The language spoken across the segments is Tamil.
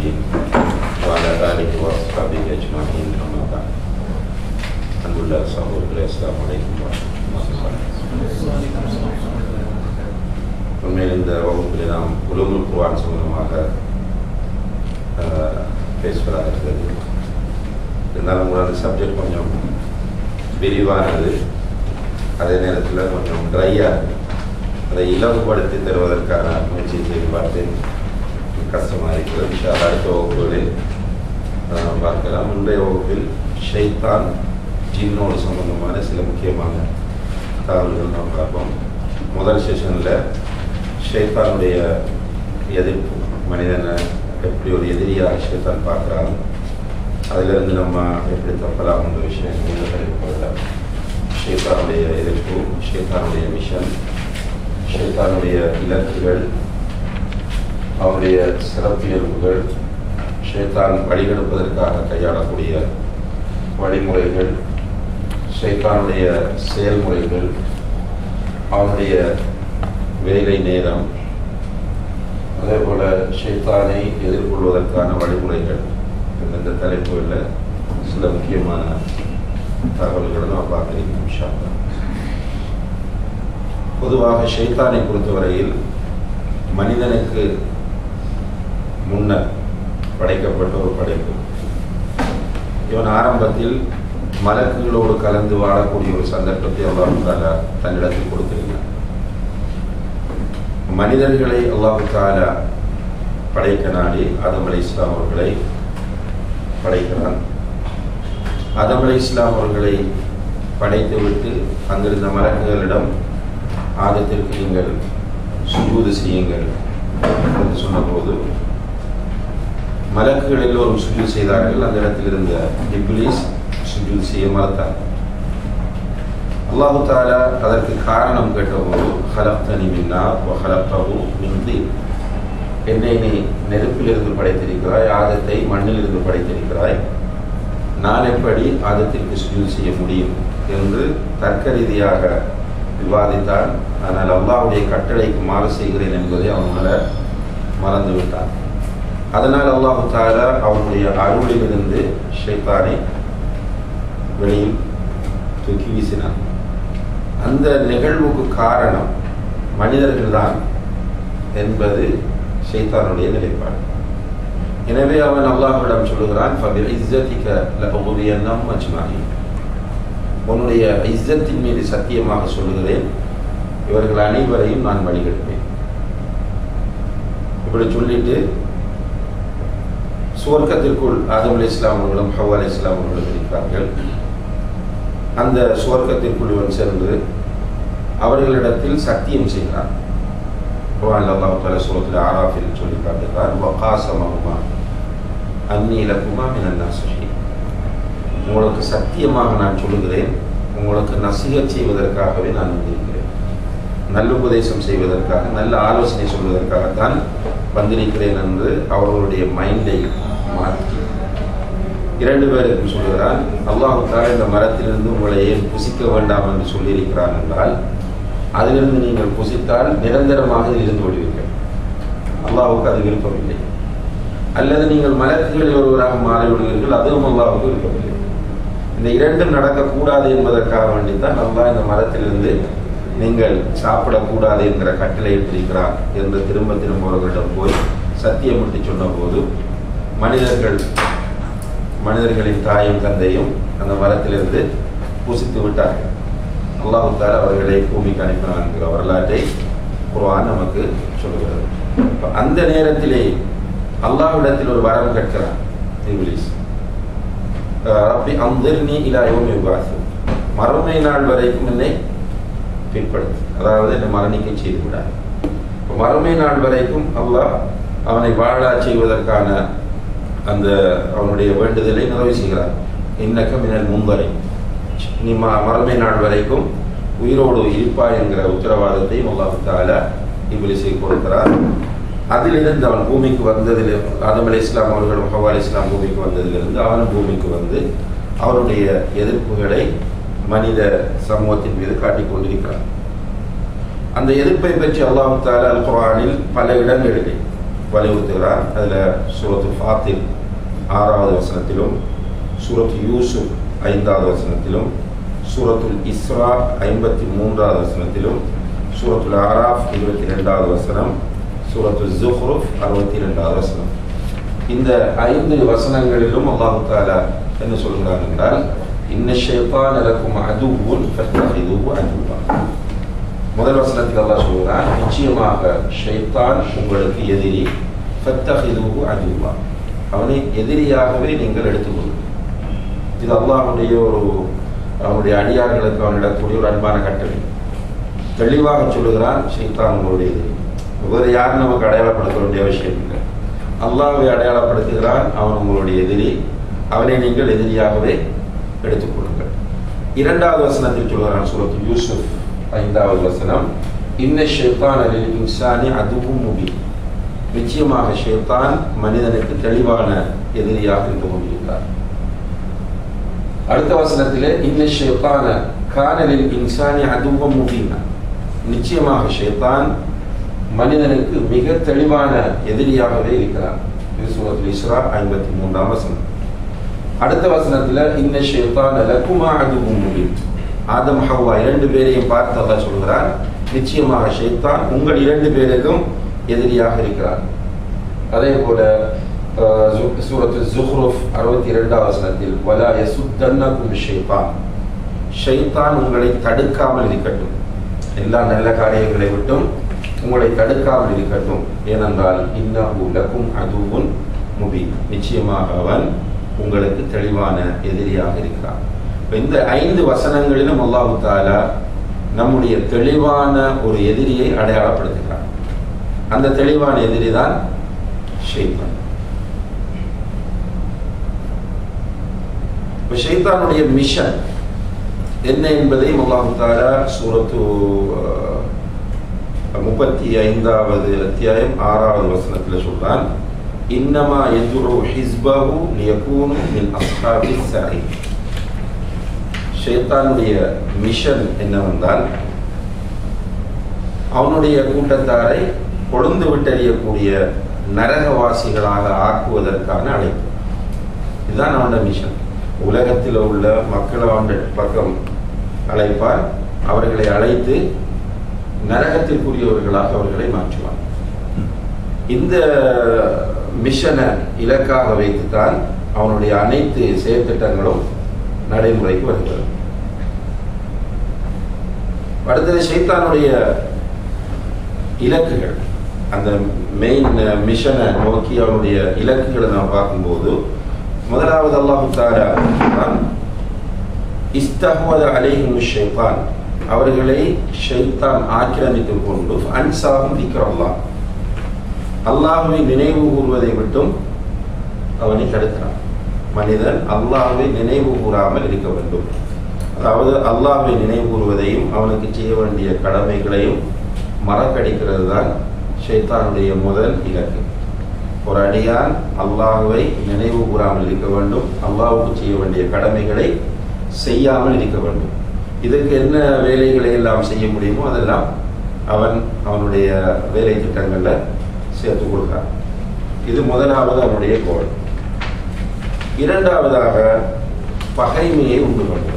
المرسلين وعلى آله وأصحابه أجمعين أما بعد الحمد لله சகோதரர்களே அஸ்லாம் வலைக்கம் உண்மையில் இந்த வகுப்பில் நாம் உலகுல் குர்ஆன் சம்பந்தமாக ஆஹ், பேசுவதாக இருக்கிறது இருந்தாலும் கூட அந்த சப்ஜெக்ட் கொஞ்சம் விரிவானது அதே நேரத்தில் கொஞ்சம் ட்ரையாக அதை இலவுபடுத்தி தருவதற்கான முயற்சி செய்து பார்த்தேன் கஷ்டமாக இருக்கிறது இன்ஷா அல்லாஹ் அடுத்த வகுப்புகளில் ஆஹ், பார்க்கலாம் இன்றைய வகுப்பில் ஷைத்தான் ஜின்னோடு சம்பந்தமான சில முக்கியமான தகவல்கள் நாம் பார்ப்போம் முதல் செஷனில் ஷைத்தானுடைய எதிர்ப்பு மனிதனை எப்படி ஒரு எதிரியாக ஷைத்தான் பார்க்குறாங்க அதிலிருந்து நம்ம எப்படி தப்பலாம்ன்ற விஷயம் இந்த தெரிவிப்பதில் ஷேத்தானுடைய எதிர்ப்பு ஷேத்தானுடைய மிஷன் ஷேத்தானுடைய இலக்குகள் அவருடைய சிறப்பியல்புகள் ஷேத்தான் வழிகெடுப்பதற்காக கையாளக்கூடிய வழிமுறைகள் ஷைத்தானுடைய செயல்முறைகள் அவனுடைய வேலை நேரம் அதே போல ஷைத்தானை எதிர்கொள்வதற்கான வழிமுறைகள் இந்த தலைப்புகளில் சில முக்கியமான தகவல்களை நாம் பார்க்கிறீங்க இன்ஷா அல்லாஹ். பொதுவாக ஷைத்தானை பொறுத்தவரையில் மனிதனுக்கு முன்னர் படைக்கப்பட்ட ஒரு படைப்பு இவன் ஆரம்பத்தில் மலக்குகளோடு கலந்து வாழக்கூடிய ஒரு சந்தர்ப்பத்தை அல்லாஹு தாலா தன்னிடத்தில் கொடுத்திருக்கிறான் மனிதர்களை அல்லாஹு தாலா படைக்க நாடி ஆதம் அலை இஸ்லாம் அவர்களை படைக்கிறான் ஆதம் அலை இஸ்லாம் அவர்களை படைத்துவிட்டு அங்கிருந்த மலக்குகளிடம் ஆதத்திற்கு நீங்கள் சுஜூது செய்யுங்கள் என்று சொன்னபோது மலக்குகள் எல்லோரும் சுஜூத் செய்தார்கள் அந்த இடத்தில் இருந்த இப்லீஸ் சுஜூத் செய்ய மறுத்தார் அல்லாஹு தாலா அதற்கு காரணம் கேட்டபோது ஹலப்தனி மின்னா ஹலப்தகு மின்தி என்னை நீ நெருப்பிலிருந்து படைத்திருக்கிறாய் ஆதத்தை மண்ணிலிருந்து படைத்திருக்கிறாய் நான் எப்படி ஆதத்திற்கு சுஜூத் செய்ய முடியும் என்று தர்க்க ரீதியாக விவாதித்தான் ஆனால் அல்லாஹ்வுடைய கட்டளைக்கு மாறு செய்கிறேன் என்பதை அவனால மறந்து விட்டான் அதனால் அல்லாஹு தாலா அவனுடைய அருளிலிருந்து ஷைத்தானை வெளியில் தூக்கி வீசினான் அந்த நிகழ்வுக்கு காரணம் மனிதர்கள் தான் என்பது ஷைத்தானுடைய நிலைப்பாடு எனவே அவன் அல்லாஹ்விடம் சொல்லுகிறான் "ஃபபில் இஸ்ஸத்திக லஅகுதியன்னஹும் அஜ்மஈன்." உன்னுடைய இஸ்ஸத்தின் மீது சத்தியமாக சொல்லுகிறேன் இவர்கள் அனைவரையும் நான் வழிகெடுப்பேன் இப்படி சொல்லிட்டு சுவர்க்கத்திற்குள் ஆதம் அலி இஸ்லாம் அவர்களும் ஹவா அலி இஸ்லாம் அவர்களும் இருக்கிறார்கள் அந்த சுவர்க்கத்திற்குள் இவன் சென்று அவர்களிடத்தில் சத்தியம் செய்கிறான் குர்ஆன்ல அல்லாஹ் தஆலா சூரத்தில் ஆராஃபில் சொல்லி காட்டுகிறார் வகாசமஹுமா அன்னி லகுமா மினன் நாசிஹீன் உங்களுக்கு சத்தியமாக நான் சொல்லுகிறேன் உங்களுக்கு நசிகச் செய்வதற்காகவே நான் வந்திருக்கிறேன் நல்லுபதேசம் செய்வதற்காக நல்ல ஆலோசனை சொல்வதற்காகத்தான் வந்திருக்கிறேன் என்று அவர்களுடைய மைண்டை மாற்றி இரண்டு பேருக்கும் சொல்கிறான் அல்லாஹு தாலா இந்த மரத்திலிருந்து உங்களை ஏன் புசிக்க வேண்டாம் என்று சொல்லியிருக்கிறான் என்றால் அதிலிருந்து நீங்கள் புசித்தால் நிரந்தரமாக இதில் இருந்து விடுவீர்கள் அல்லாஹுக்கு அது விருப்பமில்லை அல்லது நீங்கள் மலக்குகளில் ஒருவராக மாறிவிடுவீர்கள் அதுவும் அல்லாஹுக்கு விருப்பமில்லை இந்த இரண்டும் நடக்கக்கூடாது என்பதற்காக வேண்டித்தான் அல்லாஹ் இந்த மரத்திலிருந்து நீங்கள் சாப்பிடக்கூடாது என்கிற கட்டளை இட்டிருக்கிறார் என்று திரும்ப திரும்ப அவர்களிடம் போய் சத்தியமிட்டு சொன்னபோது மனிதர்கள் மனிதர்களின் தாயும் தந்தையும் அந்த மரத்திலிருந்து புசித்து விட்டார்கள் அல்லாஹு தாலா அவர்களை பூமிக்கு அனுப்பினான் என்கிற வரலாற்றை குர்ஆன் நமக்கு சொல்லுகிறது அப்ப அந்த நேரத்திலே அல்லாஹ்விடத்தில் ஒரு வரம் கேட்கிறான் இப்லீஸ் அஹ் ரப்பி அந்திர்னி இலா யௌமி யுபாஸு மறுமை நாள் வரைக்கும் என்னை பிற்படுத்து அதாவது என்னை மரணிக்க செய்து விடாது இப்போ மறுமை நாள் வரைக்கும் அல்லாஹ் அவனை வாழா செய்வதற்கான அந்த அவனுடைய வேண்டுதலை நிறைவு செய்கிறார் இன்னக்க மினல் முந்தரை நீ ம மறுமை நாள் வரைக்கும் உயிரோடு இருப்பாய் என்கிற உத்தரவாதத்தை அல்லாஹு தாலா இப்லிஸை கொடுக்கிறார் அதிலிருந்து அவன் பூமிக்கு வந்ததில் ஆதம் அலி இஸ்லாம் அவர்களும் ஹவா அலி இஸ்லாம் பூமிக்கு வந்ததிலிருந்து அவனும் பூமிக்கு வந்து அவருடைய எதிர்ப்புகளை மனித சமூகத்தின் மீது காட்டிக் கொண்டிருக்கிறான் அந்த எதிர்ப்பை பற்றி அல்லாஹு தாலா அல் குர்ஆனில் பல இடங்களிலே வலியுறுத்துகிறார் அதில் சூரத்து ஃபாத்தில் ஆறாவது வசனத்திலும் சூரத்து யூசுப் ஐந்தாவது வசனத்திலும் சூரத்துல் இஸ்ரா ஐம்பத்தி மூன்றாவது வசனத்திலும் சூரத்துல் ஆராஃப் இருபத்தி ரெண்டாவது வசனம் சூரத்து ஜுஹ்ருஃப் அறுபத்தி ரெண்டாவது வசனம் இந்த ஐந்து வசனங்களிலும் அல்லாஹு தாலா என்ன சொல்கிறார் என்றால் இன்ன ஷைத்தான் லக்கும் அதுவுன் ஃபத்தஹிதுஹு அதுவா முதல் வசனத்தில் அல்லாஹ் சொல்கிறான் நிச்சயமாக ஷைத்தான் உங்களுக்கு எதிரி ஃபத்தஹிதுஹு அதுவா அவனை எதிரியாகவே நீங்கள் எடுத்துக்கொள்ளுங்கள் இது அல்லாஹுடைய ஒரு அவனுடைய அடியார்களுக்கு அவனிடக்கூடிய ஒரு அன்பான கட்டளை தெளிவாக சொல்லுகிறான் ஷைத்தான் உங்களுடைய எதிரி வேறு யாரும் நமக்கு அடையாளப்படுத்த வேண்டிய அவசியம் இல்லை அல்லாஹ்வை அடையாளப்படுத்துகிறான் அவன் உங்களுடைய எதிரி அவனை நீங்கள் எதிரியாகவே எடுத்துக்கொள்ளுங்கள் இரண்டாவது வசனத்தில் சொல்கிறான் சூரத்து யூசுப் ஐந்தாவது வசனம் இன்ன ஷேத்தான் அலில் இன்சானி அதுவும் முபி நிச்சயமாக ஷேத்தான் மனிதனுக்கு தெளிவான எதிரியாக இருந்து கொண்டிருக்கிறார் அடுத்த வசனத்திலே இன்ன ஷேத்தான கானலில் இன்சானி அதுவும் முபீனா நிச்சயமாக ஷேத்தான் மனிதனுக்கு மிக தெளிவான எதிரியாகவே இருக்கிறார் இது சூரத்துல் இஸ்ரா ஐம்பத்தி மூன்றாம் வசனம் அடுத்த வசனத்துல இன்ன ஷேத்தான் லக்குமா அதுவும் முபீன் ஆதம் ஹவ்வா இரண்டு பேரையும் பார்த்து அல்லாஹ் சொல்கிறார் நிச்சயமாக ஷேத்தான் உங்கள் இரண்டு பேருக்கும் எதிரியாக இருக்கிறார் அதே போல சூரத்து ஜுஹ்ருஃப் அறுபத்தி இரண்டாம் வசனத்தில் வலா யசுத்தன்னக்கும் ஷைத்தான் ஷைத்தான் உங்களை தடுக்காமல் இருக்கட்டும் எல்லா நல்ல காரியங்களை விட்டும் உங்களை தடுக்காமல் இருக்கட்டும் ஏனென்றால் இன்னஹு லக்கும் அதுவும் முபி நிச்சயமாக அவன் உங்களுக்கு தெளிவான எதிரியாக இருக்கிறான் இப்ப இந்த ஐந்து வசனங்களிலும் அல்லாஹு தாலா நம்முடைய தெளிவான ஒரு எதிரியை அடையாளப்படுத்துகிறான் அந்த தெளிவான எதிரி தான் ஷைத்தான் இப்போ ஷைத்தானுடைய மிஷன் என்ன என்பதை அல்லாஹு தாலா சூரத்து முப்பத்தி ஐந்தாவது அத்தியாயம் ஆறாவது வசனத்தில் சொல்றான் இன்னமா எதுரு ஹிஸ்பஹு லியகூனு மின் அஸ்ஹாபி சரி ஷைத்தானுடைய மிஷன் என்னவென்றால் அவனுடைய கூட்டத்தாரை கொழுந்து விட்டறியக்கூடிய நரகவாசிகளாக ஆக்குவதற்கான அழைப்பு இதுதான் அவனோட மிஷன் உலகத்தில் உள்ள மக்களை அவன் பக்கம் அழைப்பார் அவர்களை அழைத்து நரகத்திற்குரியவர்களாக அவர்களை மாற்றுவான் இந்த மிஷனை இலக்காக வைத்துத்தான் அவனுடைய அனைத்து செயற்திட்டங்களும் நடைமுறைக்கு வருகிறது அடுத்தது சைத்தானுடைய இலக்குகள் அந்த மெயின் மிஷனை நோக்கி அவனுடைய இலக்குகளை நாம் பார்க்கும்போது முதலாவது அல்லாஹு தாரா இஸ்தஹ்வத அலைஹிம் ஷைத்தான் அவர்களை ஷைத்தான் ஆக்கிரமித்துக் கொண்டு அன்சாகும் திக்ரல்லா அல்லாஹுவை நினைவு கூறுவதை விட்டும் அவனை தடுக்கிறான் மனிதன் அல்லாஹுவை நினைவு கூறாமல் இருக்க வேண்டும் அதாவது அல்லாஹுவை நினைவு கூறுவதையும் அவனுக்கு செய்ய வேண்டிய கடமைகளையும் மறக்கடிக்கிறது தான் ஷைத்தானுடைய முதல் இலக்கு ஒரு அடியான் அல்லாஹுவை நினைவு கூறாமல் இருக்க வேண்டும் அல்லாஹுக்கு செய்ய வேண்டிய கடமைகளை செய்யாமல் இருக்க வேண்டும் இதற்கு என்ன வேலைகளை எல்லாம் செய்ய முடியுமோ அதெல்லாம் அவன் அவனுடைய வேலை திட்டங்களில் சேர்த்து கொடுக்கிறான் இது முதலாவது அவனுடைய கோல் இரண்டாவதாக பகைமையை உண்டு பண்ணுவது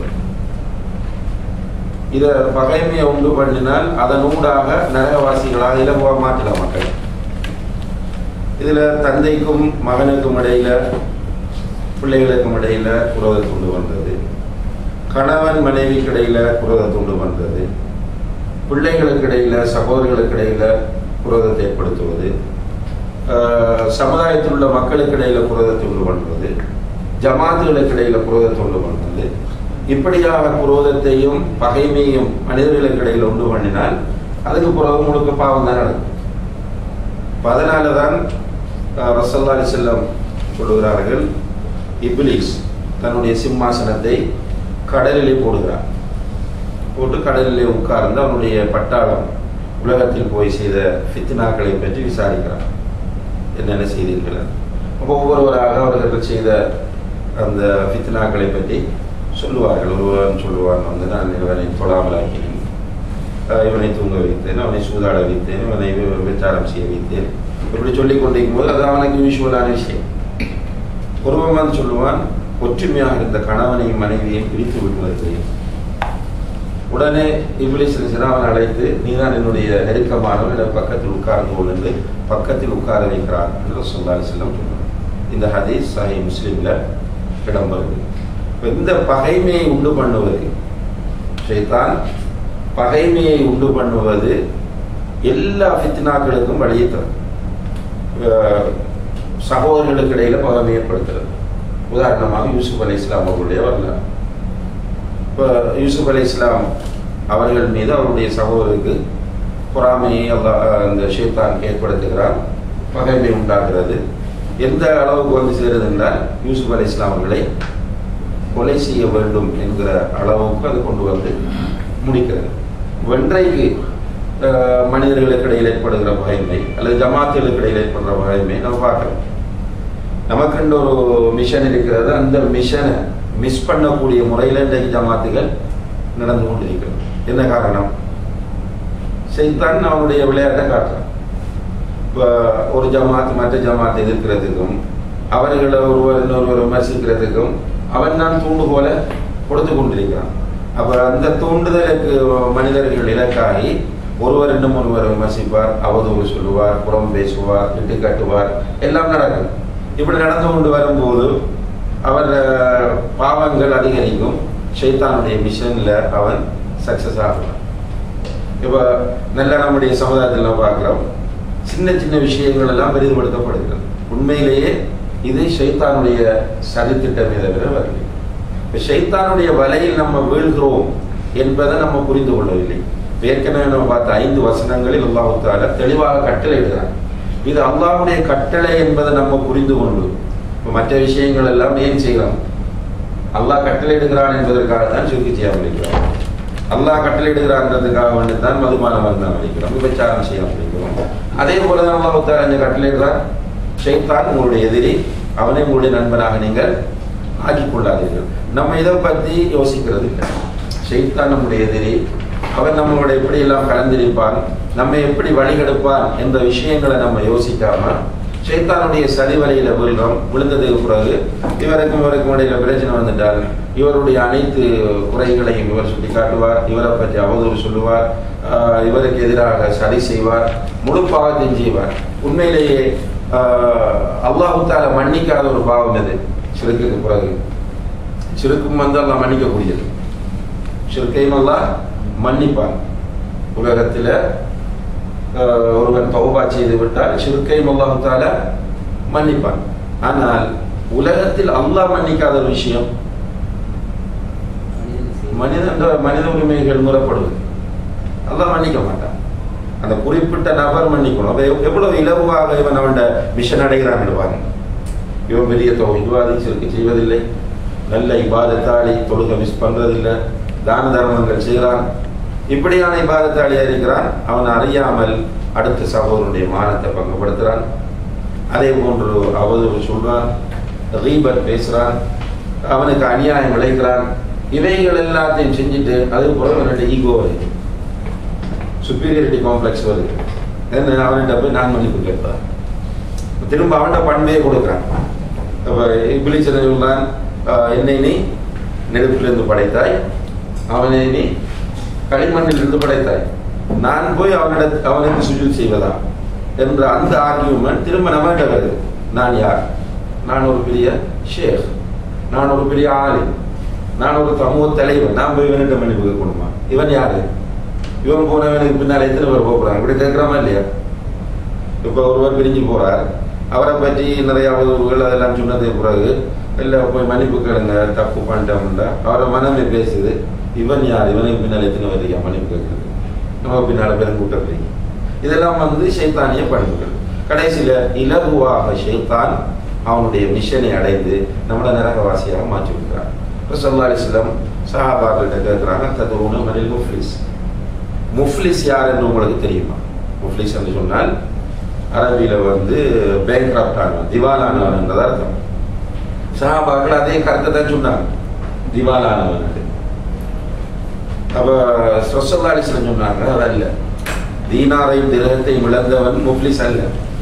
இத பகைமையை உண்டு பண்ணினால் அதன் ஊடாக நரகவாசிகளாக இலகுவா மாற்றலாம் மக்கள் இதுல தந்தைக்கும் மகனுக்கும் இடையில பிள்ளைகளுக்கும் இடையில குரோதத்தை உண்டு வந்தது கணவன் மனைவிக்கு இடையில குரோதத்தை உண்டு வந்தது பிள்ளைகளுக்கு இடையில சகோதரர்களுக்கு இடையில குரோதத்தை ஏற்படுத்துவது சமுதாயத்தில் உள்ள மக்களுக்கு இடையில குரோதத்தை உண்டு பண்ணுவது ஜமாத்துகளுக்கு இடையில குரோதத்தை உண்டு பண்ணுவது இப்படியாக குரோதத்தையும் பகைமையும் மனிதர்களுக்கு இடையில உண்டு பண்ணினால் அதுக்கு பிறகு முழுக்க பாவம் தான் நடக்கும் அதனால தான் ரசல்லா செல்லம் சொல்லுகிறார்கள் இப்லீஸ் தன்னுடைய சிம்மாசனத்தை கடலிலே போடுகிறார் போட்டு கடலிலே உட்கார்ந்து அவனுடைய பட்டாளம் உலகத்தில் போய் செய்த ஃபித்னாக்களை பற்றி விசாரிக்கிறார் என்னென்ன செய்தீர்கள் அப்போ ஒவ்வொருவராக அவர்கள் செய்த அந்த ஃபித்னாக்களை பற்றி சொல்லுவார்கள் ஒருவன் சொல்லுவான் வந்து நான் இவனை தொழாமலாக்கினேன் இவனை தூங்க வைத்தேன் அவனை சூதாட வைத்தேன் இவனை விசாரம் செய்ய வைத்தேன் இப்படி சொல்லிக் கொண்டிருக்கும் போது அது அவனுக்கு யூஸ்வலான விஷயம் ஒருவன் வந்து சொல்லுவான் ஒற்றுமையாக இருந்த கணவனையும் மனைவியையும் பிரித்து விடுவது உடனே இப்ளீஸ் அவன் அழைத்து நீதான் என்னுடைய நெருக்கமானவன் என பக்கத்தில் உட்கார்ந்து கொள் என்று பக்கத்தில் உட்கார வைக்கிறார் என்று சொல்லாரி செல்லம் சொன்னார் இந்த ஹதீஸ் சஹி முஸ்லீம்ல இடம்பெறுது இப்ப இந்த பகைமையை உண்டு பண்ணுவது ஷைத்தான் பகைமையை உண்டு பண்ணுவது எல்லா ஃபித்னாக்களுக்கும் வழியை தரும் அஹ் சகோதரர்களுக்கு இடையில பகைமை ஏற்படுத்துறது உதாரணமாக யூசுப் அலி இஸ்லாம் அவர்களுடைய வரலாறு இப்போ யூசுப் அலி இஸ்லாம் அவர்கள் மீது அவருடைய சகோதரருக்கு பொறாமையை அல்லாஹ் அந்த ஷேத்தான் ஏற்படுத்துகிறார் பகைமை உண்டாகிறது எந்த அளவுக்கு வந்து சேருது என்றால் யூசுப் அலி இஸ்லாம் அவர்களை கொலை செய்ய வேண்டும் என்கிற அளவுக்கு அது கொண்டு வந்து முடிக்கிறது வென்றைக்கு அஹ், மனிதர்களுக்கு இடையில் ஏற்படுகிற பகைமை அல்லது ஜமாத்துகளுக்கு இடையில் ஏற்படுற பகைமை நம்ம பார்க்கிறோம் நமக்குன்ற ஒரு மிஷன் இருக்கிறது அந்த மிஷனை மிஸ் பண்ணக்கூடிய முறையில் இன்றைக்கு ஜமாத்துகள் நடந்து கொண்டிருக்கிறது என்ன காரணம் சைத்தான் அவனுடைய விளையாட்டை காட்டுறான் இப்போ ஒரு ஜமாத் மற்ற ஜமாத்தை எதிர்க்கிறதுக்கும் அவர்களை ஒருவர் இன்னொருவர் விமர்சிக்கிறதுக்கும் அவன் தான் தூண்டுகோலை கொடுத்து கொண்டிருக்கிறான் அப்போ அந்த தூண்டுதலுக்கு மனிதர்கள் இலக்காகி ஒருவர் இன்னும் ஒருவர் விமர்சிப்பார் அவதூறு சொல்லுவார் புறம் பேசுவார் இட்டு கட்டுவார் எல்லாம் நடக்கும் இப்படி நடந்து கொண்டு வரும்போது அவர் அஹ், பாவங்கள் அதிகரிக்கும் ஷைத்தானுடைய மிஷன்ல அவன் சக்சஸ் ஆகலாம் இப்போ நல்ல நம்முடைய சமுதாயத்தில் நம்ம பார்க்குறோம் சின்ன சின்ன விஷயங்கள் எல்லாம் பெரிதுபடுத்தப்படுகிறது உண்மையிலேயே இது ஷைத்தானுடைய சதித்திட்டமே தவிர வரவில்லை இப்போ ஷைத்தானுடைய வலையில் நம்ம வீழ்கிறோம் என்பதை நம்ம புரிந்து கொள்ளவில்லை ஏற்கனவே நம்ம பார்த்த ஐந்து வசனங்களில் அல்லாஹு தாலா தெளிவாக கட்டளை இடுகிறான் இது அல்லாஹ்வுடைய கட்டளை என்பதை நம்ம புரிந்து கொண்டு இப்போ மற்ற விஷயங்கள் எல்லாம் ஏன் செய்கிறோம் அல்லாஹ் கட்டளையிடுகிறான் என்பதற்காக தான் சுருக்கி செய்யாமல் இருக்கிறோம் அல்லாஹ் கட்டளையிடுகிறான்றதுக்காக வேண்டி தான் மதுபானம் வந்தான் அளிக்கிறோம் விபச்சாரம் செய்ய அளிக்கிறோம் அதே போல தான் அல்லாஹ் தாலா இங்கே கட்டளையிடுறார் ஷைத்தான் உங்களுடைய எதிரி அவனை உங்களுடைய நண்பனாக நீங்கள் ஆக்கிக் கொள்ளாதீர்கள் நம்ம இதை பற்றி யோசிக்கிறது இல்லை ஷைத்தான் நம்முடைய எதிரி அவன் நம்மளோட எப்படி எல்லாம் கலந்திருப்பான் நம்ம எப்படி வழிகெடுப்பான் என்ற விஷயங்களை நம்ம யோசிக்காம ஷைத்தானுடைய சதி வலையில விழுறோம் விழுந்ததுக்கு பிறகு இவருக்கும் இவருக்கும் இடையில பிரச்சனை வந்துட்டால் இவருடைய அனைத்து குறைகளையும் இவர் சுட்டி காட்டுவார் இவரை பற்றி அவதூறு சொல்லுவார் ஆஹ் இவருக்கு எதிராக சதி செய்வார் முழு பாவத்தையும் செய்வார் உண்மையிலேயே ஆஹ் அல்லாஹு தாலா மன்னிக்காத ஒரு பாவம் இது சிறுக்குக்கு பிறகு சிறுக்கும் வந்து அல்லாஹ் மன்னிக்கக்கூடியது சிறுக்கையும் அல்லாஹ் மன்னிப்பான் உலகத்தில் ஒருவன் தௌபா செய்து விட்டால் சிறுக்கையும் அல்லாஹு தாலா மன்னிப்பான் ஆனால் உலகத்தில் அல்லாஹ் மன்னிக்காத ஒரு விஷயம் மனித மனித உரிமைகள் முறப்படுவது அல்லாஹ் மன்னிக்க மாட்டான் அந்த குறிப்பிட்ட நபர் மன்னிக்கணும் அப்ப எவ்- எவ்வளவு இலகுவாக இவன் அவன் மிஷன் அடைகிறான் பாருங்க இவன் பெரிய தொகை விவாதி சிறுக்கு செய்வதில்லை நல்ல இபாதத்தாளி தொழுகை மிஸ் பண்றதில்லை தான தர்மங்கள் செய்கிறான் இப்படியான இபாதத்தாளியா இருக்கிறான் அவன் அறியாமல் அடுத்த சகோதரனுடைய மானத்தை பங்குபடுத்துறான் அதே போன்று அவதூறு சொல்றான் ரீபத் பேசுறான் அவனுக்கு அநியாயம் விளைக்கிறான் இவைகள் எல்லாத்தையும் செஞ்சுட்டு அது பிறகு அவனுடைய ஈகோ வருது சுப்பீரியாரிட்டி காம்ப்ளெக்ஸ் வருது என்ன அவன்கிட்ட போய் நான் மன்னிப்பு கேட்பான் திரும்ப அவன்கிட்ட பண்பையே கொடுக்குறான் அப்போ இப்பிலிச்சன் தான் என்னை நீ நெருப்பிலிருந்து படைத்தாய் அவனை நீ களிமண்ணிலிருந்து படைத்தாய் நான் போய் அவனிட அவனுக்கு சுஜூத் செய்வதா என்ற அந்த ஆர்கியூமெண்ட் திரும்ப நம்மகிட்ட வருது நான் யார் நான் ஒரு பெரிய ஷேக் நான் ஒரு பெரிய ஆளு நான் ஒரு சமூக தலைவன் நான் போய் இவனிட்ட மன்னிப்பு கேட்கணுமா இவன் யாரு இவன் போனவனுக்கு பின்னால் எத்தனை பேர் போகிறாங்க இப்படி கேட்குறாமா இல்லையா இப்போ ஒருவர் பிரிஞ்சு போறார் அவரை பற்றி நிறைய அவதூறுகள் அதெல்லாம் சொன்னதுக்கு பிறகு இல்லை போய் மன்னிப்பு கேளுங்க தப்பு பண்ணிட்டோம்ல அவரை மனமே பேசுது இவன் யார் இவனுக்கு பின்னால் எத்தனை வரையா மன்னிப்பு கேட்குறது நம்ம பின்னால் பெருங்கூட்டப்படுறீங்க இதெல்லாம் வந்து ஷைத்தானிய பண்புகள் கடைசியில் இலகுவாக ஷைத்தான் அவனுடைய மிஷனை அடைந்து நம்மளை நரகவாசியாக மாற்றி விடுறான் ரசல்லா அலிஸ்லம் சஹாபாக்கிட்ட கேட்குறாங்க ததுவுன மனில் முஃப்லிஸ் முஃப்லிஸ் யார் என்று உங்களுக்கு தெரியுமா முஃப்லிஸ் என்று சொன்னால் அரபியில் வந்து பேங்க்ராப்ட் ஆனவன் திவாலானவன் என்றது அர்த்தம் சஹாபாக்கள் அதே கருத்தை தான் சொன்னாங்க திவாலானவன் என்று. அப்ப ரசல்லா அலிஸ்லம் சொன்னாங்க அது அல்ல தீனாரையும் திரகத்தையும் இழந்தவன் முஃப்லிஸ் அல்ல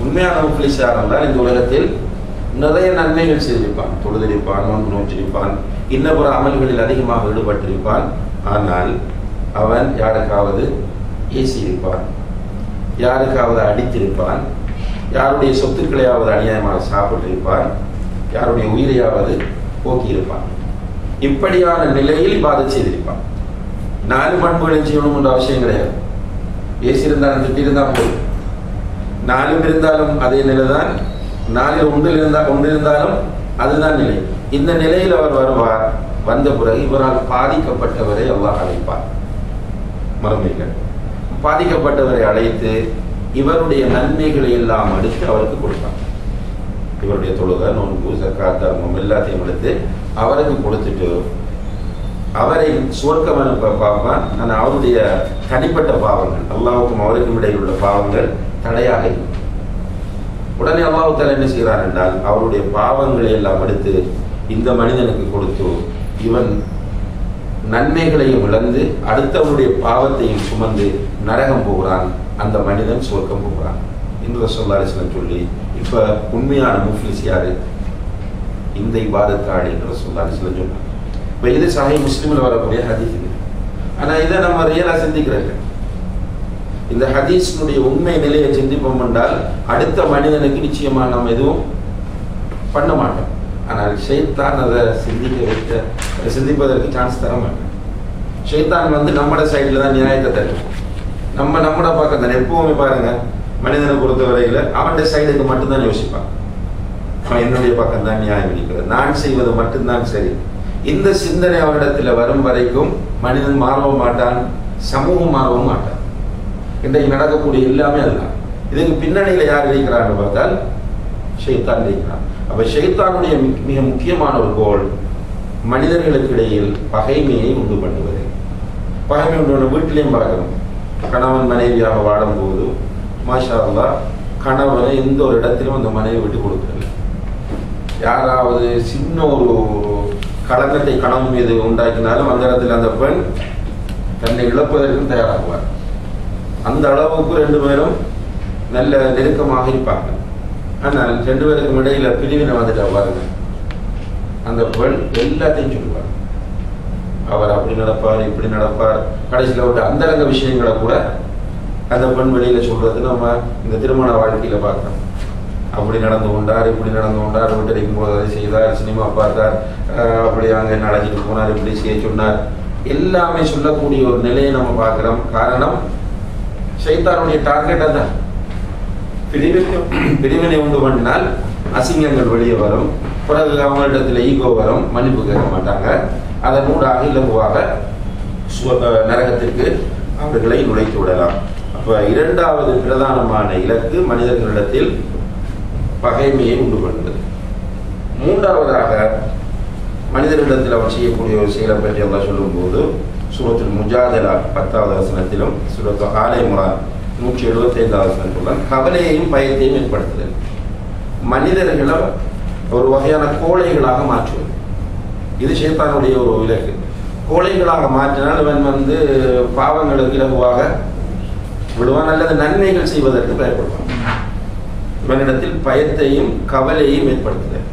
உண்மையான முஃப்லிஸ் யார் என்றால் இந்த உலகத்தில் நிறைய நன்மைகள் செய்திருப்பான் தொழுதிருப்பான் நோன்பு நோற்றிருப்பான் இன்னபிற அமல்களில் அதிகமாக ஈடுபட்டிருப்பான் ஆனால் அவன் யாருக்காவது ஏசியிருப்பான் யாருக்காவது அடித்திருப்பான் யாருடைய சொத்துக்களையாவது அநியாயமாக சாப்பிட்டிருப்பான் யாருடைய உயிரையாவது போக்கியிருப்பான் இப்படியான நிலையில் பாதை செய்திருப்பான் நாலு பண்புகளை செய்யணும் என்ற அவசியம் கிடையாது ஏசியிருந்தாலும் திட்டிருந்தால் போதும் நாலும் இருந்தாலும் அதே நிலைதான் நாலில் ஒன்றில் இருந்தால் ஒன்றிருந்தாலும் அதுதான் நிலை இந்த நிலையில் அவர் வருவார் வந்த பிறகு இவரால் பாதிக்கப்பட்டவரை அல்லாஹ் அழைப்பார் மறுமைகள் பாதிக்கப்பட்டவரை அழைத்து இவருடைய நன்மைகளை எல்லாம் எடுத்து அவருக்கு கொடுப்பார் இவருடைய தொழுகை நோன்பு சக்காத் தர்மம் எல்லாத்தையும் எடுத்து அவருக்கு கொடுத்துட்டு அவரை சுவர்க்கம் அனுப்ப பார்ப்பான் ஆனால் அவருடைய தனிப்பட்ட பாவங்கள் அல்லாவுக்கும் அவருக்கும் இடையில் உள்ள பாவங்கள் தடையாக இருக்கும் உடனே அல்லாஹால என்ன செய்கிறார் என்றால் அவருடைய பாவங்களை எல்லாம் எடுத்து இந்த மனிதனுக்கு கொடுத்து இவன் நன்மைகளையும் இழந்து அடுத்தவனுடைய பாவத்தையும் சுமந்து நரகம் போகிறான் அந்த மனிதன் சுவர்க்கம் போகிறான் என்று சொல்லாரிசனம் சொல்லி இப்ப உண்மையான முஃப்லிஸ் யாரு இந்த இபாதத்தாடி என்று சொல்லாரிசனம் சொன்னான் இப்ப இது சஹி முஸ்லிமில் வரக்கூடிய ஹதீஸ் இது ஆனா இதை நம்ம ரியலா சிந்திக்கிறாங்க இந்த ஹதீஸினுடைய உண்மை நிலையை சிந்திப்போம் என்றால் அடுத்த மனிதனுக்கு நிச்சயமா நம்ம எதுவும் பண்ண மாட்டோம் ஆனால் ஷைத்தான் அதை சிந்திக்க வைக்க சிந்திப்பதற்கு சான்ஸ் தர மாட்டேன் ஷைத்தான் வந்து நம்மட சைடில் தான் நியாயத்தை தரும் நம்ம நம்மட பக்கம் தானே எப்பவுமே பாருங்க மனிதனை பொறுத்தவரையில் அவனுடைய சைடுக்கு மட்டும்தான் யோசிப்பான் அவன் என்னுடைய பக்கம் தான் நியாயம் இருக்கிறது நான் செய்வது மட்டும்தான் சரி இந்த சிந்தனை அவனிடத்தில் வரும் வரைக்கும் மனிதன் மாறவும் மாட்டான் சமூகம் மாறவும் மாட்டான் இன்றைக்கு நடக்கக்கூடிய எல்லாமே அதுதான் இதுக்கு பின்னணியில் யார் இருக்கிறான்னு பார்த்தால் ஷெய்தான் இருக்கிறான் அப்ப ஷெய்தானுடைய மிக முக்கியமான ஒரு கோல் மனிதர்களுக்கு இடையில் பகைமையை உண்டு பண்ணுவது பகைமை உண்டு வீட்டிலையும் பார்க்கணும் கணவன் மனைவியாக வாழும்போது மாஷா அல்லா கணவனை எந்த ஒரு இடத்திலும் அந்த மனைவி விட்டு கொடுக்கல யாராவது சின்ன ஒரு களங்கத்தை கணவன் மீது உண்டாக்கினாலும் அந்த இடத்துல அந்த பெண் தன்னை இழப்பதற்கும் தயாராகுவார் அந்த அளவுக்கு ரெண்டு பேரும் நல்ல நெருக்கமாக இருப்பாங்க ஆனால் ரெண்டு பேருக்கும் இடையில பிரிவினை வந்துட்டா பாருங்க அந்த பெண் எல்லாத்தையும் சொல்லுவார் அவர் அப்படி நடப்பார் இப்படி நடப்பார் கடைசியில் விட்டு அந்தரங்க விஷயங்களை கூட அந்த பெண் வெளியில சொல்றது நம்ம இந்த திருமண வாழ்க்கையில பார்க்கிறோம் அப்படி நடந்து கொண்டார் இப்படி நடந்து கொண்டார் வீட்டடிக்கும் போது அதை செய்தார் சினிமா பார்த்தார் அப்படி அங்கே நடத்திட்டு போனார் இப்படி செய்ய சொன்னார் எல்லாமே சொல்லக்கூடிய ஒரு நிலையை நம்ம பார்க்கிறோம் காரணம் சைத்தானுடைய டார்கெட் அதான் பிரிவினை பிரிவினை உண்டு பண்ணினால் அசிங்கங்கள் வெளியே வரும் பிறகு அவங்களிடத்துல ஈகோ வரும் மன்னிப்பு கேட்க மாட்டாங்க அதன் ஊடாக இலகுவாக நரகத்திற்கு அவர்களை நுழைத்து விடலாம் அப்ப இரண்டாவது பிரதானமான இலக்கு மனிதர்களிடத்தில் பகைமையை உண்டு பண்ணுவது மூன்றாவதாக மனிதர்களிடத்தில் அவர் செய்யக்கூடிய ஒரு செயலை பற்றி எல்லாம் சொல்லும்போது சூரத்தில் முஜாதலா பத்தாவது வசனத்திலும் சூரத்து ஆலை முரா நூற்றி எழுபத்தி ஐந்தாவது வசனத்துடன் கவலையையும் பயத்தையும் ஏற்படுத்துதல் மனிதர்களை ஒரு வகையான கோழைகளாக மாற்றுவது இது சேத்தானுடைய ஒரு இலக்கு கோழைகளாக மாற்றினால் இவன் வந்து பாவங்களுக்கு இலகுவாக விடுவான் அல்லது நன்மைகள் செய்வதற்கு பயப்படுவான் இவனிடத்தில் பயத்தையும் கவலையையும் ஏற்படுத்துதல்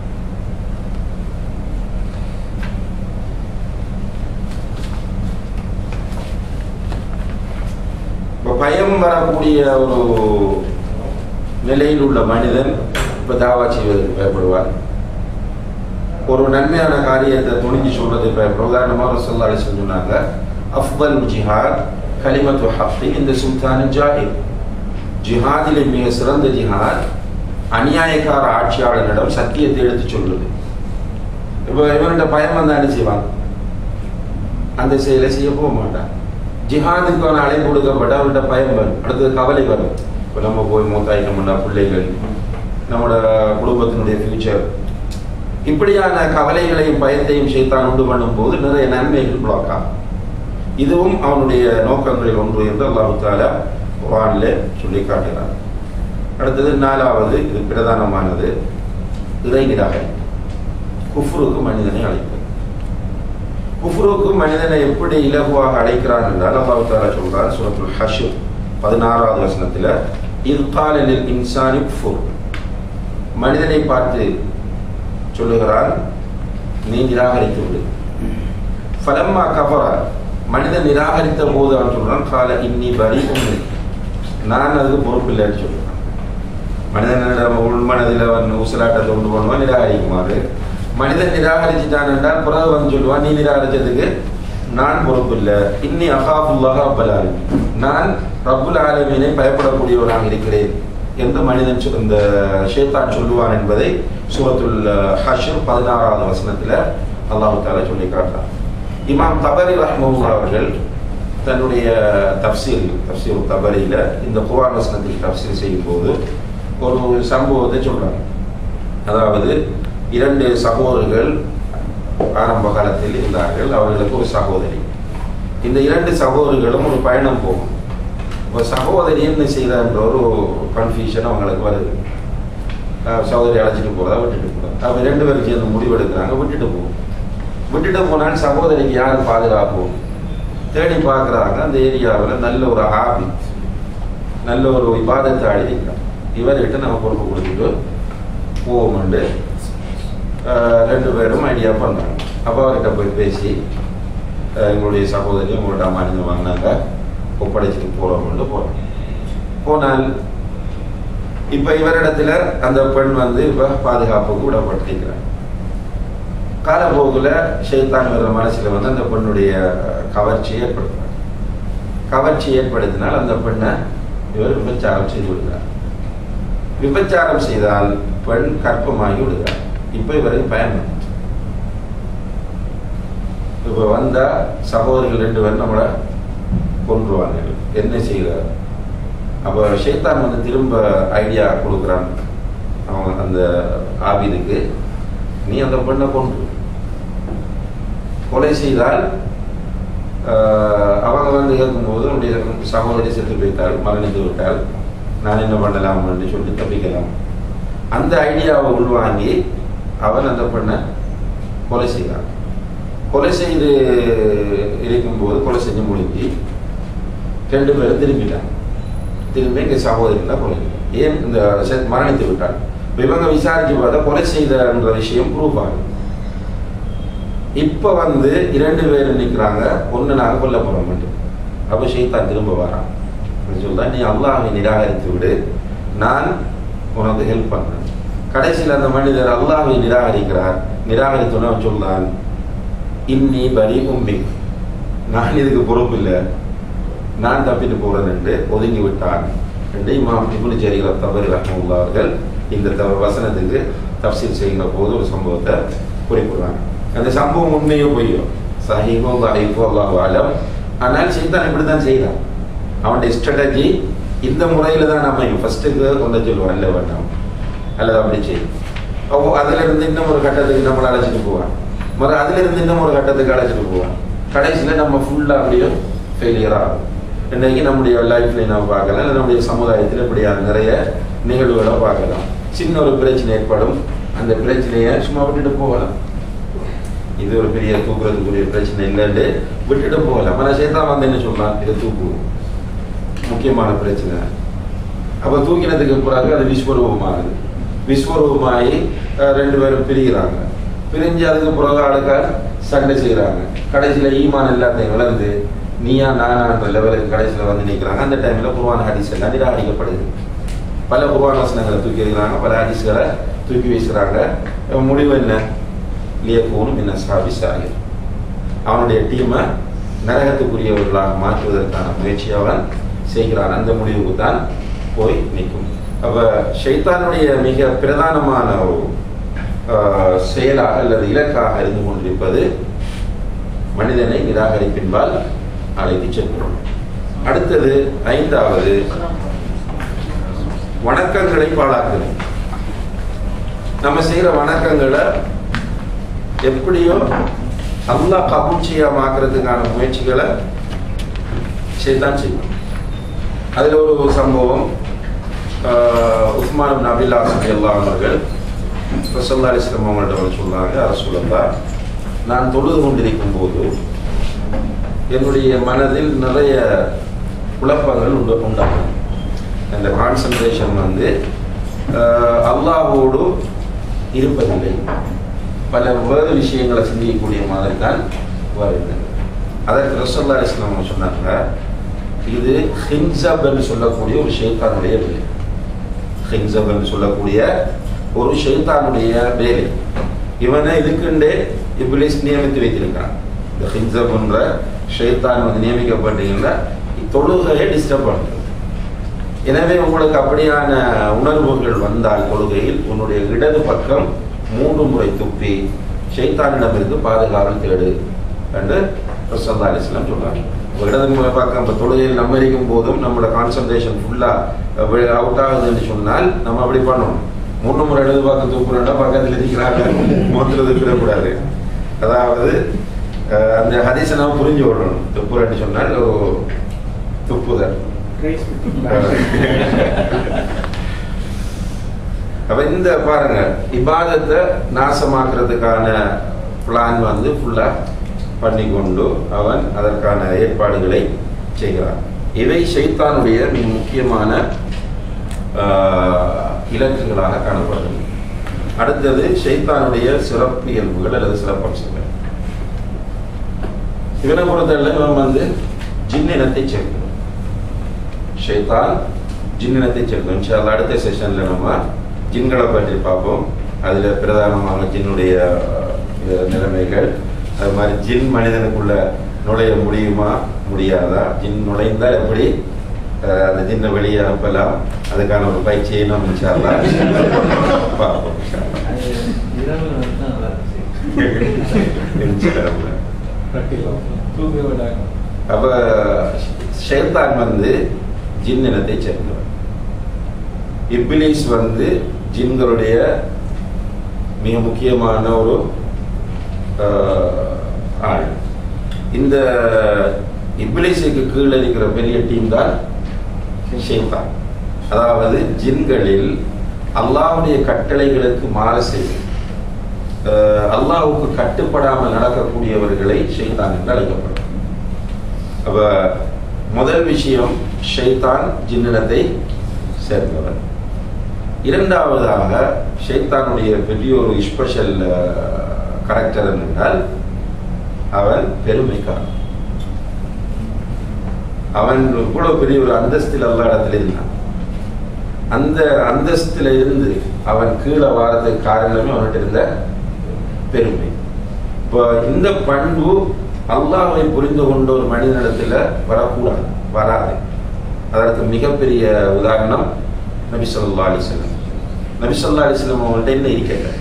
இப்போ பயம் வரக்கூடிய ஒரு நிலையில் உள்ள மனிதன் இப்போ தாவா செய்வதற்கு பயப்படுவார் ஒரு நன்மையான காரியத்தை துணிஞ்சு சொல்றது பயப்படுவார் உதாரணமாக சொல்லி சொன்னாங்க அஃபல் ஜிஹாத் கலிமத்து ஹஃபி இந்த சுல்தான் ஜாஹிர் ஜிஹாதிலே மிக சிறந்த ஜிஹாத் அநியாயக்கார ஆட்சியாளரிடம் சத்தியத்தை எடுத்து சொல்லுது இப்போ இவன்கிட்ட பயம் வந்தா என்ன செய்வான் அந்த செயலை செய்ய போக மாட்டான் ஜிஹாதுக்கான அழைப்பு கொடுக்கப்பட்ட அவர்கிட்ட பயம் வரும் அடுத்தது கவலை வரும் இப்போ நம்ம போய் மூத்தாயிட்டோம்னா பிள்ளைகள் நம்மளோட குடும்பத்தினுடைய ஃபியூச்சர் இப்படியான கவலைகளையும் பயத்தையும் செய்தான் உண்டு பண்ணும் போது நிறைய நன்மைகள் பிளாக் ஆகும் இதுவும் அவனுடைய நோக்கங்களில் ஒன்று என்று அல்லாஹு தாலா குரானில் சொல்லி காட்டுகிறார் அடுத்தது நாலாவது இது பிரதானமானது இறை நிராகரி குஃப்ருக்கு மனிதனை அழைப்பது குஃப்ருக்கு மனிதனை எப்படி இலகுவாக அழைக்கிறான் என்றால் அல்லாஹு தாலா சொல்றார் சுரத்துல் ஹஷு பதினாறாவது வசனத்தில் இது காலலில் இன்சானி ஃபுர் மனிதனை பார்த்து சொல்லுகிறார் நீ நிராகரித்து விடு ஃபலம்மா கபர மனிதன் நிராகரித்த போது அவன் சொல்றான் கால இன்னி பரி உண்மை நான் அதுக்கு பொறுப்பில்லைன்னு சொல்றான் மனிதனிடம் உள்மனதில் அவன் ஊசலாட்டத்தை கொண்டு போனவன் நிராகரிக்குமாறு மனிதன் நிராகரிச்சுட்டான் என்றால் பிறகு வந்து சொல்லுவான் நீ நிராகரிச்சதுக்கு நான் பொறுப்பில்லை இன்னி அகாபுல்லாக ரப்பல் ஆலமீன் நான் ரப்புல் ஆலமீனை பயப்படக்கூடியவனாக இருக்கிறேன் என்று மனிதன் சொ- இந்த ஷேத்தான் சொல்லுவான் என்பதை சூரத்துல் ஹஷர் பதினாறாவது வசனத்தில் அல்லாஹ் தாலா சொல்லி காட்டுறான் இமாம் தபரி ரஹ்மவுல்லா அவர்கள் தன்னுடைய தப்சீர் தப்சீர் தபரியில் இந்த குர்ஆன் வசனத்தில் தப்சீர் செய்யும் போது ஒரு சம்பவத்தை சொல்றாங்க அதாவது இரண்டு சகோதரர்கள் ஆரம்ப காலத்தில் இருந்தார்கள் அவர்களுக்கு ஒரு சகோதரி இந்த இரண்டு சகோதரிகளும் ஒரு பயணம் போகும் ஒரு சகோதரி என்ன செய்தான்ற ஒரு கன்ஃபியூஷன் அவங்களுக்கு வருது அஹ் சகோதரி அழைச்சிட்டு போறதா விட்டுட்டு போறதா அவங்க ரெண்டு பேரும் சேர்ந்து முடிவெடுக்கிறாங்க விட்டுட்டு போகும் விட்டுட்டு போனால் சகோதரிக்கு யார் பாதுகாப்பு தேடி பார்க்குறாங்க அந்த ஏரியாவில் நல்ல ஒரு ஆபித் நல்ல ஒரு விவாதத்தாடி இருக்கிறான் இவர்கிட்ட நம்ம பொறுப்பு கொடுத்துட்டு போவோம்ண்டு ஆஹ் ரெண்டு பேரும் ஐடியா பண்ணாங்க அப்போ அவர்கிட்ட போய் பேசி ஆஹ் எங்களுடைய சகோதரி உங்கள்ட்ட மாநிலம் வாங்கினாங்க ஒப்படைச்சிட்டு போகிறோம்னு போகிறோம் போனால் இப்போ இவரிடத்துல அந்த பெண் வந்து இப்போ பாதுகாப்புக்கு விடப்பட்டிருக்கிறார் காலப்போக்கில் ஷைத்தான் வர்ற மனசில் வந்து அந்த பெண்ணுடைய கவர்ச்சி ஏற்படுத்துறார் கவர்ச்சி ஏற்படுத்தினால் அந்த பெண்ணை இவர் விபச்சாரம் செய்து விடுகிறார் விபச்சாரம் செய்தால் பெண் கற்பமாகி விடுகிறார் இப்போ இவருக்கு பயன் வந்துச்சு. இப்போ வந்தா சகோதரிகள் ரெண்டு பேரும் நம்மளை கொன்றுவாங்க என்ன செய்கிறார் அப்போ ஷைத்தான் வந்து திரும்ப ஐடியா கொடுக்குறான் அவன் அந்த ஆபிதுக்கு நீ அந்த பெண்ணை கொன்று கொலை செய்தால் ஆஹ், அவங்க வந்து கேட்கும்போது உன்னுடைய சகோதரி செத்து போய்த்தால் மரணித்து விட்டால் நான் என்ன பண்ணலாம் என்று சொல்லி தப்பிக்கலாம் அந்த ஐடியாவை உள்வாங்கி அவன் அந்த பெண்ணை கொலை செய்தான் கொலை செய்து இருக்கும்போது கொலை செஞ்சு முடிஞ்சு ரெண்டு பேரும் திரும்பிட்டாங்க திரும்பி எங்கள் சகோதரிகளை கொலை ஏன் இந்த செ- மரணித்து விட்டாள் இப்ப இவங்க விசாரிச்சு பார்த்தா கொலை செய்தன்ற விஷயம் ப்ரூஃப் ஆகுது இப்போ வந்து இரண்டு பேர் நிற்கிறாங்க ஒன்று நாங்கள் கொல்ல போகிறோம் மட்டும் அப்போ ஷைத்தான் திரும்ப வரான் சொல்றா நீ அல்லாஹை நிராகரித்து விடு நான் உனக்கு ஹெல்ப் பண்றேன் கடைசியில் அந்த மனிதர் அல்லாஹை நிராகரிக்கிறார் நிராகரித்தோன்னு அவன் சொல்றான் இன்னி பரி உம்மி நான் இதுக்கு பொறுப்பு இல்லை நான் தப்பிட்டு போறேன் என்று ஒதுங்கி விட்டான் என்று இமாம் இபுனு ஜரீர் தபரி ரஹ்மத்துல்லாஹி அவர்கள் இந்த த- வசனத்துக்கு தப்சீல் செய்கிற போது ஒரு சம்பவத்தை குறிப்பிடுறாங்க அந்த சம்பவம் உண்மையோ பொய்யோ சஹீஹோ லஹீஃபோ அல்லாஹு ஆலம் ஆனால் சைத்தான் இப்படி தான் செய்தான் அவனுடைய ஸ்ட்ராட்டஜி இந்த முறையில் தான் அமையும் ஃபர்ஸ்ட்டுக்கு ஒன்றை சொல்லுவான் இல்லை வேண்டாம் அல்லது அப்படி செய்யும் அப்போ அதுல இருந்து இன்னும் ஒரு கட்டத்துக்கு நம்மளை அழைச்சிட்டு போவான் மறு அதுல இருந்து இன்னும் ஒரு கட்டத்துக்கு அழைச்சிட்டு போவான் கடைசியில நம்ம ஃபுல்லா அப்படியே ஃபெயிலியர் ஆகும் இன்னைக்கு நம்முடைய லைஃப்ல நம்ம பார்க்கலாம் இல்லை நம்முடைய சமுதாயத்தில் இப்படியான நிறைய நிகழ்வுகளை பார்க்கலாம் சின்ன ஒரு பிரச்சனை ஏற்படும் அந்த பிரச்சனையை சும்மா விட்டுட்டு போகலாம் இது ஒரு பெரிய தூக்குறதுக்குரிய பிரச்சனை இல்லைன்னு விட்டுட்டு போகலாம் ஆனால் சேத்தான் வந்து என்ன சொல்லலாம் இதை தூக்குவோம் முக்கியமான பிரச்சனை அப்போ தூக்கினதுக்கு பிறகு அது விஸ்வரூபமாகுது விஸ்வரூபமாகி அஹ், ரெண்டு பேரும் பிரிகிறாங்க பிரிஞ்சு அதுக்கு பிறகு ஆளுக்கால் சண்டை செய்கிறாங்க கடைசியில் ஈமான் எல்லாத்தையும் இழந்து நீயா நானான்ற லெவலுக்கு கடைசியில் வந்து நிற்கிறாங்க அந்த டைமில் குர்வான ஹதீஸ் எல்லாம் நிராகரிக்கப்படுது பல குர்வான் வசனங்களை தூக்கி எறிகிறாங்க பல ஹதீஸ்களை தூக்கி வீசுகிறாங்க அஹ், முடிவு என்ன லியக்கூனும் என்ன சாபி சாகிர் அவனுடைய டீமை நரகத்துக்குரியவர்களாக மாற்றுவதற்கான முயற்சி அவன் செய்கிறான் அந்த முடிவுக்கு தான் போய் நிற்கும் அப்ப ஷைத்தானுடைய மிக பிரதானமான ஒரு ஆஹ், செயலாக அல்லது இலக்காக இருந்து கொண்டிருப்பது மனிதனை நிராகரிப்பின்பால் அழைத்து செல்கிறோம் அடுத்தது ஐந்தாவது வணக்கங்களை பாழாக்குது நம்ம செய்யற வணக்கங்களை எப்படியோ அல்லாஹ் கபூச்சியமாக்குறதுக்கான முயற்சிகளை செய்தான் செய்யும் அதில் ஒரு சம்பவம் ஆஹ், உஸ்மான் பின் அபில்லா எல்லா அவர்கள் ரசல்லா அலிஸ்லாம் அவங்கள்ட்ட வந்து சொன்னாங்க அரசுலல்லா நான் தொழுது கொண்டிருக்கும் போது என்னுடைய மனதில் நிறைய குழப்பங்கள் உண்டு உண்டாகும் அந்த கான்சன்ட்ரேஷன் வந்து ஆஹ், அல்லாஹ்வோடு இருப்பதில்லை பல வேறு விஷயங்களை சிந்திக்கக்கூடிய மாதிரி தான் வருது அதற்கு ரசல்லா இஸ்லாம் சொன்னாங்க இது ஹின்சப் என்று சொல்லக்கூடிய ஒரு ஷைத்தானுடைய வேலை ஹின்சப் என்று சொல்லக்கூடிய ஒரு ஷைத்தானுடைய வேலை இவனை இதுக்குண்டே இப்ளீஸ் நியமித்து வைத்திருக்கான் இந்த ஹின்சப் என்ற ஷைத்தான் வந்து நியமிக்கப்பட்டீங்கன்னா தொழுகையை டிஸ்டர்ப் பண்ணுறது எனவே உங்களுக்கு அப்படியான உணர்வுகள் வந்தால் தொழுகையில் உன்னுடைய இடது பக்கம் மூன்று முறை துப்பி ஷைத்தானிடமிருந்து பாதுகாவல் தேடு என்று ரசல்லா அலிஸ்லாம் சொல்றாங்க ஒரு இடது முறை பக்கம் இப்போ தொழுகையில் நம்ம இருக்கும் போதும் நம்மளோட கான்சன்ட்ரேஷன் ஃபுல்லாக அவுட் ஆகுதுன்னு சொன்னால் நம்ம அப்படி பண்ணணும் மூணு முறை இடது பக்கம் துப்புறா பக்கத்தில் இருக்கிறாங்க மூத்துல துப்பிடக்கூடாது அதாவது அஹ், அந்த ஹதீஸை நம்ம புரிஞ்சு விடணும் துப்புரன்னு சொன்னால் ஒரு துப்புதல் அப்ப இந்த பாருங்க இபாதத்தை நாசமாக்குறதுக்கான பிளான் வந்து ஃபுல்லா பண்ணி கொண்டு அவன் அதற்கான ஏற்பாடுகளை செய்கிறான் இவை ஷைத்தானுடைய மிக முக்கியமான ஆஹ், இலக்குகளாக காணப்படுகிறது அடுத்தது ஷைத்தானுடைய சிறப்பு இயல்புகள் அல்லது சிறப்பம்சங்கள் இவனை பொறுத்தவரை இவன் வந்து ஜின்னினத்தை சேர்க்கிறான் ஷைத்தான் ஜின்னினத்தை சேர்க்கும் இன்ஷா அல்லாஹ் அடுத்த செஷன்ல நம்ம ஜின்களை பற்றி பார்ப்போம் அதுல பிரதானமாக ஜின்னுடைய அஹ், இது நிலைமைகள் அது மாதிரி ஜின் மனிதனுக்குள்ள நுழைய முடியுமா முடியாதா ஜின் நுழைந்தால் எப்படி அஹ், அந்த ஜின்னை வெளியே அனுப்பலாம் அதுக்கான ஒரு பயிற்சியை நம்ம இன்ஷா அல்லாஹ் பார்ப்போம் இன்ஷா அல்லாஹ். இன்ஷா அல்லாஹ். அப்ப ஷைத்தான் வந்து ஜின் இனத்தை சேர்ந்தவன் இப்லீஸ் வந்து ஜின்களுடைய மிக முக்கியமான ஒரு ஆஹ், ஆள் இந்த இப்லீஸுக்கு கீழே இருக்கிற பெரிய டீம் தான் ஷைத்தான் அதாவது ஜின்களில் அல்லாஹ்வுடைய கட்டளைகளுக்கு மாறு செய்து ஆஹ், அல்லாஹ்வுக்கு கட்டுப்படாமல் நடக்கக்கூடியவர்களை ஷைத்தான் என்று அழைக்கப்படும் அப்ப முதல் விஷயம் ஷைத்தான் ஜின்னிடத்தை சேர்ந்தவன் இரண்டாவதாக ஷைத்தானுடைய பெரிய ஒரு ஸ்பெஷல் கரெக்டர் என்றால் அவன் பெருமைக்காரன் அவன் கூட பெரிய ஒரு அந்தஸ்தில் அல்ல இடத்துல இருந்தான் அந்த அந்தஸ்தில் இருந்து அவன் கீழே வாரதுக்கு காரணமே அவன்கிட்ட இருந்த பெருமை இப்போ இந்த பண்பு அல்லாஹ்வை புரிந்து கொண்ட ஒரு மனிதனிடத்துல வரக்கூடாது வராது அதற்கு மிகப்பெரிய உதாரணம் நபி ஸல்லல்லாஹு அலைஹி வஸல்லம் நபி ஸல்லல்லாஹு அலைஹி வஸல்லம் அவங்கள்ட்ட என்ன இருக்கல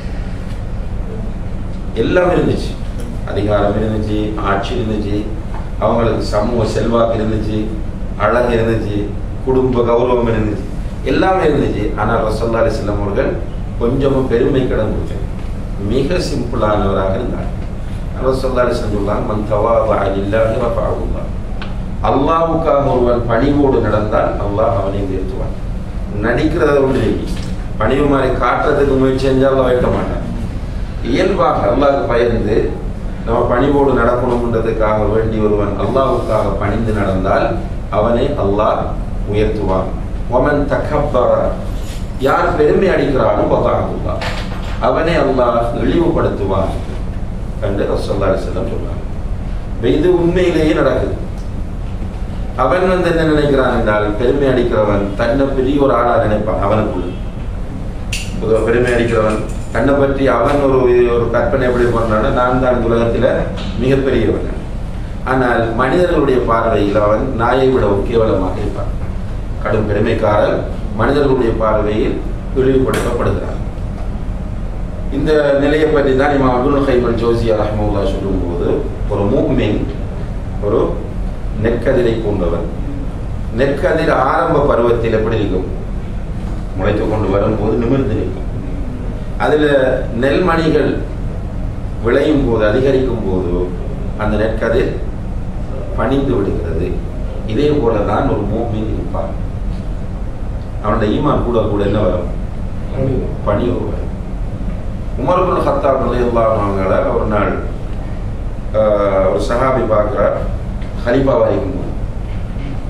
எல்லாம் இருந்துச்சு அதிகாரம் இருந்துச்சு ஆட்சி இருந்துச்சு அவங்களுக்கு சமூக செல்வாக்கு இருந்துச்சு அழகு இருந்துச்சு குடும்ப கௌரவம் இருந்துச்சு எல்லாமே இருந்துச்சு ஆனால் ரசல்லா அலிஸ்லாம் அவர்கள் கொஞ்சமும் பெருமை கடன் கொடுத்தாங்க மிக சிம்பிளானவராக இருந்தார் ரசல்லா அலிஸ்லாம் சொல்றாங்க மன் தவாதா லில்லாஹி ரஃபஅஹுல்லாஹ் அல்லாஹ்வுக்காக ஒருவன் பணிவோடு நடந்தால் அல்லாஹ் அவனை உயர்த்துவான் நடிக்கிறத ஒன்று இல்லை. பணிவு மாதிரி காட்டுறதுக்கு முயற்சி செஞ்சால் அல்லாஹ் வைக்க மாட்டான் இயல்பாக அல்லாஹ்வுக்கு பயந்து நம்ம பணிவோடு நடக்கணும்ன்றதுக்காக வேண்டி ஒருவன் அல்லாஹ்வுக்காக பணிந்து நடந்தால் அவனை அல்லாஹ் உயர்த்துவான் ஒமன் தக்கப்பர யார் பெருமை அடிக்கிறானோ பதாகுல்லா அவனை அல்லாஹ் இழிவுபடுத்துவான் என்று ரசல்லா அலிஸ்லாம் சொல்றாங்க இப்ப இது உண்மையிலேயே நடக்குது அவன் வந்து என்ன நினைக்கிறான் என்றால் பெருமை அடிக்கிறவன் தன்னை பெரிய ஒரு ஆளா நினைப்பான் அவனுக்குள்ள பொதுவா பெருமை அடிக்கிறவன் தன்னை பற்றி அவன் ஒரு ஒரு கற்பனை எப்படி பண்றான்னா நான் தான் உலகத்துல மிகப்பெரியவன் ஆனால் மனிதர்களுடைய பார்வையில் அவன் நாயை விடவும் கேவலமாக இருப்பான் கடும் பெருமைக்காரன் மனிதர்களுடைய பார்வையில் இழிவுபடுத்தப்படுகிறான் இந்த நிலையை பற்றி தான் இமாம் அப்துல் ஹைமன் ஜோசி ரஹ்மவுல்லா சொல்லும்போது ஒரு மூமின் ஒரு நெற்கதிரை போன்றவன் நெற்கதிர் ஆரம்ப பருவத்தில் எப்படி இருக்கும் முளைத்து கொண்டு வரும்போது நிமிர்ந்து நிற்கும் அதில் நெல்மணிகள் விளையும் போது அதிகரிக்கும் போது அந்த நெற்கதிர் பணிந்து விடுகிறது இதே போல தான் ஒரு மூமின் இருப்பான் அவனுடைய ஈமான் கூட கூட என்ன வரும் பணிவு வரும் உமர்புல் ஹத்தாப் ரலியல்லாஹுங்கள ஒரு நாள் ஆஹ், ஒரு சஹாபி பார்க்குறார் ஹலிஃபாவாக இருக்கும்போது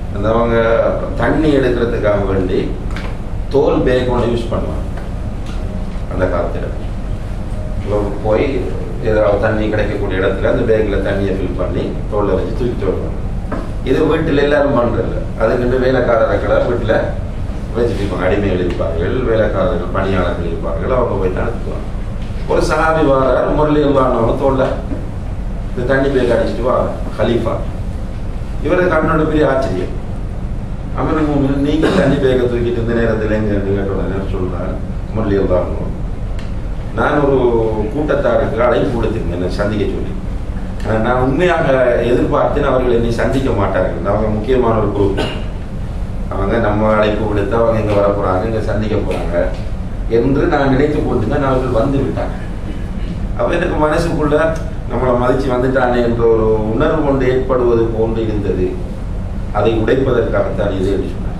அந்த அவங்க தண்ணி எடுக்கிறதுக்காக வேண்டி தோல் பேக் ஒன்று யூஸ் பண்ணுவாங்க அந்த காலத்தில் இப்போ போய் ஏதாவது தண்ணி கிடைக்கக்கூடிய இடத்துல அந்த பேக்கில் தண்ணியை ஃபில் பண்ணி தோலில் வச்சு தூக்கிட்டு வருவாங்க இது வீட்டில் எல்லாரும் பண்ணுறதில்ல அதுக்குண்டு வேலைக்காரர்களை வீட்டில் வச்சுட்டு இருப்பாங்க அடிமைகள் இருப்பார்கள் வேலைக்காரர்கள் பணியாளர்கள் இருப்பார்கள் அவங்க போய் நடத்துவாங்க ஒரு சஹாபி வாரார் முரளி வாங்கினவங்க தோல்ல இந்த தண்ணி பேக் அடிச்சுட்டு வா ஹலீஃபா இவரை கண்ணோட பெரிய ஆச்சரியம் அமீர் நீங்க தண்ணி பேக்கை தூக்கிட்டு இந்த நேரத்தில் எங்க கேட்டோட சொல்றாரு முரளி வாங்கணும் நான் ஒரு கூட்டத்தாருக்கு அழைப்பு கொடுத்திருந்தேன் என்னை சந்திக்க சொல்லி ஆனா, நான் உண்மையாக எதிர்பார்த்தேன் அவர்கள் என்னை சந்திக்க மாட்டார்கள் அவங்க முக்கியமான ஒரு குரூப் அவங்க நம்ம அழைப்பு விடுத்து அவங்க இங்க வர போறாங்க இங்க சந்திக்க போறாங்க என்று நான் நினைத்து கொண்டிருந்தேன் அவர்கள் வந்து விட்டாங்க அப்ப எனக்கு மனசுக்குள்ள நம்மளை மதிச்சு வந்துட்டானே என்ற ஒரு உணர்வு கொண்டு ஏற்படுவது போன்று இருந்தது அதை உடைப்பதற்காகத்தான் இது என்று சொன்னார்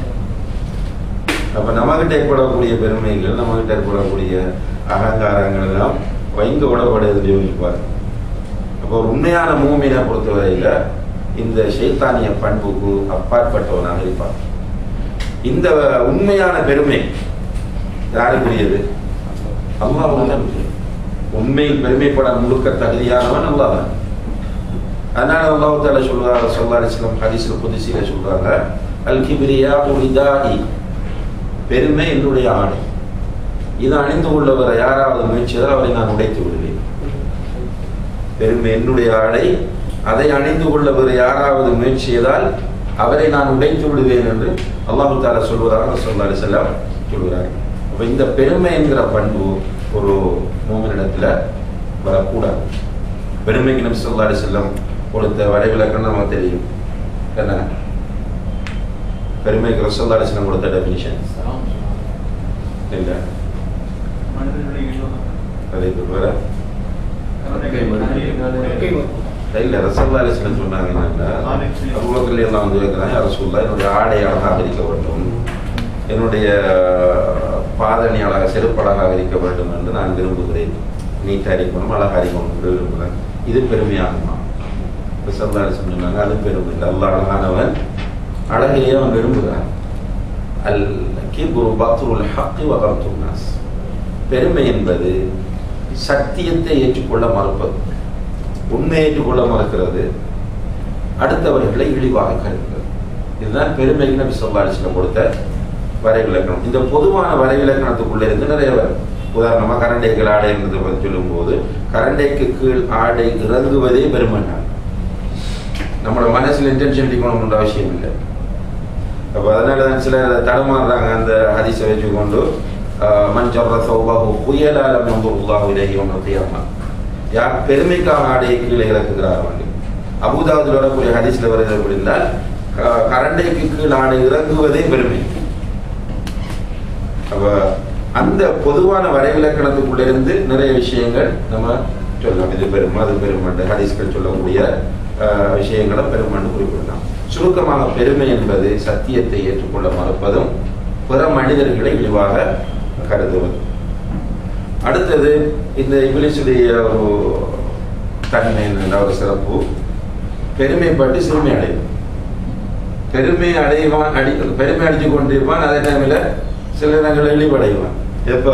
அப்ப நம்மகிட்ட ஏற்படக்கூடிய பெருமைகள் நம்மகிட்ட ஏற்படக்கூடிய அகங்காரங்கள் எல்லாம் வைங்க உடப்படுது யோசிப்பார் அப்போ ஒரு உண்மையான மூமினை பொறுத்தவரையில இந்த சைத்தானிய பண்புக்கு அப்பாற்பட்டவனாக இருப்பார் இந்த உண்மையான பெருமை யாருக்குரியது அல்லாஹ் உண்மையில் பெருமைப்பட முழுக்க தகுதியானவன் அல்லாஹ் அதனால அல்லாஹ் தால சொல்றாங்க சொல்லா இஸ்லாம் ஹதீஸ்ல புதுசில சொல்றாங்க அல் கிபிரியா உரிதாஇ பெருமை என்னுடைய ஆடை இதை அணிந்து கொள்ளவரை யாராவது முயற்சியால் அவரை நான் உடைத்து விடுவேன் பெருமை என்னுடைய ஆடை அதை அணிந்து கொள்ளவர் யாராவது முயற்சி செய்தால் அவரை நான் உடைத்து விடுவேன் என்று அல்லாஹு தாலா சொல்வதாக சொல்லாரு செல்லம் சொல்கிறார் அப்ப இந்த பெருமை என்கிற பண்பு ஒரு மூமினிடத்துல வரக்கூடாது பெருமைக்கு நம் சொல்லாரு செல்லம் கொடுத்த வரைவிலக்கணம் நமக்கு தெரியும் என்ன பெருமைக்கு ரசோல்லாரு செல்லம் கொடுத்த டெபினிஷன் இல்லை அதை வேற இல்ல ரசல்லா அலிஸ்லாம் சொன்னாங்க என்னன்னா அபுபக்கர் எல்லாம் வந்து கேட்கிறாங்க ரசூல்லா என்னுடைய ஆடை அழகாக இருக்க வேண்டும் என்னுடைய பாதணி அழகாக செருப்பழகாக இருக்க வேண்டும் என்று நான் விரும்புகிறேன் நீட்டாக இருக்கணும் அழகாக இருக்கணும் என்று விரும்புகிறேன் இது பெருமையாகுமா ரசல்லா அலிஸ்லாம் சொன்னாங்க அது பெருமை இல்லை அல்லா அழகானவன் அழகையே அவன் விரும்புகிறான் அல் கிபுரு பத்ருல் ஹக்கி வகர்த்துல் நாஸ் பெருமை என்பது சத்தியத்தை ஏற்றுக்கொள்ள மறுப்பது உண்மையை ஏற்றுக்கொள்ள மறுக்கிறது அடுத்தவர்களை இழிவாக கருதுகிறது இதுதான் பெருமைக்கு நபி சொல்லா அலிஸ்லம் கொடுத்த வரைவிலக்கணம் இந்த பொதுவான வரைவிலக்கணத்துக்குள்ள இருந்து நிறைய வரும் உதாரணமா கரண்டைகள் ஆடை என்பதை பற்றி சொல்லும்போது கரண்டைக்கு கீழ் ஆடை இறங்குவதே பெருமை நம்மளோட மனசுல இன்டென்ஷன் இருக்கணும்ன்ற அவசியம் இல்லை அப்போ அதனால தான் சில தடுமாறுறாங்க அந்த ஹதீஸை வச்சுக்கொண்டு மன் ஜர்ர சௌபாஹு புயலால மந்துல்லாஹு இலைஹி வ கியாமா யார் பெருமைக்காக ஆடையை கீழே இறக்குகிறார்கள் அபுதாபுதில் வரக்கூடிய ஹதீஸ்ல வருகிறது அப்படின்னால் கரண்டைக்கு கீழ் ஆடை இறங்குவதே பெருமை அப்ப அந்த பொதுவான வரைவிலக்கணத்துக்குள்ள இருந்து நிறைய விஷயங்கள் நம்ம சொல்லலாம் இது பெருமை அது பெருமை ஹதீஸ்கள் சொல்லக்கூடிய விஷயங்களை பெருமைன்னு குறிப்பிடலாம் சுருக்கமாக பெருமை என்பது சத்தியத்தை ஏற்றுக்கொள்ள மறுப்பதும் பிற மனிதர்களை இழிவாக கருதுவது அடுத்தது இந்த இங்கிலீஷுடைய ஒரு தன்மை என்ற ஒரு சிறப்பு பெருமைப்பட்டு சிறுமை அடையும் பெருமை அடைவான் அடி பெருமை அடித்து கொண்டிருப்பான் அதே டைமில் சில நேரங்களில் இழிவடைவான் எப்ப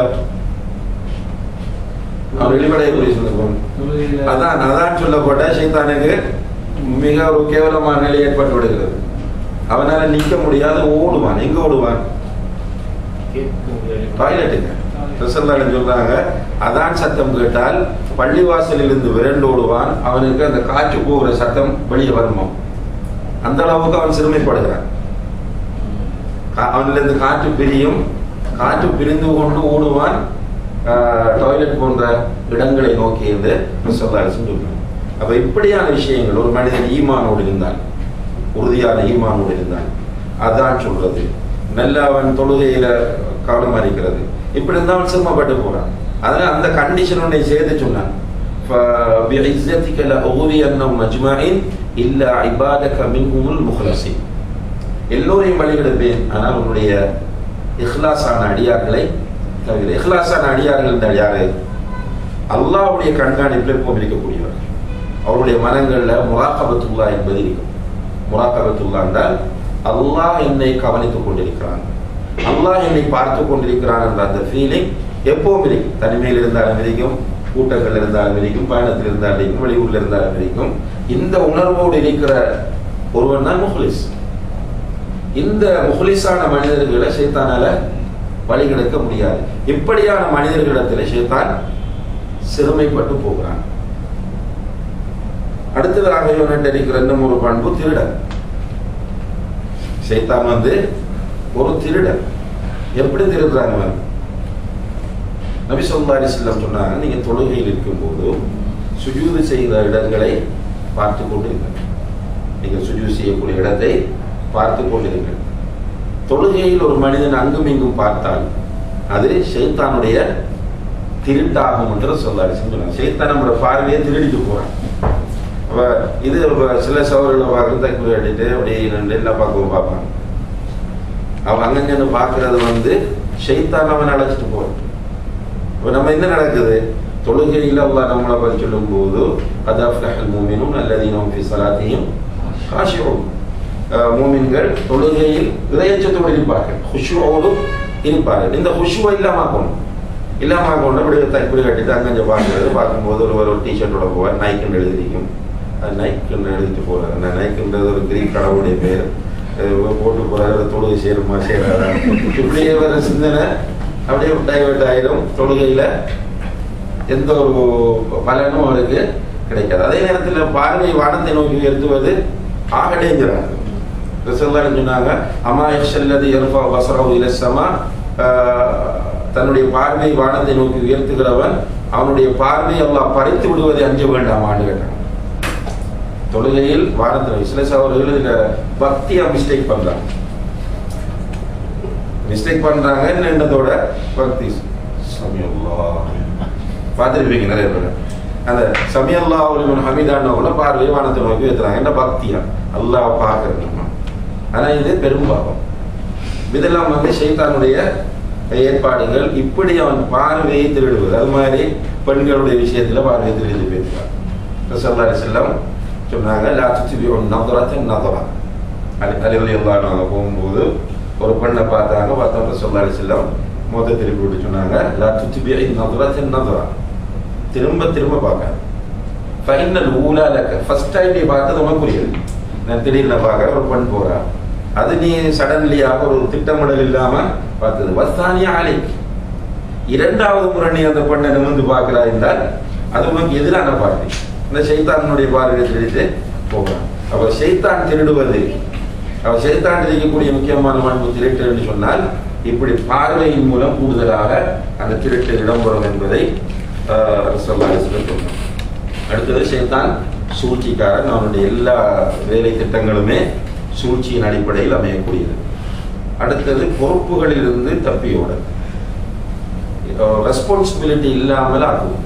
அவன் இழிவடையக்கூடிய சொல்லுவோம் அதான் அதான் சொல்லப்பட்ட சைத்தானுக்கு மிக ஒரு கேவலமான நிலை ஏற்பட்டு விடுகிறது அவனால நிக்க முடியாது ஓடுவான் எங்க ஓடுவான் டாய்லெட்டுங்க ரிசல்லான்னு சொல்றாங்க அதான் சத்தம் கேட்டால் பள்ளிவாசலில் இருந்து விரண்டு ஓடுவான் அவனுக்கு அந்த காற்று போகிற சத்தம் வெளியே வருமா அந்த அளவுக்கு அவன் சிறுமைப்படுகிறான் அவன்ல இருந்து காற்று பிரியும் காற்று பிரிந்து கொண்டு ஓடுவான் டாய்லெட் போன்ற இடங்களை நோக்கி என்று ரிசல்லான்னு சொல்றாங்க அப்ப இப்படியான விஷயங்கள் ஒரு மனிதன் ஈமானோடு இருந்தான் உறுதியான ஈமானோடு இருந்தான் அதான் சொல்றது நல்ல அவன் தொழுகையில கவனமா இருக்கிறது இப்படி இருந்தா அவன் சிரமப்பட்டு போறான் அதனால அந்த கண்டிஷன் உன்னை சேர்த்து சொன்னான் بِعِزَّتِكَ لَأُغْوِيَنَّهُمْ أَجْمَعِينَ إِلَّا عِبَادَكَ مِنْهُمُ الْمُخْلَصِينَ எல்லோரையும் வழிகெடுப்பேன் ஆனால் உன்னுடைய இஹ்லாஸான அடியார்களை தவிர இஹ்லாஸான அடியார்கள் என்றால் யாரு அல்லாவுடைய கண்காணிப்பில் எப்பவும் இருக்கக்கூடியவர் அவருடைய மனங்கள்ல முராக்கபத்துல்லா என்பது இருக்கும் முராக்கபத்துல்லா என்றால் அல்லாஹ் என்னை கவனித்துக் கொண்டிருக்கிறான் அல்லாஹ் என்னை பார்த்து கொண்டிருக்கிறான் என்ற அந்த ஃபீலிங் எப்பவும் இருக்கும் தனிமையில் இருந்தாலும் இருக்கும் கூட்டங்கள் இருந்தாலும் இருக்கும் பயணத்தில் இருந்தாலும் இருக்கும் வெளியூர்ல இருந்தாலும் இருக்கும் இந்த உணர்வோடு இருக்கிற ஒருவன் தான் முஹ்லிஸ் இந்த முஹ்லிஸான மனிதர்களை ஷைத்தானால வழி கிடைக்க முடியாது இப்படியான மனிதர்களிடத்தில் ஷைத்தான் சிறுமைப்பட்டு போகிறான் அடுத்ததாக இவன்கிட்ட இருக்கிற இன்னும் ஒரு பண்பு திருடன் ஷைத்தான் வந்து ஒரு திருடன் எப்படி திருடுறாங்க அவன்? நபி சொல்லா அலிஸ்லாம் சொன்னாங்க நீங்க தொழுகையில் இருக்கும்போது சுஜூது செய்கிற இடங்களை பார்த்து கொண்டு இருங்கள் நீங்கள் சுஜூது செய்யக்கூடிய இடத்தை பார்த்து கொண்டிருங்கள் தொழுகையில் ஒரு மனிதன் அங்கும் இங்கும் பார்த்தால் அது ஷைத்தானுடைய திருட்டாகும் என்று சொல்லாரு சொன்னாங்க ஷைத்தான் நம்மளோட பார்வையை திருடிட்டு போறான் அப்ப இது இப்ப சில சவர்களை பார்க்க தக்கு அடிட்டு அப்படியே ரெண்டு எல்லா பக்கமும் பார்ப்பாங்க அவன் அங்கங்கன்னு பார்க்கறது வந்து ஷைத்தான் அவன் அழைச்சிட்டு போறான் இப்போ நம்ம என்ன நடக்குது தொழுகையில் அல்லாஹ் நம்மளை பற்றி சொல்லும் போது அது அஃப்லஹல் மூமினும் அல்லதீனும் ஃபி ஸலாத்திஹிம் காஷியூன் மூமின்கள் தொழுகையில் இறையச்சத்தோடு இருப்பார்கள் ஹுஷுவோடு இருப்பார்கள் இந்த ஹுஷுவை இல்லாம ஆக்கணும் இல்லாம ஆக்கணும் இப்படி தற்படி கட்டிட்டு அங்கஞ்ச பார்க்கறது பார்க்கும்போது ஒரு ஒரு டிஷர்ட்டோட போவார் நைக்குன்னு எழுதிருக்கும் அது நைக்குன்னு எழுதிட்டு போறாரு அந்த நைக்குன்றது ஒரு கிரீக் கடவுளுடைய பேர் அஹ் போட்டு போறாரு தொழுகை சேருமா சேராதா இப்படியே வர சிந்தனை அப்படியே டைவர்ட் ஆயிடும் தொழுகையில எந்த ஒரு பலனும் அவருக்கு கிடைக்காது அதே நேரத்தில் பார்வை வானத்தை நோக்கி உயர்த்துவது ஆக டேஞ்சராக ரிசல்லான்னு சொன்னாங்க அமா யஷல்லது எர்ஃபா வசரவு இலசமா தன்னுடைய பார்வை வானத்தை நோக்கி உயர்த்துகிறவன் அவனுடைய பார்வை அல்லாஹ் பறித்து விடுவதை அஞ்ச வேண்டாமான்னு கேட்டாங்க தொழுகையில் வானத்தில் சில சகோதரர்கள் இதுல பக்தியா மிஸ்டேக் பண்றாங்க மிஸ்டேக் பண்றாங்க என்னதோட பக்தி சமியல்லா பார்த்துருப்பீங்க நிறைய பேர் அந்த சமியல்லா அவர்கள் ஹமீதானோட பார்வையை வானத்தை நோக்கி வைக்கிறாங்க என்ன பக்தியா அல்லாஹ் பார்க்கறது நம்ம ஆனா இது பெரும் பாவம் இதெல்லாம் வந்து ஷைத்தானுடைய ஏற்பாடுகள் இப்படி அவன் பார்வையை திருடுவது அது மாதிரி பெண்களுடைய விஷயத்துல பார்வையை திருடி பேசுவார் ரசல்லா செல்லம் சொன்னாங்க லா துத்திபி நதரத்தின் நதரா அலி அலிவலி நாங்க போகும்போது ஒரு பெண்ணை பார்த்தாங்க பார்த்தோம் ரசல்லா செல்லம் மொத்த திருப்பி விட்டு சொன்னாங்க லா துத்திபி நதரத்தின் நதரா திரும்ப திரும்ப பார்க்க ஃபைனல் ஊலா லக்க ஃபர்ஸ்ட் டைம் நீ பார்த்தது உனக்கு புரியுது நான் திடீர்னு பார்க்க ஒரு பெண் போறா அது நீ சடன்லியாக ஒரு திட்டமிடல் இல்லாம பார்த்தது வஸ்தானியா அலை இரண்டாவது முறை நீ அந்த பெண்ணை நிமிர்ந்து பார்க்கிறாய் என்றால் அது உனக்கு எதிரான பார்வை இந்த சைத்தானுடைய பார்வையை திருடிட்டு போகிறான் அப்ப சைத்தான் திருடுவது அவ சைத்தான் இருக்கக்கூடிய முக்கியமான பண்பு திருட்டு என்று சொன்னால் இப்படி பார்வையின் மூலம் கூடுதலாக அந்த திருட்டு இடம்பெறும் என்பதை சொல்றோம் அடுத்தது சைத்தான் சூழ்ச்சிக்காரன் அவனுடைய எல்லா வேலை திட்டங்களுமே சூழ்ச்சியின் அடிப்படையில் அமையக்கூடியது அடுத்தது பொறுப்புகளிலிருந்து தப்பியோட ரெஸ்பான்சிபிலிட்டி இல்லாமல் ஆக்குவோம்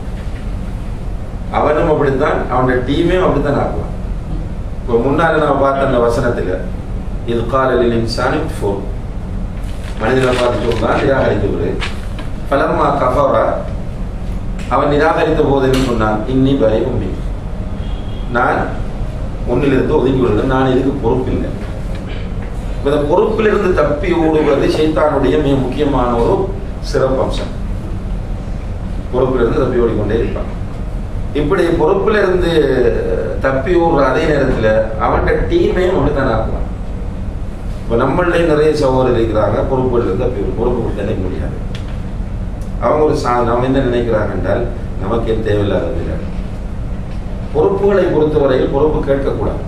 அவனும் அப்படித்தான் அவனுடைய டீமையும் அப்படித்தான் ஆக்குவான் இப்போ முன்னால நான் பார்த்த அந்த வசனத்தில் இது காலில் இன்சானி ஃபோர் மனிதனை பார்த்து சொன்னால் நிராகரித்து விடு பலம்மா கஃபரா அவன் நிராகரித்த போது என்ன சொன்னான் இன்னி பய உண்மை நான் ஒன்னிலிருந்து ஒதுங்கி விடுகிறேன் நான் இதுக்கு பொறுப்பில்லை இந்த பொறுப்பிலிருந்து தப்பி ஓடுவது சைத்தானுடைய மிக முக்கியமான ஒரு சிறப்பம்சம் பொறுப்பிலிருந்து தப்பி ஓடிக்கொண்டே இருப்பான் இப்படி பொறுப்புல இருந்து தப்பி ஓடுற அதே நேரத்தில் அவன்கிட்ட டீமையும் அப்படித்தான் ஆக்குவான் இப்போ நம்மளே நிறைய சகோதரர் இருக்கிறாங்க பொறுப்புல இருந்து தப்பி ஒரு பொறுப்பு கொடுத்து நினைக்க முடியாது அவங்க ஒரு சா அவங்க என்ன நினைக்கிறாங்க என்றால் நமக்கு என் தேவையில்லாத பொறுப்புகளை பொறுத்தவரையில் பொறுப்பு கேட்கக்கூடாது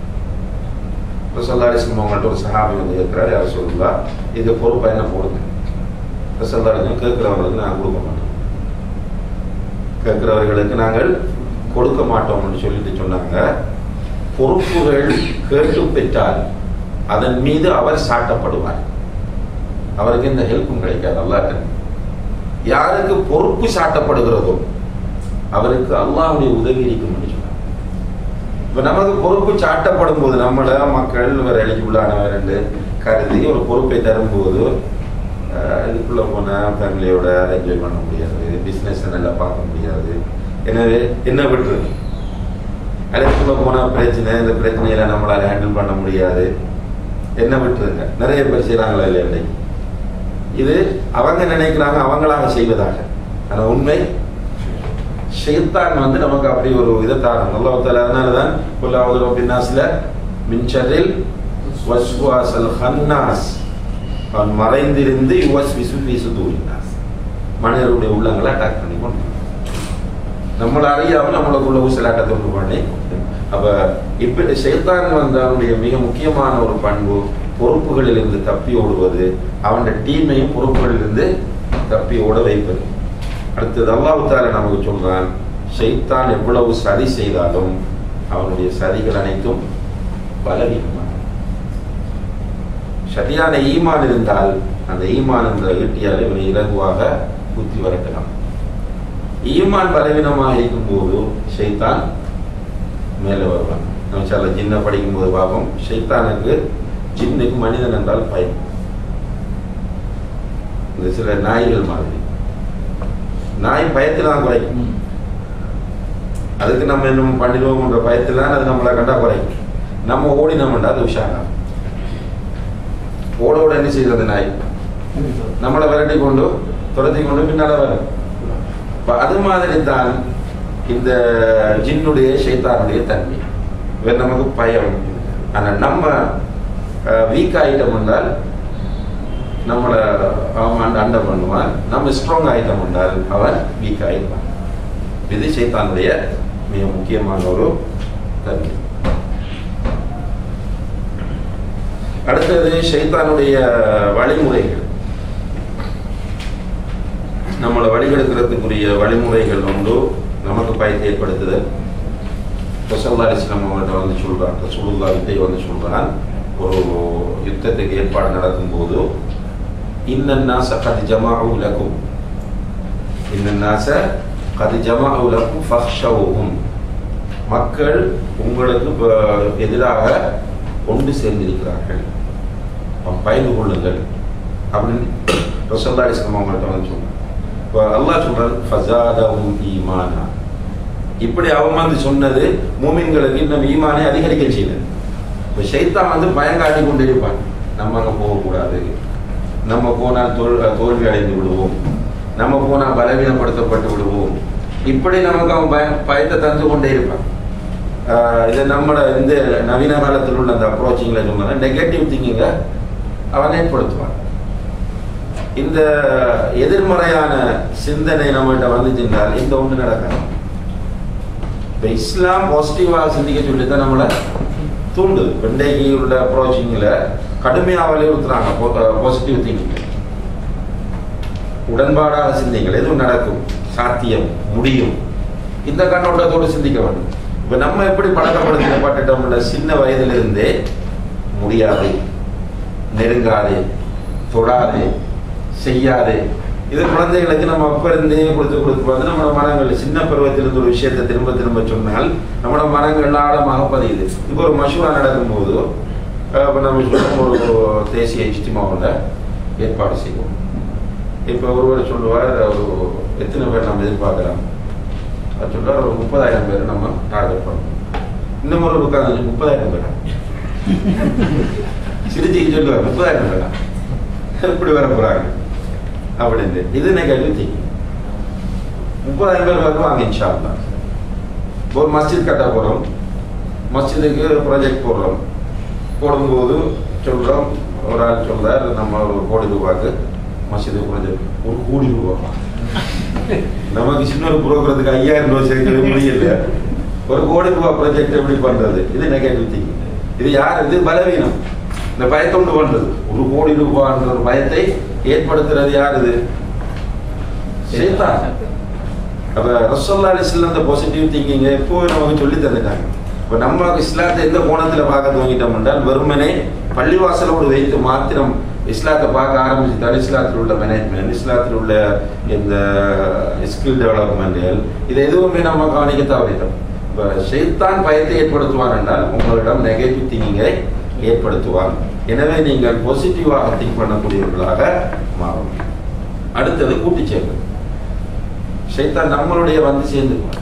இப்போ சொல்லாரிசம் அவங்கள்ட்ட ஒரு சஹாபி வந்து கேட்கிறாரு யார் சொல்லுங்களா இது பொறுப்பை என்ன போடுங்க இப்போ சொல்லாரிசம் கேட்கிறவங்களுக்கு நான் கொடுக்க மாட்டோம் கேட்கிறவர்களுக்கு நாங்கள் கொடுக்க மாட்டோம்னு சொல்லிட்டு சொன்னாங்க பொறுப்புகள் கேட்டு பெற்றால் அதன் மீது அவர் சாட்டப்படுவார் அவருக்கு எந்த ஹெல்ப்பும் கிடைக்காது அல்லாட்ட யாருக்கு பொறுப்பு சாட்டப்படுகிறதோ அவருக்கு அல்லாவுடைய உதவி இருக்கும் என்று சொன்னார் இப்ப நமக்கு பொறுப்பு சாட்டப்படும் போது நம்மள மக்கள் வேற எலிஜிபிளானவர் என்று கருதி ஒரு பொறுப்பை தரும்போது இதுக்குள்ள போன ஃபேமிலியோட என்ஜாய் பண்ண முடியாது பிஸ்னஸ் நல்லா பார்க்க முடியாது எனவே என்ன விட்டுறது அதுக்குள்ள போன பிரச்சனை இந்த பிரச்சனையில நம்மளால ஹேண்டில் பண்ண முடியாது என்ன விட்டுருங்க நிறைய பேர் செய்கிறாங்களா இல்லை இன்னைக்கு இது அவங்க நினைக்கிறாங்க அவங்களாக செய்வதாக ஆனா உண்மை ஷைத்தான் வந்து நமக்கு அப்படி ஒரு இதை தாரம் அல்லாஹ் தாலா அதனால தான் குல்லாவது பின்னாஸ்ல மின்சரில் வஸ்வாசல் ஹன்னாஸ் அவன் மறைந்திருந்து யுவஸ் விசு வீசு தூரினாஸ் மனிதருடைய உள்ளங்களை அட்டாக் பண்ணி கொண்டு நம்மளை அறியாமல் நம்மளுக்குள்ள ஊசலாட்டத்தை உண்டு பண்ணி அப்ப இப்ப ஷைத்தான் வந்து அவனுடைய மிக முக்கியமான ஒரு பண்பு பொறுப்புகளிலிருந்து தப்பி ஓடுவது அவனுடைய டீமையும் பொறுப்புகளிலிருந்து தப்பி ஓட வைப்பது அடுத்தது அல்லாஹ் தாலா நமக்கு சொல்றான் ஷைத்தான் எவ்வளவு சதி செய்தாலும் அவனுடைய சதிகள் அனைத்தும் பலவீனமான சரியான ஈமான் இருந்தால் அந்த ஈமான் என்ற ஈட்டியால் இவனை இலகுவாக குத்தி வரட்டலாம் ஈமான் பலவீனமாக இருக்கும்போது ஷைத்தான் மேலே வருவான் நம்ம சில ஜின்ன படிக்கும்போது பார்ப்போம் ஷைத்தானுக்கு ஜின்னுக்கு மனிதன் என்றால் பயம் இந்த சில நாய்கள் மாதிரி நாய் பயத்தில் தான் குறைக்கும் அதுக்கு நம்ம என்ன பண்ணிடுவோம்ன்ற பயத்தில் தான் அது நம்மளை கண்டா குறைக்கும் நம்ம ஓடினோம்டா அது உஷாரா ஓட ஓட என்ன செய்யுது அந்த நாய் நம்மளை விரட்டி கொண்டு துரத்தி கொண்டு பின்னால வரும் அப்ப அது மாதிரி தான் இந்த ஜின்னுடைய ஷைத்தானுடைய தன்மை இவர் நமக்கு பயம் ஆனா நம்ம வீக் ஆயிட்டம் என்றால் நம்மளை அவன் அண்ட அண்டை பண்ணுவான் நம்ம ஸ்ட்ராங் ஆயிட்டம் என்றால் அவன் வீக் ஆயிடுவான் இது சைத்தானுடைய மிக முக்கியமான ஒரு தன்மை அடுத்தது ஷைத்தானுடைய வழிமுறைகள் நம்மளை வழிகெடுக்கிறதுக்குரிய வழிமுறைகள் உண்டு நமக்கு பயத்தை ஏற்படுத்துதல் ரசல்லா இஸ்லாம் அவங்கள்ட்ட வந்து சொல்கிறான் ரசூலுல்லா வித்தை வந்து சொல்கிறான் ஒரு யுத்தத்துக்கு ஏற்பாடு நடக்கும்போது இன்னன்னாச கதி ஜமாஉ லக்கும் இன்னன்னாச கதி ஜமாஉ லக்கும் ஃபஹ்ஷவுஹும் மக்கள் உங்களுக்கு ப- எதிராக ஒன்று சேர்ந்திருக்கிறார்கள் அவன் பயந்து கொள்ளுங்கள் அப்படின்னு ரசல்லா இஸ்லாம் அவங்கள்ட்ட வந்து சொன்னான் இப்போ அல்லாஹ் சொல்றான் ஃபஸாதஹும் ஈமானா இப்படி அவன் வந்து சொன்னது மூமின்களுக்கு இன்னும் ஈமானை அதிகரிக்க செய்யுது இப்போ ஷைத்தான் வந்து பயங்காட்டி கொண்டு இருப்பான் நம்ம அங்கே போகக்கூடாது நம்ம போனால் தோல் தோல்வி அடைந்து விடுவோம் நம்ம போனால் பலவீனப்படுத்தப்பட்டு விடுவோம் இப்படி நமக்கு அவன் பய பயத்தை தந்து கொண்டே இருப்பான் ஆஹ் இது நம்மளோட இந்த நவீன காலத்தில் உள்ள அந்த அப்ரோச்சிங்கில் சொன்னா நெகட்டிவ் திங்கிங்கை அவன் ஏற்படுத்துவான் இந்த எதிர்மறையான சிந்தனை நம்மகிட்ட வந்துச்சுன்றால் இந்த ஒன்று நடக்காது இப்போ இஸ்லாம் பாசிட்டிவாக சிந்திக்க சொல்லி தான் நம்மளை தூண்டுது இன்றைக்கு உள்ள அப்ரோச்சிங்கில் கடுமையாக வலியுறுத்துறாங்க பாசிட்டிவ் திங்கிங் உடன்பாடாக சிந்திங்கள் எதுவும் நடக்கும் சாத்தியம் முடியும் இந்த கண்ணோட்டத்தோடு சிந்திக்க வேண்டும் இப்போ நம்ம எப்படி பழக்கப்படுத்தப்பட்டுட்டோம்ல சின்ன வயதிலிருந்தே முடியாது நெருங்காதே தொடாதே செய்யாதே இது குழந்தைகளுக்கு நம்ம அப்ப இருந்தே கொடுத்து கொடுத்து வந்து நம்ம மனங்கள் சின்ன பருவத்திலிருந்து ஒரு விஷயத்தை திரும்ப திரும்ப சொன்னால் நம்மளோட மனங்கள் ஆழமாக பதியுது இப்போ ஒரு மஷூரா நடக்கும்போது அஹ், இப்ப நம்ம சொல்லுவோம் ஒரு தேசிய இஜ்திமாவில் ஏற்பாடு செய்வோம் இப்போ ஒருவர் சொல்லுவார் ஒரு எத்தனை பேர் நம்ம எதிர்பார்க்கலாம் அவர் சொல்லுவார் ஒரு முப்பதாயிரம் பேர் நம்ம டார்கெட் பண்ணணும் இன்னும் ஒரு உட்காந்து முப்பதாயிரம் பேரா சிரிச்சு சொல்லுவார் முப்பதாயிரம் பேரா எப்படி வர போறாங்க அப்படின்னு இது நெகட்டிவ் திங்கிங் முப்பதாயிரம் பேர் வருவாங்க இன்ஷா அல்லாஹ் ஒரு மஸ்ஜித் கட்ட போகிறோம் மஸ்ஜிதுக்கு ப்ராஜெக்ட் போடுறோம் போடும்போது சொல்கிறோம் ஒரு ஆள் சொல்றார் நம்ம ஒரு கோடி ரூபாய்க்கு மஸ்ஜிது ப்ராஜெக்ட் ஒரு கோடி ரூபா நமக்கு சின்ன ஒரு புரோக்கிறதுக்கு ஐயாயிரம் ரூபாய் சேர்க்கவே முடியல ஒரு கோடி ரூபாய் ப்ராஜெக்ட் எப்படி பண்றது இது நெகட்டிவ் திங்கிங் இது யார் இது பலவீனம் இந்த பயத்தை உண்டு பண்றது ஒரு கோடி ரூபாய்ன்ற ஒரு பயத்தை ஏற்படுத்துறது யார் இது ஷைத்தான் அப்ப ரசோல்லா அலிஸ்லாம் அந்த பாசிட்டிவ் திங்கிங் எப்போ நமக்கு சொல்லி தந்துட்டாங்க இப்போ நம்ம இஸ்லாத்தை எந்த கோணத்தில் பார்க்க துவங்கிட்டோம் என்றால் வெறுமனே பள்ளிவாசலோடு வைத்து மாத்திரம் இஸ்லாத்தை பார்க்க ஆரம்பிச்சுட்டால் இஸ்லாத்தில் உள்ள மேனேஜ்மெண்ட் இஸ்லாத்தில் உள்ள இந்த ஸ்கில் டெவலப்மெண்ட்கள் இது எதுவுமே நம்ம கவனிக்க தவறிட்டோம் இப்போ ஷைத்தான் பயத்தை ஏற்படுத்துவார் என்றால் உங்களிடம் நெகட்டிவ் திங்கிங்கை ஏற்படுத்துவார் எனவே நீங்கள் பாசிட்டிவாக திங்க் பண்ணக்கூடியவர்களாக மாறும் அடுத்தது கூட்டி சேர்க்கை ஷைத்தான் நம்மளுடைய வந்து சேர்ந்துக்குவான்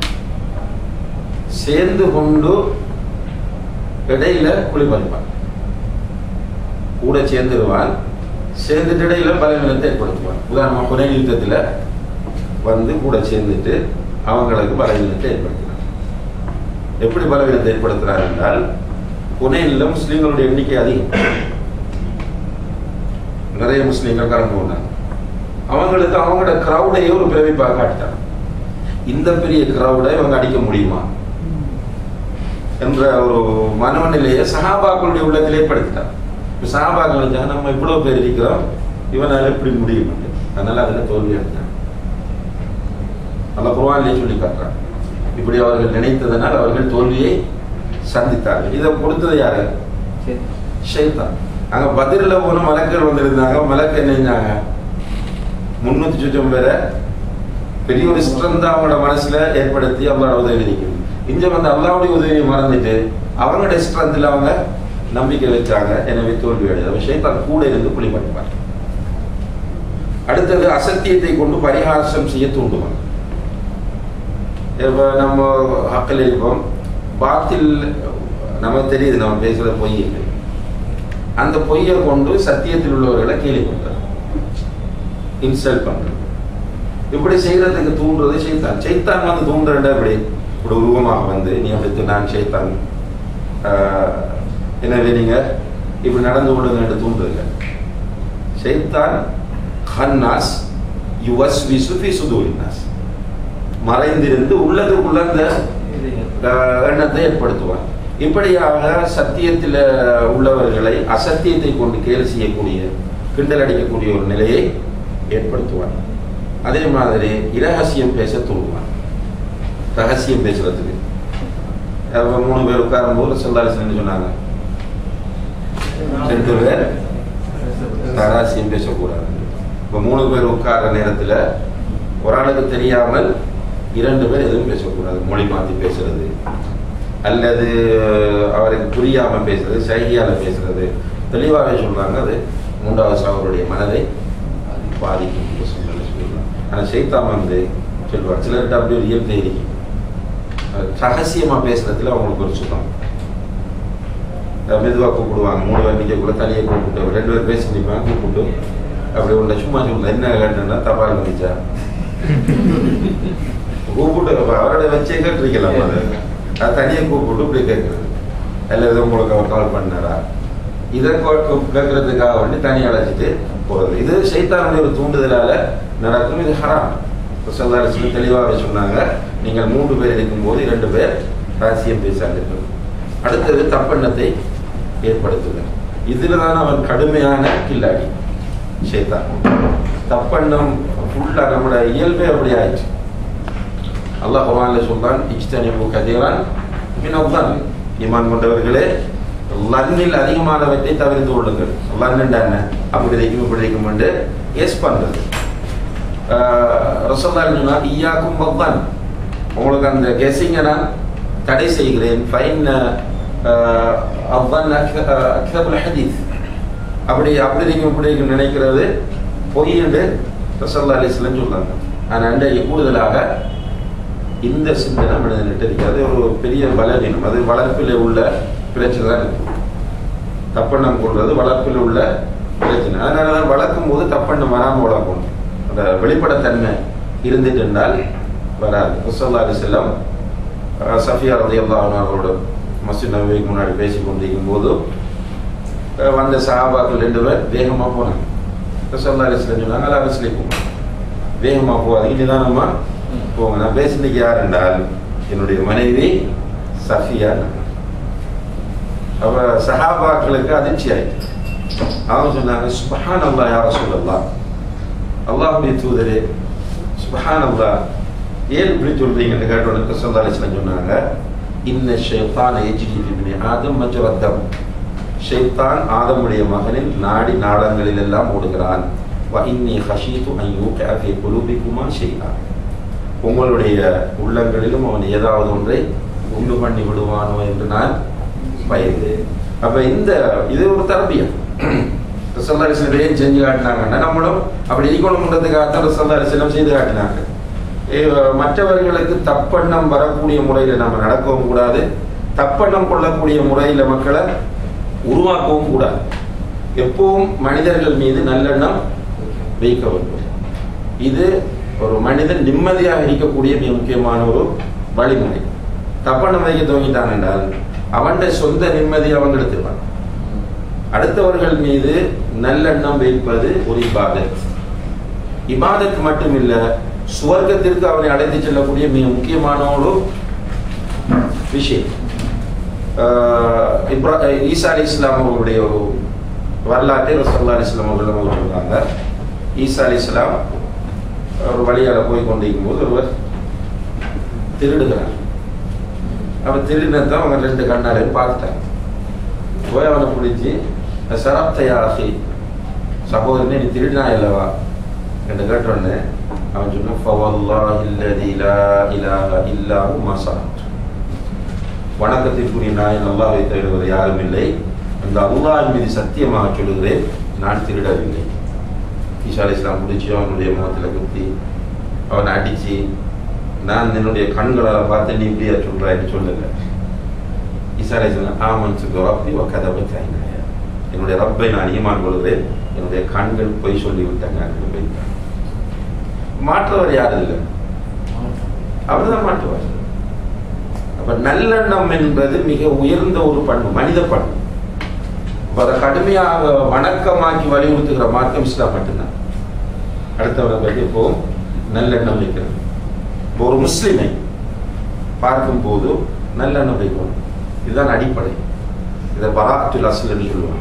சேர்ந்து கொண்டு இடையில குளிப்பறிப்பான் கூட சேர்ந்துருவான் சேர்ந்துட்டு இடையில பலவீனத்தை ஏற்படுத்துவான் உதாரணமாக புனை யுத்தத்தில் வந்து கூட சேர்ந்துட்டு அவங்களுக்கு பலவீனத்தை ஏற்படுத்தினான் எப்படி பலவீனத்தை ஏற்படுத்துறார் என்றால் புனேனில் முஸ்லீம்களுடைய எண்ணிக்கை அதிகம் நிறைய முஸ்லீம்கள் கலந்து கொண்டாங்க அவங்களுக்கு அவங்களோட கிரௌடையே ஒரு பிறவிப்பாக காட்டிட்டாங்க இந்த பெரிய கிரௌடை இவங்க அடிக்க முடியுமா என்ற ஒரு மனநிலையை சஹாபாக்களுடைய உள்ளத்திலே ஏற்படுத்திட்டார் இப்போ சஹாபாக்கள் நினைச்சாங்க நம்ம இவ்வளோ பேர் இருக்கிறோம் இவனால எப்படி முடியும் அதனால அதில் தோல்வி அடைஞ்சாங்க நல்ல குர்ஆனிலே சொல்லி காட்டுறாங்க இப்படி அவர்கள் நினைத்ததனால் அவர்கள் தோல்வியை சந்தித்தார்கள் இதை கொடுத்தது யாரு ஷைத்தான் அங்க பதிரில் போன மலக்கள் வந்திருந்தாங்க மலக்கு என்ன செஞ்சாங்க முன்னூத்தி சுற்றம் பேரை பெரிய ஒரு ஸ்ட்ரென்த் அவங்களோட மனசுல ஏற்படுத்தி அவங்களோட உதவி நிற்குது இங்க வந்து அல்லாவுடைய உதவியை மறந்துட்டு அவங்களுடைய ஸ்ட்ரென்த்ல அவங்க நம்பிக்கை வச்சாங்க எனவே தோல்வி அடையாது ஷைத்தான் கூட இருந்து குளிப்பட்டுப்பார் அடுத்தது அசத்தியத்தை கொண்டு பரிகாசம் செய்ய தூண்டுவாங்க இப்போ நம்ம ஹக்கில் இருப்போம் பாத்தில் நமக்கு தெரியுது நம்ம பேசுகிற பொய் இல்லை அந்த பொய்யை கொண்டு சத்தியத்தில் உள்ளவர்களை கேலி பண்றது இன்சல்ட் பண்றது இப்படி செய்யறதுக்கு தூண்டுறது செய்தான் செய்தான் வந்து தூண்டுறா இப்படி இப்படி உருவமாக வந்து நீ அப்படி நான் செய்தான் எனவே நீங்க இப்படி நடந்து கொள்ளுங்க என்று தூண்டுறீங்க செய்தான் ஹன்னாஸ் யுவஸ் விசுஃபி சுதூரினாஸ் மறைந்திருந்து உள்ளதுக்குள்ள அந்த எண்ணத்தை ஏற்படுத்துவார் இப்படியாக சத்தியத்தில் உள்ளவர்களை அசத்தியத்தை கொண்டு கேலி செய்யக்கூடிய கிண்டல் அடிக்கக்கூடிய ஒரு நிலையை ஏற்படுத்துவார் அதே மாதிரி இரகசியம் பேச தூண்டுவான் ரகசியம் பேசுறதுக்கு மூணு பேர் உட்காரும் போது சொல்லாரிசன் சொன்னாங்க ரெண்டு பேர் ரகசியம் பேசக்கூடாது இப்போ மூணு பேர் உட்கார நேரத்தில் ஒரு ஆளுக்கு தெரியாமல் இரண்டு பேர் எதுவும் பேசக்கூடாது மொழி மாற்றி பேசுறது அல்லது அவருக்கு புரியாம பேசுறது சைகையால பேசுறது தெளிவாக சொல்றாங்க அது மூன்றாவது அவருடைய மனதை பாதிக்கும் சொல்லலாம் ஆனால் சைத்தாம் வந்து சொல்லுவார் சிலர்கிட்ட அப்படி ஒரு இயல்பு இருக்கும் ரகசியமா பேசுறதுல அவங்களுக்கு ஒரு சுத்தம் மெதுவாக கூப்பிடுவாங்க மூணு பேர் நிற்க கூட தனியை கூப்பிட்டு ரெண்டு பேர் பேசி நிற்பாங்க கூப்பிட்டு அப்படி ஒன்றை சும்மா சொல்லலாம் என்ன கேட்டேன்னா தபால் வந்துச்சா கூப்பிட்டு அவரோட வச்சே கேட்டிருக்கலாம் அது அது தனியாக கூப்பிட்டு இப்படி கேட்குறது எல்லா விதம் உங்களுக்கு அவர் கால் பண்ணாரா இதை கேட்கறதுக்காக வேண்டி தனியாக அழைச்சிட்டு போகிறது இது சைத்தானுடைய ஒரு தூண்டுதலால நடக்கும் இது ஹராம் சல்லாரசு தெளிவாக சொன்னாங்க நீங்கள் மூன்று பேர் இருக்கும்போது இரண்டு பேர் ரகசியம் பேசாது அடுத்தது தப்பெண்ணத்தை ஏற்படுத்துங்க இதில் தான் அவன் கடுமையான கில்லாடி சைத்தான் தப்பெண்ணம் ஃபுல்லாக நம்மளோட இயல்பே அப்படி ஆயிடுச்சு அல்லாஹ் குரான்ல சொல்றான் இஜ்தனிபு கதீரான் மின் அவ்தான் ஈமான் கொண்டவர்களே லன்னில் அதிகமானவற்றை தவிர்த்து கொள்ளுங்கள் லன்னுண்டா என்ன அப்படி இருக்கும் இப்படி இருக்கும் என்று எஸ் பண்றது ரசோல்லா சொன்னா ஈயாக்கும் பக்தான் உங்களுக்கு அந்த கெஸிங்கை நான் தடை செய்கிறேன் ஃபைன் அவ்வான் அக்தபுல் ஹதீஸ் அப்படி அப்படி இருக்கும் இப்படி இருக்கும் நினைக்கிறது பொய் என்று ரசோல்லா அலிஸ்லாம் சொல்றாங்க ஆனால் அன்றைய கூடுதலாக இந்த சிந்தனை மனிதன்கிட்ட இருக்கிறது ஒரு பெரிய பலவீனம் அது வளர்ப்பில் உள்ள பிரச்சனை தான் இருக்கு தப்பெண்ணம் கொள்வது வளர்ப்பில் உள்ள பிரச்சனை அதனால தான் வளர்க்கும் போது தப்பெண்ணம் வராமல் வளர்க்கணும் அந்த வெளிப்படத்தன்மை இருந்துட்டு இருந்தால் வராது முசல்லா அலி செல்லம் சஃபியா ரதி அவரோட மஸ்ஜித் நபிக்கு முன்னாடி பேசி கொண்டிருக்கும் போது வந்த சஹாபாக்கள் ரெண்டு பேர் வேகமாக போனாங்க முசல்லா அலி செல்லம் சொன்னாங்க அதை அரசியலே போகணும் வேகமாக போகாதீங்க நிதானமாக போங்க நான் பேசினதுக்கு யார் என்றால் என்னுடைய மனைவி சஃபியா அவ சஹாபாக்களுக்கு அதிர்ச்சி ஆயிடுச்சு அவங்க சொன்னாங்க சுபஹான் அல்லா யார சொல்லலாம் அல்லாஹுடைய தூதரே சுபஹான் அல்லா ஏன் இப்படி சொல்றீங்கன்னு கேட்டோன்னு சந்தாலிசன் சொன்னாங்க இன்ன ஷைத்தான் எஜ்ரி இப்னி ஆதம் மஜ்ரத்தம் ஷைத்தான் ஆதமுடைய மகனின் நாடி நாளங்களில் எல்லாம் ஓடுகிறான் வ இன்னி ஹஷீது அன் யூகஅ ஃபீ குலூபிக்குமா ஷைஆ உங்களுடைய உள்ளங்களிலும் அவன் ஏதாவது ஒன்றை உண்டு பண்ணி விடுவானோ என்று நான் பயந்து அப்ப இந்த இது ஒரு தரபியம் ரசல்லாரிசனம் ஏன் செஞ்சு காட்டினாங்கன்னா நம்மளும் அப்படி இருக்கணும்ன்றதுக்காகத்தான் ரசல்லாரிசனம் செய்து காட்டினாங்க மற்றவர்களுக்கு தப்பெண்ணம் வரக்கூடிய முறையில் நம்ம நடக்கவும் கூடாது தப்பெண்ணம் கொள்ளக்கூடிய முறையில் மக்களை உருவாக்கவும் கூடாது எப்பவும் மனிதர்கள் மீது நல்லெண்ணம் வைக்க வேண்டும் இது ஒரு மனிதன் நிம்மதியாக இருக்கக்கூடிய மிக முக்கியமான ஒரு வழிமுறை தப்பெண்ணம் வைக்க துவங்கிட்டான் என்றால் அவனுடைய சொந்த நிம்மதியை அவன் எடுத்துருவான் அடுத்தவர்கள் மீது நல்லெண்ணம் வைப்பது ஒரு இபாதத் இபாதத் மட்டுமில்ல சுவர்க்கத்திற்கு அவனை அழைத்து செல்லக்கூடிய மிக முக்கியமான ஒரு விஷயம் ஆஹ் இப்ரா ஈசா அலி இஸ்லாம் அவர்களுடைய ஒரு வரலாற்றை ரசல்லா அலி இஸ்லாம் அவர்கள் அவங்க சொல்றாங்க ஈசா அலி இஸ்லாம் ஒரு வழியால் போய் கொண்டிருக்கும் போது ஒருவர் திருடுகிறார் அவன் திருடினதான் அவங்க ரெண்டு கண்ணாலையும் பார்த்துட்டாங்க போய் அவனை பிடிச்சி சரப்தையாசி சகோதரனே நீ திருடினா இல்லவா என்று கேட்டோடனே அவன் சொன்னான் ஃபவல்லாஹி அல்லதி லா இலாஹ இல்லா ஹு மா சரப்து வணக்கத்திற்குரிய நாயன் அல்லாஹ்வை தவிர வேறு யாரும் இல்லை அந்த அல்லாஹ் மீது சத்தியமாக சொல்லுகிறேன் நான் திருடவில்லை ஈசா அலி இஸ்லாம் பிடிச்சி அவனுடைய முகத்தில் குத்தி அவனை அடித்து நான் என்னுடைய கண்களால் பார்த்து நீ இப்படியா சொல்கிறாய்ன்னு சொல்லலை ஈசா அலி இஸ்லாம் ஆமன் சுகரப்பி கதவை கைனாய என்னுடைய ரப்பை நான் ஈமான் கொள்கிறேன் என்னுடைய கண்கள் பொய் சொல்லி விட்டாங்க என்று போய்ட்டாங்க மாற்றவர் யாரும் இல்லை அவர் தான் மாற்றுவார் அப்ப நல்லெண்ணம் என்பது மிக உயர்ந்த ஒரு பண்பு மனித பண்பு அப்ப அதை கடுமையாக வணக்கமாக்கி வலியுறுத்துகிற மார்க்கம் இஸ்லாம் மட்டும்தான் அடுத்தவரை பற்றி இப்போ நல்லெண்ணம் வைக்கிறது இப்போ ஒரு முஸ்லிமை பார்க்கும் போது நல்லெண்ணம் வைக்கணும் இதுதான் அடிப்படை இதை பராத்துல் அஸ்லன்னு சொல்லுவாங்க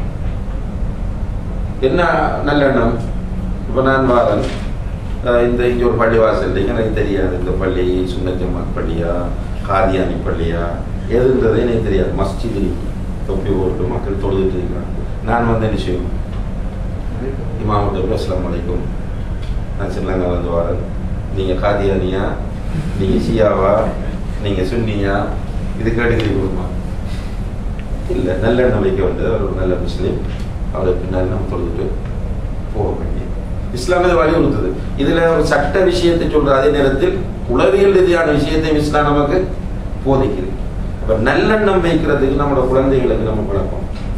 என்ன நல்லெண்ணம் இப்போ நான் வாரன் அஹ் இந்த இங்கே ஒரு பள்ளி வாசல் எனக்கு தெரியாது இந்த பள்ளி சுண்ணஜமாத் பள்ளியா காதியானி பள்ளியா எதுன்றதே எனக்கு தெரியாது மஸ்ஜித் இருக்கு தொப்பி போட்டு மக்கள் தொழுதுட்டு இருக்கிறாங்க நான் வந்து என்ன செய்யணும் இமாமத்து அஸ்லாம் வலைக்கும் நான் சின்னங்காலந்து வரேன் நீங்கள் காதியானியா நீங்கள் ஷியாவா நீங்கள் சுன்னியா இது கேட்டுக்கிறீங்க கொடுமா இல்லை நல்லெண்ணம் வைக்க வந்தது அவர் ஒரு நல்ல முஸ்லீம் அவரை பின்னால் நம்ம தொழுதுட்டு போக வேண்டிய இஸ்லாம் இதை வலியுறுத்துது இதுல ஒரு சட்ட விஷயத்தை சொல்ற அதே நேரத்தில் உளவியல் ரீதியான விஷயத்தையும் இஸ்லாம் நமக்கு போதிக்குது அப்ப நல்லெண்ணம் வைக்கிறதுக்கு நம்மளோட குழந்தைகளுக்கு நம்ம பழக்கம்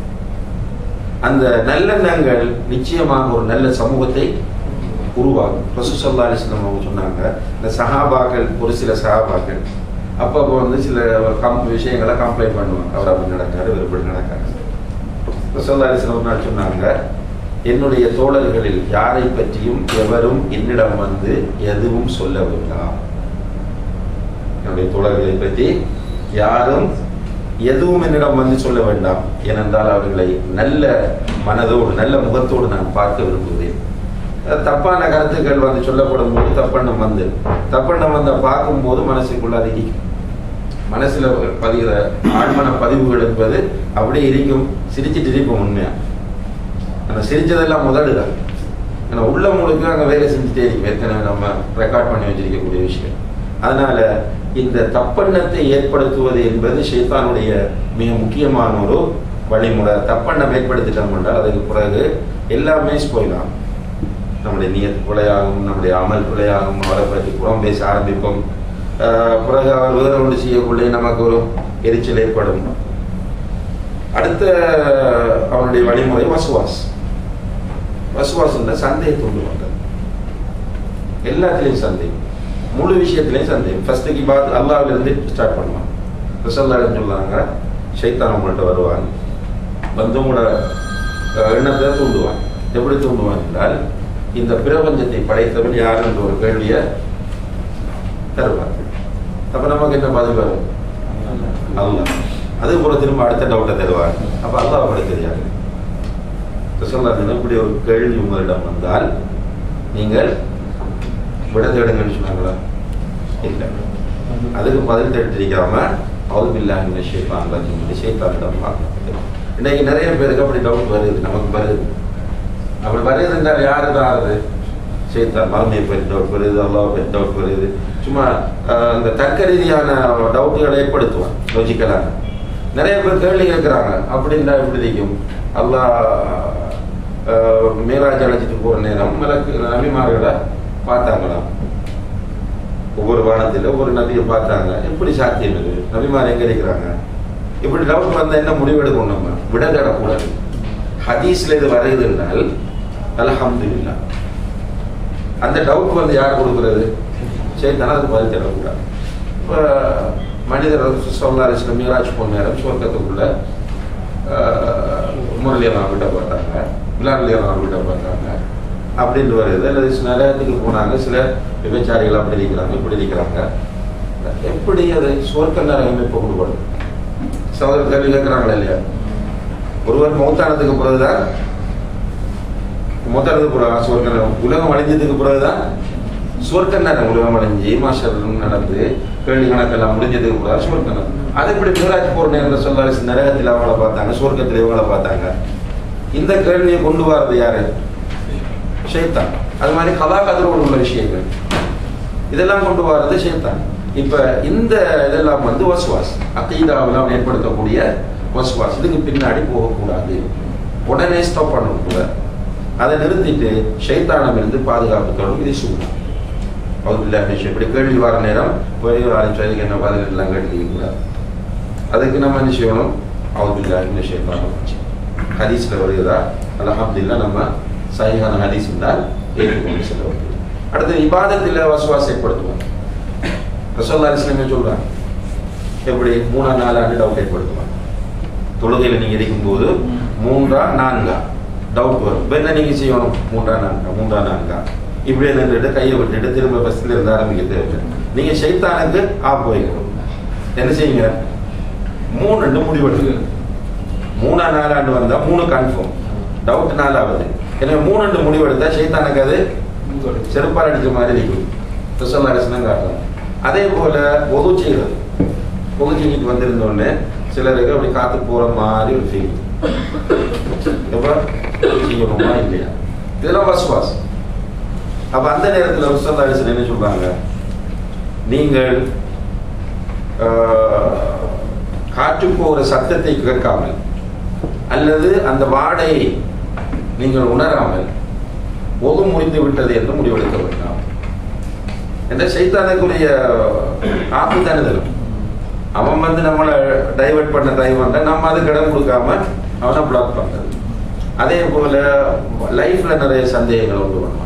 அந்த நல்லெண்ணங்கள் நிச்சயமாக ஒரு நல்ல சமூகத்தை உருவாகும் ரசூசல்லா அலிஸ்லாம் அவங்க சொன்னாங்க இந்த சஹாபாக்கள் ஒரு சில சஹாபாக்கள் அப்பப்போ வந்து சில கம் விஷயங்களை கம்ப்ளைண்ட் பண்ணுவாங்க அவர் அப்படி நடக்காரு இவர் இப்படி நடக்காரு ரசூல்லா அலிஸ்லாம் ஒரு நாள் சொன்னாங்க என்னுடைய தோழர்களில் யாரை பற்றியும் எவரும் என்னிடம் வந்து எதுவும் சொல்ல வேண்டாம் என்னுடைய தோழர்களை பற்றி யாரும் எதுவும் என்னிடம் வந்து சொல்ல வேண்டாம் ஏனென்றால் அவர்களை நல்ல மனதோடு நல்ல முகத்தோடு நான் பார்க்க விரும்புகிறேன் அஹ் தப்பான கருத்துக்கள் வந்து சொல்லப்படும் போது தப்பெண்ணம் வந்து தப்பெண்ணம் வந்த பார்க்கும்போது மனசுக்குள்ள அது இடிக்கும் மனசுல பதிகிற ஆழ்மன பதிவுகள் என்பது அப்படியே இருக்கும் சிரிச்சிட்டு இருப்போம் உண்மையா அந்த சிரிச்சதெல்லாம் முதடுதான் ஏன்னா உள்ள முழுக்க அங்கே வேலை செஞ்சுட்டே இருக்கும் ஏற்கனவே நம்ம ரெக்கார்ட் பண்ணி வச்சிருக்கக்கூடிய விஷயம் அதனால இந்த தப்பெண்ணத்தை ஏற்படுத்துவது என்பது ஷைத்தானுடைய மிக முக்கியமான ஒரு வழிமுறை தப்பெண்ணம் ஏற்படுத்திட்டோம் என்றால் அதுக்கு பிறகு எல்லாமே போயிடலாம் நம்முடைய நியத் பிழையாகும் நம்முடைய அமல் பிழையாகும் அவரை பற்றி புறம் பேச ஆரம்பிப்போம் ஆஹ் பிறகு அவர் வேற ஒன்று செய்யக்குள்ளே நமக்கு ஒரு எரிச்சல் ஏற்படும் அடுத்த அவனுடைய வழிமுறை வசுவாஸ் வசுவாசம்னா சந்தேகத்தை உண்டு பண்றது எல்லாத்துலேயும் சந்தேகம் முழு விஷயத்துலையும் சந்தேகம் ஃபர்ஸ்ட்டுக்கு பார்த்து அல்லாவில இருந்து ஸ்டார்ட் பண்ணுவான் ரசல்லாலும் சொல்லாங்க ஷைத்தான் உங்கள்கிட்ட வருவான் வந்து உங்களோட அஹ், எண்ணத்தை தூண்டுவான் எப்படி தூண்டுவான் என்றால் இந்த பிரபஞ்சத்தை படைத்தவன் யார் என்ற ஒரு கேள்வியை தருவார் அப்ப நமக்கு என்ன பதில் வரும் அல்லாஹ் அது போல திரும்ப அடுத்த டவுட்டை தருவார் அப்ப அல்லாஹ் படை தெரியாது சொல்லாங்க இப்படி ஒரு கேள்வி உங்களிடம் வந்தால் நீங்கள் விட தேடுங்கன்னு சொன்னாங்களா இல்லை அதுக்கு பதில் தேடிக்காம அவுதுபில்லா இந்த ஷேப்பான் ரஜினி ஷேத்தானிடம் பார்க்கணும் இன்னைக்கு நிறைய பேருக்கு அப்படி டவுட் வருது நமக்கு வருது அப்படி வருது என்றால் யாரு தான் ஆகுது ஷேத்தான் மருமையை பற்றி டவுட் வருது அல்லாவை பற்றி டவுட் வருது சும்மா ஆஹ், அந்த தர்க்க ரீதியான டவுட்டுகளை ஏற்படுத்துவான் லாஜிக்கலான நிறைய பேர் கேள்வி கேட்குறாங்க அப்படின்னா எப்படி இருக்கும் அல்லாஹ் ஆஹ், மேராஜ் அழைச்சிட்டு போகிற நேரம் மலக்கு நபிமார்களை பார்த்தாங்களாம் ஒவ்வொரு வானத்தில் ஒவ்வொரு நதியை பார்த்தாங்க எப்படி சாத்தியம் இது நபிமார் எங்க இருக்கிறாங்க இப்படி டவுட் வந்தா என்ன முடிவெடுக்கணும் நம்ம விட தேடக்கூடாது ஹதீஸ்ல இது வருது என்றால் அல்ஹம்துலில்லாஹ் அந்த டவுட் வந்து யார் கொடுக்குறது சரி தானே அதுக்கு பதில் தேடக்கூடாது இப்போ மனிதர் சொல்லாரிசில் மீராஜ் போன நேரம் சுவர்க்கத்துக்குள்ள முரளியெல்லாம் விட்ட பார்த்தாங்க விளாட்லியெல்லாம் விட்ட பார்த்தாங்க அப்படின்னு வருது அல்லது சில நேரத்துக்கு போனாங்க சில விபச்சாரிகள் அப்படி இருக்கிறாங்க இப்படி இருக்கிறாங்க எப்படி அது சுவர்க்க நரகம் இப்போ கொடுக்கணும் சகோதர கேள்வி கேட்குறாங்களா இல்லையா ஒருவர் மௌத்தானதுக்கு பிறகுதான் மொத்தத்துக்கு பிறகு சுவர்க்க நரகம் உலகம் அழிஞ்சதுக்கு பிறகுதான் சுவர்க்க நரகம் உலகம் அழிஞ்சு மாஸ்டர் நடந்து கேள்வி கணக்கெல்லாம் முடிஞ்சதுக்கு பிறகு சுவர்க்க நரகம் அது எப்படி மிகராஜ் போர் நேரம் சொல்லாரு நரகத்தில் அவங்கள பார்த்தாங்க சுவர்க்கத்தில் இவங்கள பார்த்தாங்க இந்த கேள்வியை கொண்டு வரது யாரு ஷைத்தான் அது மாதிரி கதாகதரோடு உள்ள விஷயங்கள் இதெல்லாம் கொண்டு வர்றது ஷைத்தான் இப்ப இந்த இதெல்லாம் வந்து வசுவாஸ் அக்கீதாவெல்லாம் ஏற்படுத்தக்கூடிய வசுவாஸ் இதுக்கு பின்னாடி போகக்கூடாது உடனே ஸ்டாப் பண்ணணும் கூட அதை நிறுத்திட்டு ஷைத்தானம் இருந்து பாதுகாப்பு தொடரும் இது சூழ்நிலை அவர் இல்லை விஷயம் இப்படி கேள்வி வர நேரம் போய் ஆரம்பிச்சு என்ன பதில் எல்லாம் கேட்டு கூடாது அதுக்கு நம்ம என்ன செய்யணும் அவர் இல்லை இந்த ஷைத்தானம் ஹதீஸ்ல வருகிறதா அலஹம்துல்லா நம்ம சஹீஹான ஹதீஸ் இருந்தால் ஏற்றுக்கொண்டு செல்ல வேண்டும் அடுத்து இபாதத்தில் வசுவாசம் ஏற்படுத்துவோம் ரசோல்லா இஸ்லாமே சொல்றாங்க எப்படி மூணா நாலாண்டு டவுட் ஏற்படுத்துவாங்க தொழுகையில் நீங்க இருக்கும்போது மூன்றா நான்கா டவுட் வரும் இப்போ என்ன நீங்க செய்யணும் மூன்றா நான்கா மூன்றா நான்கா இப்படியே நின்றுட்டு கையை விட்டுட்டு திரும்ப பஸ்ல இருந்து ஆரம்பிக்க தேவை நீங்க ஷைத்தானுக்கு ஆப் போய்க்கணும் என்ன செய்யுங்க மூணு ரெண்டு முடிவெடுங்க மூணா நாலாண்டு வந்தா மூணு கன்ஃபார்ம் டவுட் நாலாவது எனவே மூணு ரெண்டு முடிவெடுத்தா ஷைத்தானுக்கு அது செருப்பால் அடிச்ச மாதிரி இருக்கும் ரிசல் அரசனம் காட்டலாம் அதே போல ஒது செய்கிறது ஒது செஞ்சுட்டு வந்திருந்தோடனே சிலருக்கு அப்படி காத்து போற மாதிரி ஒரு ஃபீல் எப்ப செய்யணுமா இல்லையா இதெல்லாம் வசுவாஸ் அப்ப அந்த நேரத்தில் ரிசல் அரசன் என்ன சொல்றாங்க நீங்கள் காற்று போகிற சத்தத்தை கேட்காமல் அல்லது அந்த வாடையை நீங்கள் உணராமல் ஒது முடிந்து விட்டது என்று முடிவெடுக்க வேண்டாம் என்ற சைத்தானுக்குரிய ஆப்பு தானே தரும் அவன் வந்து நம்மளை டைவர்ட் பண்ண ட்ரை பண்ண நம்ம அதுக்கு இடம் கொடுக்காம அவனை பிளாக் பண்றது அதே போல லைஃப்ல நிறைய சந்தேகங்கள் உண்டு பண்ணுவான்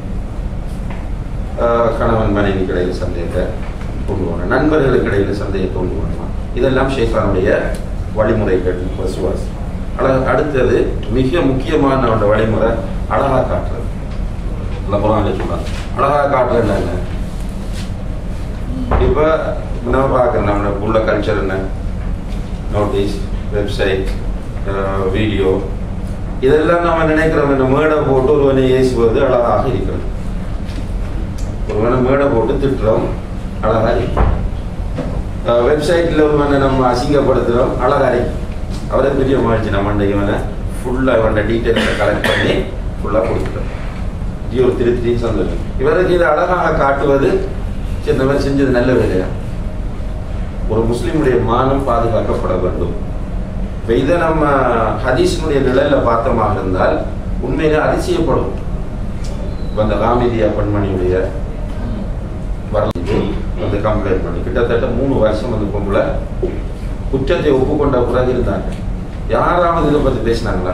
கணவன் மனைவி இடையில் சந்தேகத்தை கொண்டு வருவான் நண்பர்களுக்கு இடையில் சந்தேகத்தை கொண்டு வருவான் இதெல்லாம் ஷேஃபானுடைய வழிமுறைகள் வசுவாஸ் அழக அடுத்தது மிக முக்கியமான அவனோட வழிமுறை அழகா காட்டுறது இல்லை குரான் சொல்றாங்க அழகா காட்டுறது என்னங்க இப்போ நம்ம பார்க்குறோம் நம்ம உள்ள கல்ச்சர் என்ன நோட்டீஸ் வெப்சைட் வீடியோ இதெல்லாம் நம்ம நினைக்கிறோம் இந்த மேடை போட்டு ஒருவனை ஏசுவது அழகாக இருக்கிறது ஒருவனை மேடை போட்டு திட்டுறோம் அழகா இருக்கும் வெப்சைட்டில் ஒருவனை நம்ம அசிங்கப்படுத்துகிறோம் அழகா இருக்கும் அவரே பெரிய மாறிச்சு நம்ம இவனை ஃபுல்லாக இவன டீட்டெயில்ஸை கலெக்ட் பண்ணி ஃபுல்லாக கொடுத்துட்டோம் இது ஒரு திருப்தி சந்தோஷம் இவருக்கு இதை அழகாக காட்டுவது இந்த மாதிரி செஞ்சது நல்ல வேலையா ஒரு முஸ்லீமுடைய மானம் பாதுகாக்கப்பட வேண்டும் இப்போ இதை நம்ம ஹதீஸினுடைய நிலையில பார்த்தமாக இருந்தால் உண்மையில அதிசயப்படும் இப்போ அந்த ராமிதியா பெண்மணியுடைய வரலாற்று வந்து கம்ப்ளைண்ட் பண்ணி கிட்டத்தட்ட மூணு வருஷம் வந்து பொம்பளை குற்றத்தை ஒப்புக்கொண்ட பிறகு இருந்தாங்க யாராவது இதை பத்தி பேசினாங்களா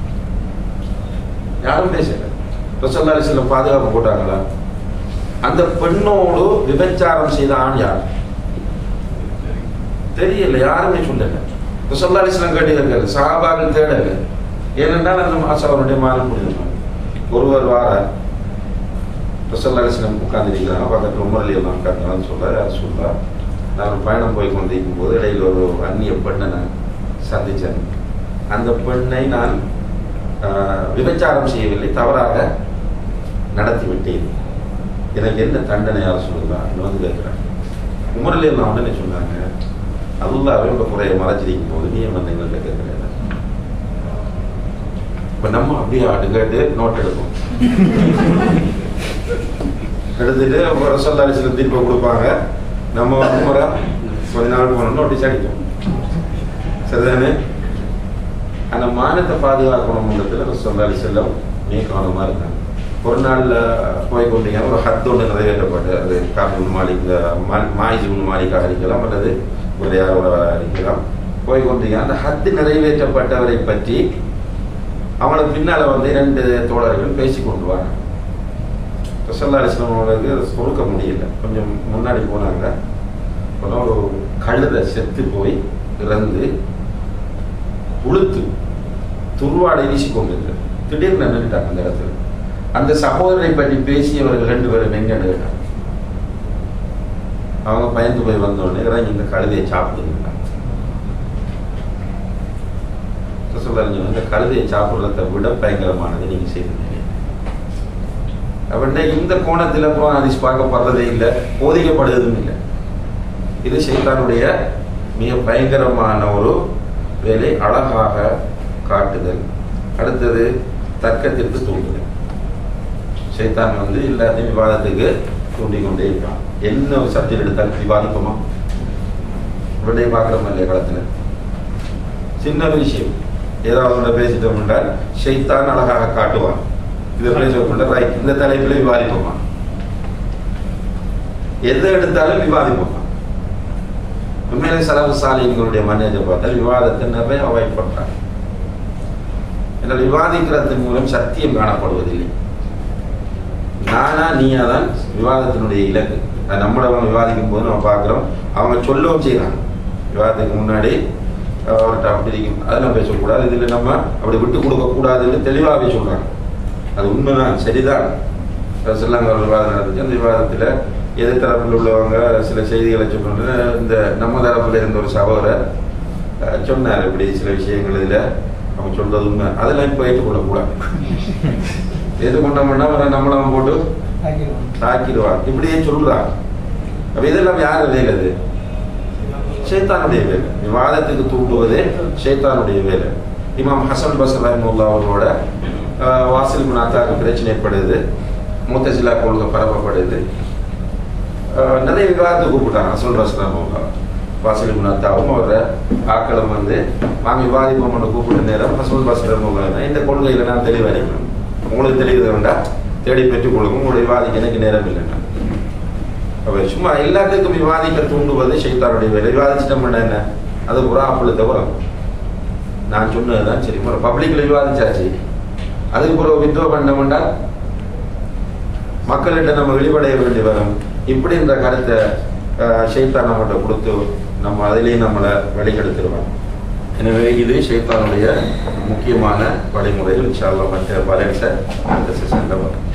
யாரும் பேசல ரசல்லா சில பாதுகாப்பு போட்டாங்களா அந்த பெண்ணோடு விபச்சாரம் செய்த ஆண் யார் தெரியல யாருமே சொல்லல ரசல்லா அலிஸ்லாம் கேட்டுக்கிறாரு சாபாக்கள் தேடல ஏனென்றால் அந்த மாசம் அவருடைய மாதம் புரிஞ்சுனாங்க ஒருவர் வார ரசல்லா அலிஸ்லாம் உட்கார்ந்துருக்கிறாங்க பக்கத்தில் உமரலி எல்லாம் உட்காந்துறான்னு சொல்ல யார் சொல்றா நான் பயணம் போய் கொண்டிருக்கும் போது இடையில் ஒரு அந்நிய பெண்ணை நான் சந்தித்தேன் அந்த பெண்ணை நான் விபச்சாரம் செய்யவில்லை தவறாக நடத்தி விட்டேன் எனக்கு என்ன தண்டனை யார் சொல்லுதான் வந்து கேட்குறேன் உமரில் எல்லாம் உடனே சொன்னாங்க அதுல்லாவே உங்க குறைய மறைச்சிருக்கும் போது நீ வந்து எங்கள்கிட்ட கேட்கிறேன் இப்போ நம்ம அப்படியே ஆட்டு கேட்டு நோட் எடுப்போம் எடுத்துட்டு ஒரு சொல்லாரி சில தீர்ப்பை கொடுப்பாங்க நம்ம ஒரு முறை கொஞ்ச நாள் போனோம் நோட்டீஸ் அடிக்கும் சரிதானே அந்த மானத்தை பாதுகாக்கணும்ன்றதுல சொல்லாரி செல்லம் நீ கவனமாக இருக்காங்க ஒரு நாளில் போய் கொண்டீங்க ஒரு ஹத் ஒன்று நிறைவேற்றப்பட்டு அது காபூல் மாலிக் இந்த மாயிஜ் உன் மாலிக்காக இருக்கலாம் அல்லது ஒரு யாரோட இருக்கலாம் போய் கொண்டீங்க அந்த ஹத்து நிறைவேற்றப்பட்டவரை பற்றி அவனுக்கு பின்னால வந்து இரண்டு தோழர்கள் பேசி கொண்டு வராங்க ரசல்லா அலிஸ்லாம் அவங்களுக்கு அதை கொடுக்க முடியல கொஞ்சம் முன்னாடி போனாங்க அப்புறம் ஒரு கழுதை செத்து போய் இறந்து உளுத்து துருவாடை வீசி கொண்டிருக்கிறது திடீர்னு நின்றுட்டாங்க அந்த இடத்துல அந்த சகோதரரை பற்றி பேசியவர்கள் ரெண்டு பேரும் எங்கன்னு கேட்டாங்க அவங்க பயந்து போய் வந்தோடனே இறங்கி இந்த கழுதையை சாப்பிடுங்க சொல்லுங்க இந்த கழுதையை சாப்பிடுறதை விட பயங்கரமானது நீங்க செய்தீங்க அப்படின்னா இந்த கோணத்தில் அப்புறம் அதிஸ் பார்க்கப்படுறதே இல்லை போதிக்கப்படுவதும் இல்லை இது சைத்தானுடைய மிக பயங்கரமான ஒரு வேலை அழகாக காட்டுதல் அடுத்தது தர்க்கத்திற்கு தூண்டுதல் சைத்தான் வந்து எல்லாத்தையும் விவாதத்துக்கு தூண்டிக் கொண்டே இருக்கான் என்ன ஒரு சப்ஜெக்ட் எடுத்தாலும் விவாதிப்போமா உடனே பார்க்குறோம் இல்லையா களத்தில் சின்ன ஒரு விஷயம் ஏதாவது ஒன்று பேசிட்டோம் என்றால் ஷைத்தான் அழகாக காட்டுவான் இதை பேச ரைட் இந்த தலைப்பில் விவாதிப்போமா எதை எடுத்தாலும் விவாதிப்போமா உண்மையிலே செலவு சாலிங்களுடைய மனேஜர் பார்த்தால் விவாதத்தை நிறைய அவாய்ட் பண்றாங்க ஏன்னா விவாதிக்கிறதன் மூலம் சத்தியம் காணப்படுவதில்லை நானா நீயா தான் விவாதத்தினுடைய இலக்கு அது நம்மளவங்க விவாதிக்கும் போது நம்ம பார்க்குறோம் அவங்க சொல்லவும் செய்கிறாங்க விவாதத்துக்கு முன்னாடி அவர்கிட்ட அப்படி இருக்கும் அதெல்லாம் பேசக்கூடாது இதில் நம்ம அப்படி விட்டு கொடுக்கக்கூடாதுன்னு தெளிவாகவே சொல்கிறாங்க அது உண்மைதான் சரிதான் சொல்லாங்க ஒரு விவாதம் நடந்துச்சு அந்த விவாதத்தில் எதிர் தரப்பில் உள்ளவங்க சில செய்திகளை சொன்னோன்னு இந்த நம்ம தரப்பில் இருந்த ஒரு சகோதரர் அஹ், சொன்னார் இப்படி சில விஷயங்கள் இதில் அவங்க சொல்றது உண்மை அதெல்லாம் இப்போ ஏற்றுக்கொள்ளக்கூடாது ஏற்றுக்கொண்டோம்னா நம்மள அவன் போட்டு தாக்கிடுவான் இப்படியே சொல்றான் அப்ப இதெல்லாம் யார் வேலை அது ஷைத்தானுடைய வேலை விவாதத்துக்கு தூண்டுவதே ஷைத்தானுடைய வேலை இமாம் ஹசன் பசல் ரஹிமுல்லா அவர்களோட ஆஹ், வாசில் குணாத்தாக்கு பிரச்சனை ஏற்படுது மூத்தசிலா கொள்கை பரப்பப்படுது ஆஹ், நிறைய விவாதத்துக்கு கூப்பிட்டாங்க ஹசன் பசல் ரஹிமுல்லா வாசில் குணாத்தாவும் அவர ஆக்களும் வந்து வாங்க விவாதிப்போம் கூப்பிட்ட நேரம் ஹசன் பசல் ரஹிமுல்லா இந்த கொள்கையில நான் தெளிவடைக்கணும் உங்களுக்கு தெளிவு வேண்டாம் தேடி பெற்றுக் கொள்ளுங்க உங்களுடைய விவாதிக்க எனக்கு நேரம் இல்லைன்னா அப்ப சும்மா எல்லாத்துக்கும் விவாதிக்க தூண்டுவது சைத்தானுடைய வேலை விவாதிச்சிட்டோம்னா என்ன அது புறா அப்பளுத்த வரும் நான் சொன்னதுதான் சரி ஒரு பப்ளிக்ல விவாதிச்சாச்சு அதுக்கு பிறகு வித்வா பண்ணோம்னா மக்கள்கிட்ட நம்ம வெளிப்படைய வேண்டி வரும் இப்படின்ற கருத்தை ஷைத்தான் நம்மகிட்ட கொடுத்து நம்ம அதிலேயே நம்மளை வழிகெடுத்துருவோம் எனவே இது ஷைத்தானுடைய முக்கியமான வழிமுறைகள் இன்ஷால்லா மற்ற பலன்ஸை அந்த செஷனில் வரும்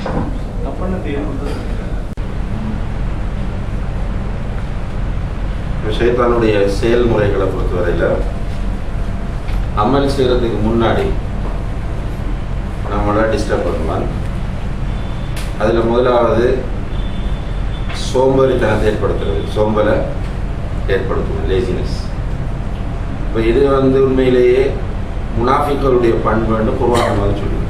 ஷைத்தானுடைய செயல்முறைகளை பொறுத்தவரையில் அமல் செய்கிறதுக்கு முன்னாடி நம்மளை டிஸ்டர்ப் பண்ணுவான் அதில் முதலாவது சோம்பேறித்தனத்தை ஏற்படுத்துறது சோம்பலை ஏற்படுத்தும் லேசினஸ் இப்போ இது வந்து உண்மையிலேயே முனாஃபிக்களுடைய பண்புன்னு குருவாகம் வந்து சொல்லுது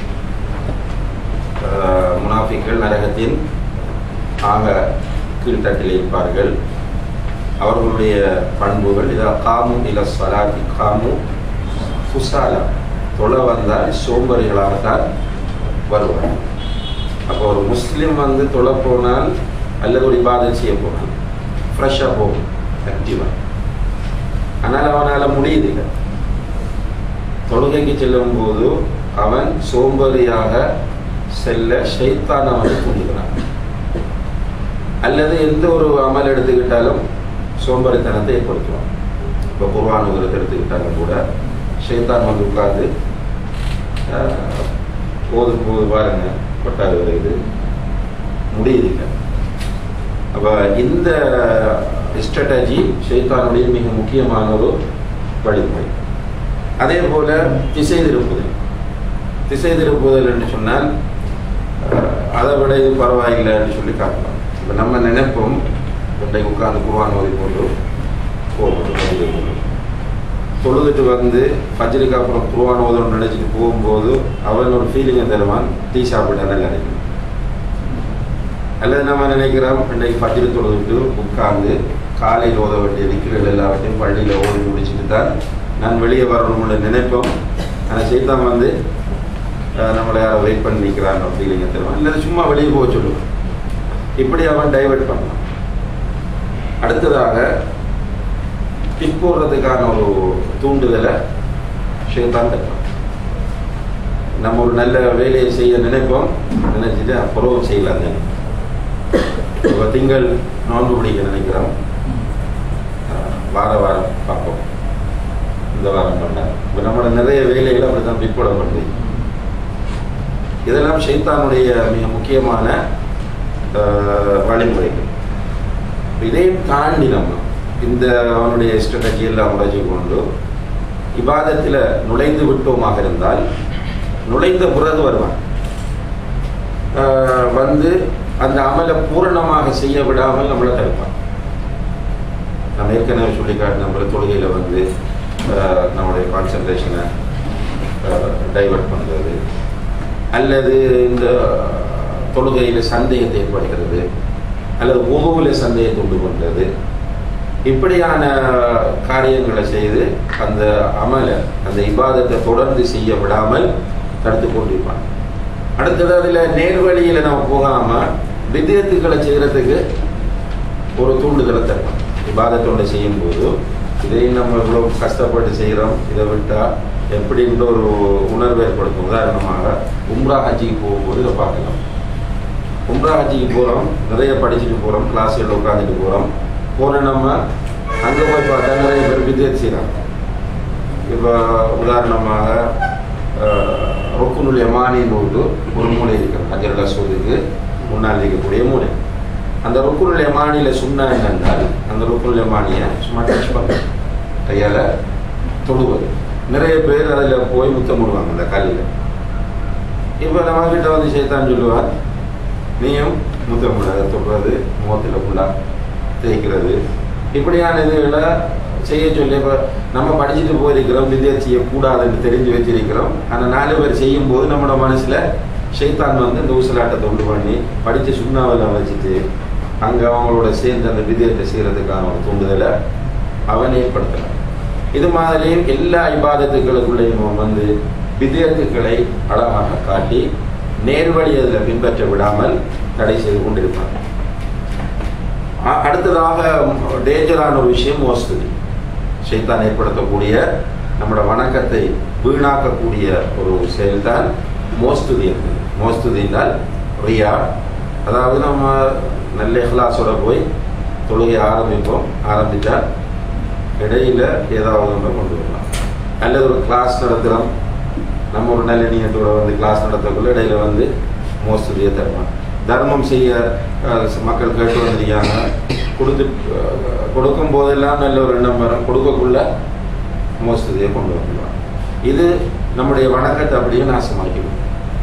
ஆஹ் முனாஃபிக்கள் நரகத்தின் ஆக கீழ்த்தட்டில் இருப்பார்கள் அவர்களுடைய பண்புகள் இதா காமு இல சலாத்தி காமு குசாலா தொலை வந்தால் சோம்பறிகளாகத்தான் வருவார் அப்போ ஒரு முஸ்லீம் வந்து தொலை போனால் அல்லது ஒரு இபாதம் செய்ய போனால் ஃப்ரெஷ்ஷாக போகும் ஆக்டிவாக ஆனால் அவனால் முடியுதில்லை தொழுகைக்கு செல்லும் போது அவன் சோம்பேறியாக செல்ல ஷைத்தான் அவனை தூண்டுகிறான் அல்லது எந்த ஒரு அமல் எடுத்துக்கிட்டாலும் சோம்பேறித்தனத்தை ஏற்படுத்துவான் இப்போ குர்வான் உதரத்தை எடுத்துக்கிட்டாலும் கூட ஷைத்தான் வந்து உட்கார்ந்து ஆஹ், ஓதும் போது பாருங்க கொட்டாது வருது முடியுதில்லை அப்போ இந்த ஸ்ட்ராட்டஜி ஷைத்தானுடைய மிக முக்கியமான ஒரு வழிமுறை அதே போல திசை திருப்புதல் திசை திருப்புதல் என்று சொன்னால் அஹ், அதை விட இது பரவாயில்லைன்னு சொல்லி காட்டலாம் இப்போ நம்ம நினைப்போம் இன்றைக்கு உட்கார்ந்து குருவான் ஓதி போட்டு போகணும் தொழுதுட்டு வந்து ஃபஜ்ருக்கு அப்புறம் குருவான் ஓதணும்னு நினச்சிட்டு போகும்போது அவன் ஒரு ஃபீலிங்கை தருவான் டீ சாப்பிட்டா நல்லா நினைக்கும் அல்லது நம்ம நினைக்கிறோம் இன்றைக்கு ஃபஜ்ரு தொழுதுட்டு உட்கார்ந்து காலையில் ஓத வேண்டிய விக்கிரல் எல்லாவற்றையும் பள்ளியில் ஓடி முடிச்சுட்டு தான் நான் வெளியே வரணும்னு நினைப்போம் ஆனால் சைத்தான் வந்து அஹ், நம்மளை யாரை வெயிட் பண்ணி நிற்கிறான் ஃபீலிங்கை தருவான் இல்லை சும்மா வெளியே போக சொல்லுவான் இப்படி அவன் டைவர்ட் பண்ணலாம் அடுத்ததாக பிற்போடுறதுக்கான ஒரு தூண்டுதலை ஷேத்தான் தருவான் நம்ம ஒரு நல்ல வேலையை செய்ய நினைப்போம் நினைச்சிட்டு அப்புறம் செய்யலாம் தானே இப்போ திங்கள் நோன்பு பிடிக்க நினைக்கிறோம் அஹ், வார வாரம் பார்ப்போம் இந்த வாரம் பண்ணார் இப்போ நம்மளோட நிறைய வேலைகள் அப்படி தான் பிற்படப்படுது இதெல்லாம் ஷைத்தானுடைய மிக முக்கியமான அஹ், வழிமுறைகள் இதையும் தாண்டி நம்ம இந்த அவனுடைய ஸ்ட்ராட்டஜி எல்லாம் உடைச்சு கொண்டு இபாதத்தில் நுழைந்து விட்டோமாக இருந்தால் நுழைந்த பிறகு வருவான் ஆஹ் வந்து அந்த அமலை பூரணமாக செய்ய விடாமல் நம்மளை தடுப்பான் நம்ம ஏற்கனவே சொல்லி காட்டு நம்மள தொழுகையில் வந்து ஆஹ் நம்மளுடைய கான்சன்ட்ரேஷனை டைவர்ட் பண்ணுறது அல்லது இந்த தொழுகையில் சந்தேகத்தை ஏற்படுகிறது அல்லது உணவில் சந்தேகத்தை உண்டு பண்ணுறது இப்படியான காரியங்களை செய்து அந்த அமலை அந்த இபாதத்தை தொடர்ந்து செய்ய விடாமல் தடுத்து கொண்டிருப்பான் அடுத்தது அதில் நேர்வழியில் நம்ம போகாமல் வித்தியத்துக்களை செய்கிறதுக்கு ஒரு தூண்டுதலை தருவோம் இபாதத்தோட செய்யும்போது இதை நம்ம இவ்வளோ கஷ்டப்பட்டு செய்கிறோம் இதை விட்டால் எப்படின்ற ஒரு உணர்வு ஏற்படுத்தும் உதாரணமாக உம்ரா ஹஜ்ஜிக்கு போகும்போது இதை பார்க்கலாம் உம்ரா ஹஜ்ஜிக்கு போகிறோம் நிறைய படிச்சுட்டு போகிறோம் கிளாஸில் உட்காந்துட்டு போகிறோம் போன நம்ம அங்கே போய் பார்த்தா நிறைய பேர் வித்தியத் செய்கிறாங்க இப்போ உதாரணமாக ரொக்குனுடைய மானின் போது ஒரு மூளை இருக்கிறது அஜரலா சோதுக்கு முன்னால் இருக்கக்கூடிய மூளை அந்த ருக்குனுடைய மானியில் சுண்ணா என்னென்றால் அந்த ருக்குனுடைய மானியை சும்மா டச் பண்ண கையால் தொடுவது நிறைய பேர் அதில் போய் முத்தம் போடுவாங்க அந்த கல்லில் இப்போ நம்ம கிட்ட வந்து சேத்தான் சொல்லுவார் நீயும் முத்தம் போடாத தொடுறது முகத்தில் ஃபுல்லாக தேய்க்கிறது இப்படியான இதுகளை செய்ய சொல்லி இப்போ நம்ம படிச்சுட்டு போயிருக்கிறோம் வித்தியாசம் செய்யக்கூடாதுன்னு தெரிஞ்சு வச்சிருக்கிறோம் ஆனால் நாலு பேர் செய்யும்போது நம்மளோட மனசில் ஷைத்தான் வந்து இந்த ஊசலாட்டத்தை உண்டு பண்ணி படித்து சுண்ணாவெல்லாம் வச்சுட்டு அங்கே அவங்களோட சேர்ந்து அந்த வித்தியத்தை செய்கிறதுக்கான ஒரு தூண்டுதலை அவன் ஏற்படுத்தலாம் இது மாதிரி எல்லா இபாதத்துக்களுக்குள்ளேயும் அவன் வந்து வித்தியத்துக்களை அழகாக காட்டி நேர்வழி அதில் பின்பற்ற விடாமல் தடை செய்து கொண்டிருப்பான் அ- அடுத்ததாக டேஞ்சரான ஒரு விஷயம் மோஸ்துதி சைத்தான் ஏற்படுத்தக்கூடிய நம்மளோட வணக்கத்தை வீணாக்கக்கூடிய ஒரு செயல்தான் மோஸ்துதி என்பது மோஸ்துதி என்றால் ரியா அதாவது நம்ம நல்ல இஹ்லாஸோட போய் தொழுகை ஆரம்பிப்போம் ஆரம்பித்தா இடையில ஏதாவது ஒன்று கொண்டு வரலாம் அல்லது ஒரு கிளாஸ் நடத்துகிறோம் நம்ம ஒரு நல்ல நீயத்தோட வந்து கிளாஸ் நடத்தக்குள்ள இடையில வந்து மோஸ்துதியை தருவான் தர்மம் செய்ய அஹ், மக்கள் கேட்டு வந்திருக்காங்க கொடுத்து அஹ், கொடுக்கும் போதெல்லாம் நல்ல ஒரு எண்ணம் வரும் கொடுக்கக்குள்ள மோஸ்துதியை கொண்டு வந்துடுவான் இது நம்முடைய வணக்கத்தை அப்படியே நாசமாக்கிடும்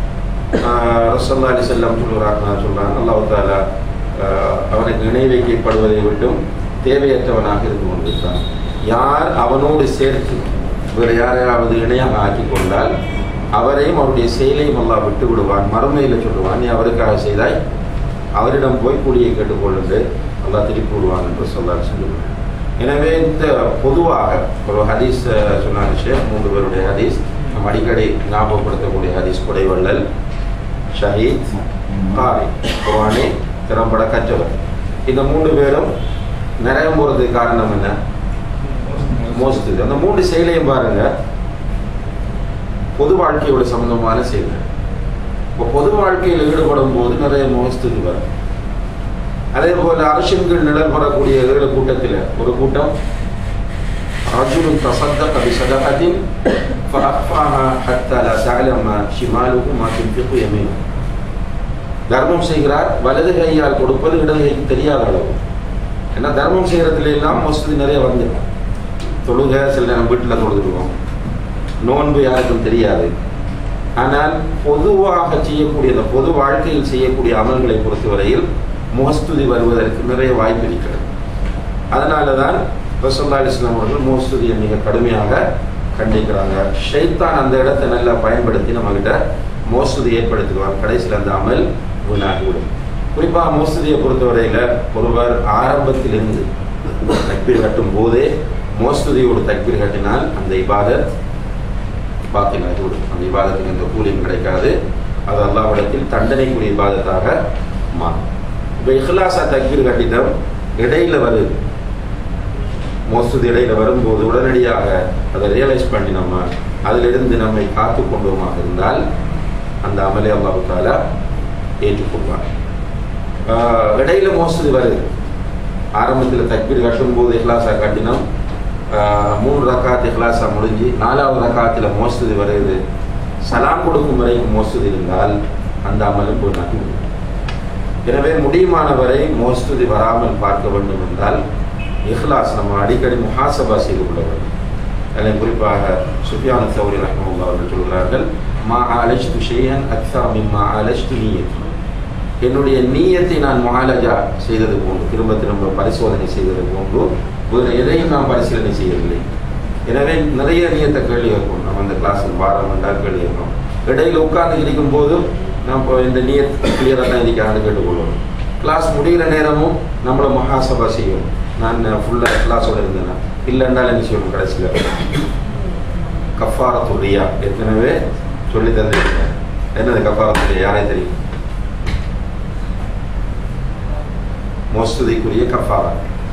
ரசல்லா அலி செல்லம் சொல்லுறாங்க சொல்றாங்க அல்லாஹ் தாலா ஆஹ், அவனுக்கு இணை வைக்கப்படுவதை விட்டும் தேவையற்றவனாக இருந்து கொண்டிருக்கான் யார் அவனோடு சேர்த்து வேறு யாரையாவது இணையாக ஆக்கி கொண்டால் அவரையும் அவருடைய செயலையும் அல்லாஹ் விட்டு விடுவான் மறுமையில் சொல்லுவான் நீ அவருக்காக செய்தாய் அவரிடம் போய் கூலியை கேட்டுக்கொள்ளுண்டு அல்லாஹ் திருப்பி விடுவான் என்று சொல்லார் சொல்லுவான் எனவே இந்த பொதுவாக ஒரு ஹதீஸ் அஹ், சொன்னாங்க ஷேக் மூன்று பேருடைய ஹதீஸ் நம்ம அடிக்கடி ஞாபகப்படுத்தக்கூடிய ஹதீஸ் குடைவள்ளல் ஷஹீத் காரி குர்ஆனை திறம்பட கற்றவர் இந்த மூன்று பேரும் நரகம் போகிறதுக்கு காரணம் என்ன மோஸ்து அந்த மூன்று செயலையும் பாருங்க பொது வாழ்க்கையோட சம்பந்தமான செயல்கள் இப்போ பொது வாழ்க்கையில் ஈடுபடும் போது நிறைய மோஸ்துக்கு வரும் அதே போல அரசின்கள் நிழல் பெறக்கூடிய ஏழு கூட்டத்தில் ஒரு கூட்டம் رجل تصدق بصدقة فأخفاها حتى لا تعلم شماله ما تنفق يمينه தர்மம் செய்கிறார் வலது கையால் கொடுப்பது இடது கைக்கு தெரியாத அளவு ஏன்னா தர்மம் செய்கிறதுல எல்லாம் மோஸ்ட்லி நிறைய வந்துடும் தொழுகை சில நேரம் வீட்டில் தொழுதுருவோம் நோன்பு யாருக்கும் தெரியாது ஆனால் பொதுவாக செய்யக்கூடிய அந்த பொது வாழ்க்கையில் செய்யக்கூடிய அமல்களை பொறுத்தவரையில் முகஸ்துதி வருவதற்கு நிறைய வாய்ப்பு இருக்கிறது அதனால தான் ரசல்லா இஸ்லாம் அவர்கள் முகஸ்துதியை மிக கடுமையாக கண்டிக்கிறாங்க ஷைத்தான் அந்த இடத்தை நல்லா பயன்படுத்தி நம்மகிட்ட மோஸ்துதி ஏற்படுத்துவார் கடைசியில் அந்த அமல் வீணாகிவிடும் குறிப்பாக மோஸ்துதியை பொறுத்தவரையில் ஒருவர் ஆரம்பத்திலிருந்து தக்பீர் கட்டும் போதே மோஸ்துதியோடு தக்பீர் கட்டினால் அந்த இபாதத் பாக்கி நகூடும் அந்த இபாதத்துக்கு எந்த கூலியும் கிடைக்காது அது அல்லாவிடத்தில் தண்டனைக்குரிய இபாதத்தாக மாறும் இப்போ இஹ்லாஸா தக்பீர் கட்டிடம் இடையில வருது மோஸ்து இடையில வரும்போது உடனடியாக அதை ரியலைஸ் பண்ணி நம்ம அதிலிருந்து நம்மை காத்து கொண்டோமாக இருந்தால் அந்த அமலை அல்லாஹு தாலா ஏற்றுக்கொள்வார் ஆஹ் இடையில மோசடி வருது ஆரம்பத்தில் தக்பீர் கட்டும்போது இஹ்லாஸா கட்டினோம் ஆஹ் மூணு ரக்காத் இஹ்லாஸா முடிஞ்சு நாலாவது ரக்காத்தில் மோசடி வருது சலாம் கொடுக்கும் வரைக்கும் மோசடி இருந்தால் அந்த அமலும் பூர்ணாகி விடும் எனவே முடியுமானவரை மோஸ்துதி வராமல் பார்க்க வேண்டும் என்றால் இஹ்லாஸ் நம்ம அடிக்கடி முஹாசபா செய்து கொள்ள வேண்டும் அதில் குறிப்பாக சுஃபியான சௌரி ரஹ்மல்லா அவர்கள் சொல்கிறார்கள் மா அலஜ்து ஷேயன் அக்ஸா மிம்மா அலஜ்து நீயத்தி என்னுடைய நீயத்தை நான் முஹாலஜா செய்தது போன்று திரும்ப திரும்ப பரிசோதனை செய்தது போன்று வேறு எதையும் நான் பரிசீலனை செய்யவில்லை எனவே நிறைய நீயத்தை கேள்வி கேட்போம் நம்ம அந்த கிளாஸில் வாரம் என்றால் கேள்வி கேட்போம் இடையில் உட்கார்ந்து இருக்கும் போதும் நம்ம இப்போ இந்த நீயத் கிளியராக தான் இருக்கான்னு கேட்டுக்கொள்வோம் கிளாஸ் முடிகிற நேரமும் நம்மளை மகாசபா செய்யும் நான் ஃபுல்லாக கிளாஸோட இருந்தேன்னா இல்லைன்றால் என்ன செய்யணும் கடைசியில் கஃபாரத்துரியா ஏற்கனவே சொல்லி தந்திருக்கேன் என்னது கஃபாரத்துரியா யாரே தெரியும் மோஸ்துதிக்குரிய கஃபாரா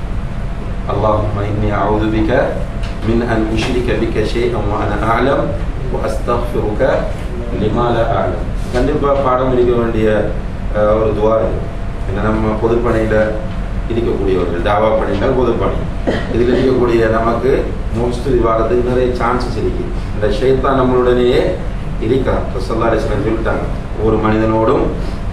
اللهم إني أعوذ بك من أن أشرك بك شيئا وأنا أعلم وأستغفرك لما لا أعلم கண்டிப்பாக பாடம் இருக்க வேண்டிய அஹ், ஒரு துவா இது என்ன நம்ம பொதுப்பணியில் இருக்கக்கூடியவர்கள் தாவா பணினால் பொதுப்பணி இதில் இருக்கக்கூடிய நமக்கு மோஸ்துதி வாரத்துக்கு நிறைய சான்சஸ் இருக்கு இந்த ஷைத்தான் நம்மளுடனேயே இருக்கிறான் ரசல்லா அலிஸ்லாம் சொல்லிட்டாங்க ஒரு மனிதனோடும்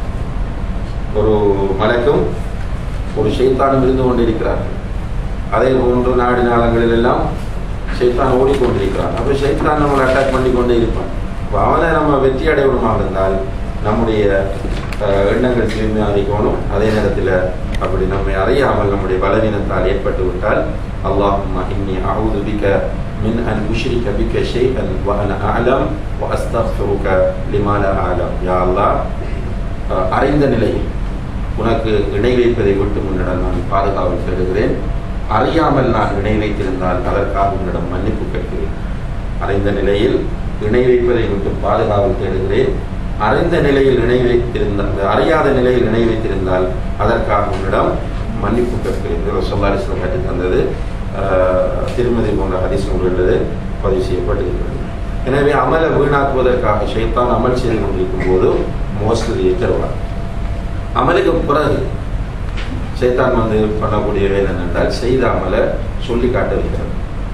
ஒரு மலைக்கும் ஒரு ஷைத்தானும் இருந்து கொண்டிருக்கிறார்கள் அதே போன்று நாடு நாளங்களில் எல்லாம் ஷைத்தான் ஓடிக்கொண்டிருக்கிறான் அப்போ ஷைத்தான் நம்மளை அட்டாக் பண்ணி கொண்டே இருப்பான் அப்போ அவனை நம்ம வெற்றி அடையணுமாக இருந்தால் நம்முடைய அஹ், எண்ணங்கள் தீர்மானிக்கணும் அதே நேரத்தில் அப்படி நம்மை அறியாமல் நம்முடைய பலவீனத்தால் ஏற்பட்டு விட்டால் அல்லாஹும் இன்னி அவுது பிக من أن أشرك بك شيئا وأنا أعلم وأستغفرك لما لا أعلم يا الله அஹ், அறிந்த நிலையில் உனக்கு இணை வைப்பதை விட்டு முன்னிடம் நான் பாதுகாவல் தேடுகிறேன் அறியாமல் நான் இணை வைத்திருந்தால் அதற்காக உன்னிடம் மன்னிப்பு கேட்கிறேன் அறிந்த நிலையில் இணை வைப்பதை விட்டு பாதுகாவல் தேடுகிறேன் அறிந்த நிலையில் இணை வைத்திருந்தால் அறியாத நிலையில் இணை வைத்திருந்தால் அதற்காக உன்னிடம் மன்னிப்பு கேட்கிறேன் இது சொல்லாரிசனம் கட்டி தந்தது ஆஹ், திருமதி போன்ற ஹதீஸ் நூல்களில் பதிவு செய்யப்பட்டிருக்கிறது எனவே அமலை வீணாக்குவதற்காக ஷைத்தான் அமல் செய்து கொண்டிருக்கும் போது மோசடியை தருவார் அமலுக்கு பிறகு சைத்தான் வந்து பண்ணக்கூடிய வேலை என்னென்றால் செய்த அமலை சொல்லி காட்ட வைக்கிறது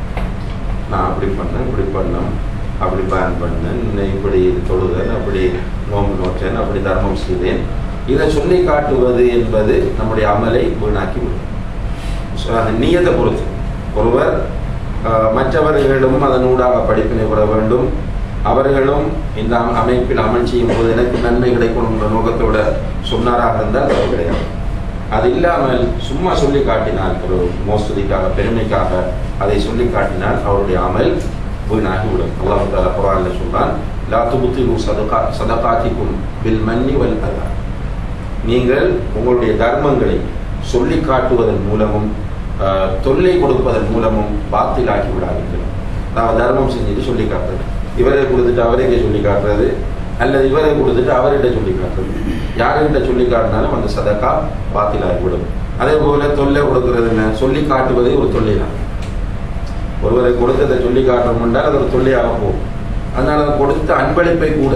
நான் அப்படி பண்ணேன் இப்படி பண்ணேன் அப்படி பிளான் பண்ணேன் இன்னும் இப்படி தொழுதேன் அப்படி நோம்பு நோற்றேன் அப்படி தர்மம் செய்தேன் இதை சொல்லி காட்டுவது என்பது நம்முடைய அமலை வீணாக்கி விடும் ஸோ அந்த நீயத்தை பொறுத்து ஒருவர் ஆஹ், மற்றவர்களிடம் அதனூடாக படிப்பினை பெற வேண்டும் அவர்களும் இந்த அம- அமைப்பில் அமல் செய்யும் போது எனக்கு நன்மை கிடைக்கணும் என்ற நோக்கத்தோட சொன்னாராக இருந்தால் அது கிடையாது அது இல்லாமல் சும்மா சொல்லி காட்டினால் ஒரு மோசடிக்காக பெருமைக்காக அதை சொல்லி காட்டினால் அவருடைய அமல் வீணாகி விடும் அல்லாஹ் தாலா குரான்ல சொல்றான் லா துபுத்திரு சதகா சதகாத்திக்கும் பில் மன்னி வல் அதா நீங்கள் உங்களுடைய தர்மங்களை சொல்லி காட்டுவதன் மூலமும் ஆஹ், தொல்லை கொடுப்பதன் மூலமும் பாத்திலாக்கி விடாதீர்கள் நான் தர்மம் செஞ்சுட்டு சொல்லி காட்டுறது இவரை கொடுத்துட்டு அவருக்கே சொல்லி காட்டுறது அல்லது இவரை கொடுத்துட்டு அவர்கிட்ட சொல்லி காட்டுறது யாருக்கிட்ட சொல்லி காட்டினாலும் அந்த சதக்கா பாத்திலாகிவிடும் அதே போல தொல்லை கொடுக்கிறது என்ன சொல்லி காட்டுவதே ஒரு தொல்லை தான் ஒருவரை கொடுத்ததை சொல்லி காட்டணும் என்றால் அது ஒரு தொல்லையாக போகும் அதனால அது கொடுத்த அன்பளிப்பை கூட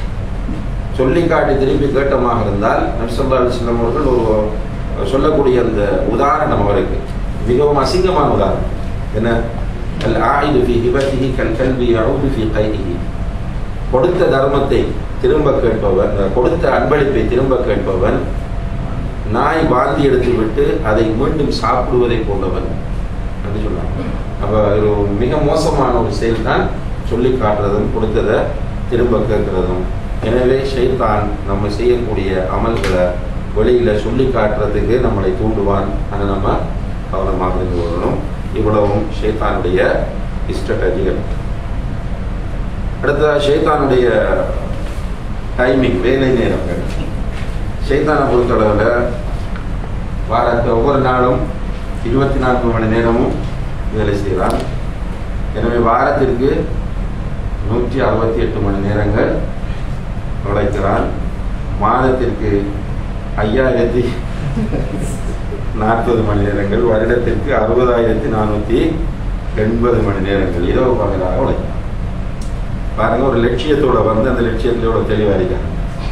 சொல்லி காட்டி திருப்பி கேட்டமாக இருந்தால் நபிசல்லா அலிஸ்லாம் அவர்கள் ஒரு சொல்லக்கூடிய அந்த உதாரணம் அவருக்கு மிகவும் அசிங்கமான உதாரணம் என்ன அல் ஆயுது ஃபி ஹிபத்திஹி கல் கல்வி அவுது ஃபி கைதிஹி கொடுத்த தர்மத்தை திரும்ப கேட்பவன் கொடுத்த அன்பளிப்பை திரும்ப கேட்பவன் நாய் வாந்தி எடுத்து விட்டு அதை மீண்டும் சாப்பிடுவதை போன்றவன் என்று சொன்னாங்க அப்போ ஒரு மிக மோசமான ஒரு செயல் தான் சொல்லி காட்டுறதும் கொடுத்ததை திரும்ப கேட்கறதும் எனவே ஷைத்தான் நம்ம செய்யக்கூடிய அமல்களை வெளியில சொல்லி காட்டுறதுக்கு நம்மளை தூண்டுவான் அதை நம்ம கவனமாக இருந்து கொள்ளணும் இவ்வளவும் ஷைத்தானுடைய ஸ்ட்ராட்டஜிகள் அடுத்ததாக ஷைத்தானுடைய டைமிங் வேலை நேரங்கள் ஷைத்தானை பொறுத்தளவில் வாரத்தை ஒவ்வொரு நாளும் இருபத்தி நான்கு மணி நேரமும் வேலை செய்கிறான் எனவே வாரத்திற்கு நூற்றி அறுபத்தி எட்டு மணி நேரங்கள் உழைக்கிறான் மாதத்திற்கு ஐயாயிரத்தி நாற்பது மணி நேரங்கள் வருடத்திற்கு அறுபதாயிரத்தி நானூற்றி எண்பது மணி நேரங்கள் இரவு பகலாக உழைக்கிறான் பாருங்க ஒரு லட்சியத்தோட வந்து அந்த லட்சியத்தோட தெளிவா இருக்காங்க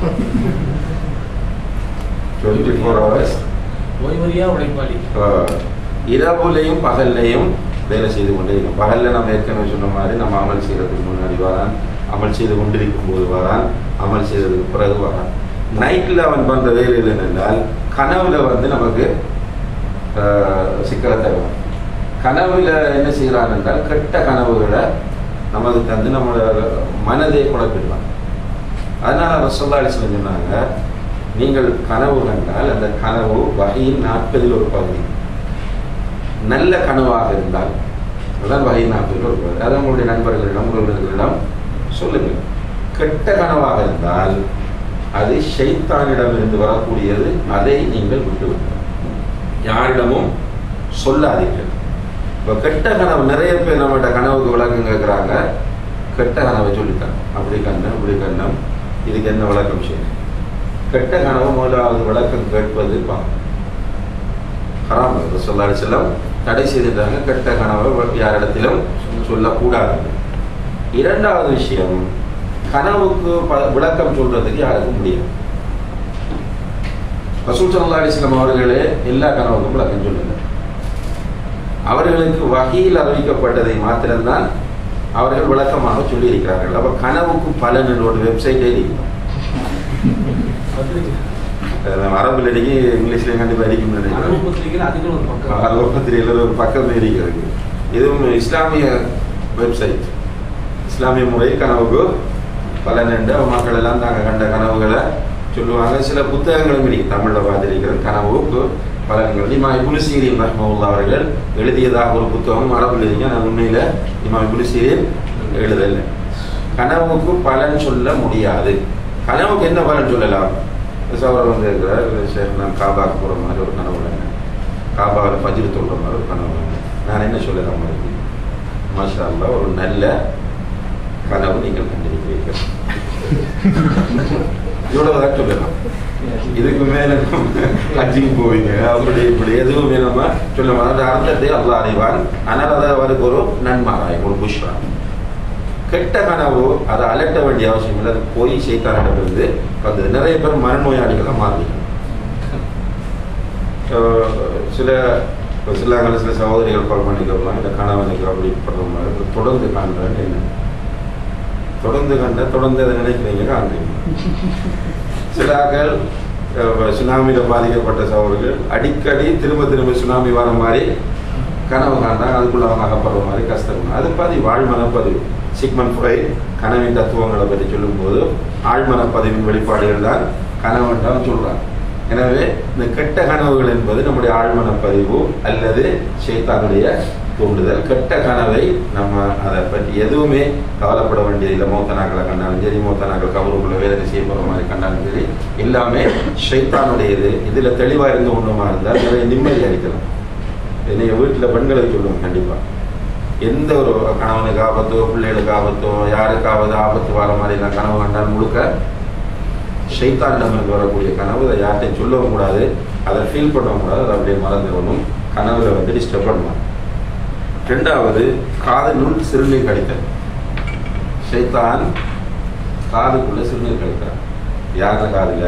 டுவெண்ட்டி ஃபோர் ஹவர்ஸ் ஓய்வறியா உழைப்பாளி இரவுலையும் பகல்லையும் வேலை செய்து கொண்டே இருக்கும் பகல்ல நம்ம ஏற்கனவே சொன்ன மாதிரி நம்ம அமல் செய்யறதுக்கு முன்னாடி வரான் அமல் செய்து கொண்டிருக்கும் போது வரான் அமல் செய்ததுக்கு பிறகு வரான் நைட்டில் அவன் பண்ற வேலைகள் என்னென்றால் கனவுல வந்து நமக்கு ஆஹ், சிக்கலை தருவான் கனவுல என்ன செய்கிறான் என்றால் கெட்ட கனவுகளை நமக்கு தந்து நம்மளோட மனதை குழப்பிடுவான் அதனால ரசோல்லா அலிஸ்லம் சொன்னாங்க நீங்கள் கனவு கண்டால் அந்த கனவு வகையின் நாற்பதில் ஒரு பகுதி நல்ல கனவாக இருந்தால் அதுதான் வகையின் நாற்பதில் ஒரு பகுதி அதை உங்களுடைய நண்பர்களிடம் உறவினர்களிடம் சொல்லுங்கள் கெட்ட கனவாக இருந்தால் அது ஷைத்தானிடம் இருந்து வரக்கூடியது அதை நீங்கள் விட்டுவிடுங்கள் யாரிடமும் சொல்லாதீர்கள் இப்போ கெட்ட கனவு நிறைய பேர் நம்மகிட்ட கனவுக்கு விளக்கம் கேட்குறாங்க கெட்ட கனவை சொல்லித்தான் அப்படி கண்ணம் இப்படி கண்ணம் இதுக்கு என்ன விளக்கம் செய்யணும் கெட்ட கனவு முதலாவது விளக்கம் கேட்பது பாவம் ஹராம் சொல்லாடி செல்லம் தடை செய்துட்டாங்க கெட்ட கனவை யாரிடத்திலும் சொல்லக்கூடாது இரண்டாவது விஷயம் கனவுக்கு ப- விளக்கம் சொல்றதுக்கு யாருக்கும் முடியாது ரசூல் சல்லா அலிஸ்லாம் அவர்களே எல்லா கனவுக்கும் விளக்கம் சொல்லுங்க அவர்களுக்கு வகையில் அறிவிக்கப்பட்டதை மாத்திரம்தான் அவர்கள் விளக்கமாக சொல்லியிருக்கிறார்கள் அப்ப கனவுக்கு பலன் என்ற ஒரு வெப்சைட்டே இருக்கும் அஹ் அரபுல இருக்கு இங்கிலீஷ்லயும் கண்டிப்பா இருக்கும் நினைக்கிறேன் அனுபவ பத்திரிகையில் அதுக்குன்னு ஒரு பக்கம் ஆர்வப்பத்திரிகையில் ஒரு பக்கம் இருக்கிறது இதுவும் இஸ்லாமிய வெப்சைட் இஸ்லாமிய முறை கனவுக்கு பலன் என்று மக்கள் எல்லாம் தாங்க கண்ட கனவுகளை சொல்லுவாங்க சில புத்தகங்களும் இருக்கு தமிழில் பார்த்திருக்கிற கனவுக்கு பலன்கள் இமா இபுனு சீரியன் ரஹ்மவுல்லா அவர்கள் எழுதியதாக ஒரு புத்தகம் அரபில் இருக்கு நான் உண்மையில இமா இபுனு சீரியன் எழுதலை கனவுக்கு பலன் சொல்ல முடியாது கனவுக்கு என்ன பலன் சொல்லலாம் சௌரவ் வந்து இருக்கிறார் ஷேக் நான் காபாக்கு போகிற மாதிரி ஒரு கனவு கண்டேன் காபாவில் பஜ்ரு தொழுற மாதிரி ஒரு கனவு கண்டேன் நான் என்ன சொல்லலாம் மாதிரி மாஷா அல்லாஹ் ஒரு நல்ல கனவு நீங்கள் கண்டிருக்கிறீர்கள் இவ்வளவுதான் சொல்லலாம் இதுக்கு மேல நம்ம ஹஜ்ஜிக்கு போவீங்க அப்படி இப்படி எதுவுமே நம்ம சொல்ல மாட்டோம் அந்த அர்த்தத்தை அல்லாஹ் அறிவான் ஆனால் அதை அவருக்கு ஒரு நன்மாராய் ஒரு புஷ்ரா கெட்ட கனவு அதை அலட்ட வேண்டிய அவசியம் இல்லை அது போய் செய்தாரிடமிருந்து வந்தது நிறைய பேர் மனநோயாளிகளாக மாறிங்க சில இப்போ சிலாங்கல சில சகோதரிகள் கால் பண்ணி கேட்கலாம் இந்த கணவனுக்கு அப்படி படுற மாதிரி இருக்கு. தொடர்ந்து காண்றேன்னு என்ன தொடர்ந்து கண்ட தொடர்ந்து அதை நினைக்கிறீங்க காண்றீங்க சிலாக்கள் அஹ், சுனாமியில் பாதிக்கப்பட்ட சகோதரர்கள் அடிக்கடி திரும்ப திரும்ப சுனாமி வர மாதிரி கனவு காண்டாங்க அதுக்குள்ள அவங்க அகப்படுற மாதிரி கஷ்டம் அது பதிவு ஆழ்மனப்பதிவு சிக்மன் ஃப்ரை கனவின் தத்துவங்களை பற்றி சொல்லும்போது ஆழ்மனப்பதிவின் வெளிப்பாடுகள் தான் கனவுன்றான் சொல்றாங்க எனவே இந்த கெட்ட கனவுகள் என்பது நம்முடைய ஆழ்மனப்பதிவு அல்லது ஷைத்தானுடைய தூண்டுதல் கெட்ட கனவை நம்ம அதை பற்றி எதுவுமே கவலைப்பட வேண்டியதில்லை மூத்தனாக்களை கண்டாலும் சரி மூத்தனாக்கள் கவருக்குள்ள வேதனை செய்ய போகிற மாதிரி கண்டாலும் சரி எல்லாமே ஷைத்தானுடையது இதில் தெளிவாக இருந்து ஒன்றுமா இருந்தால் நிறைய நிம்மதி அளிக்கலாம் என்னைய வீட்டில் பெண்களுக்கு சொல்லுவோம் கண்டிப்பாக எந்த ஒரு கணவனுக்கு ஆபத்தோ பிள்ளைகளுக்கு ஆபத்தோ யாருக்காவது ஆபத்து வர மாதிரி நான் கனவு கண்டால் முழுக்க ஷைத்தானிடமிருந்து வரக்கூடிய கனவு அதை யார்கிட்டையும் சொல்லவும் கூடாது அதை ஃபீல் பண்ணவும் கூடாது அதை அப்படியே மறந்துடணும் கனவுல வந்து டிஸ்டர்ப் பண்ணுவாங்க ரெண்டாவது காதலுள் சிறுநீர் கழித்தல் ஷைத்தான் காதுக்குள்ள சிறுநீர் கழித்தான் யார காதுல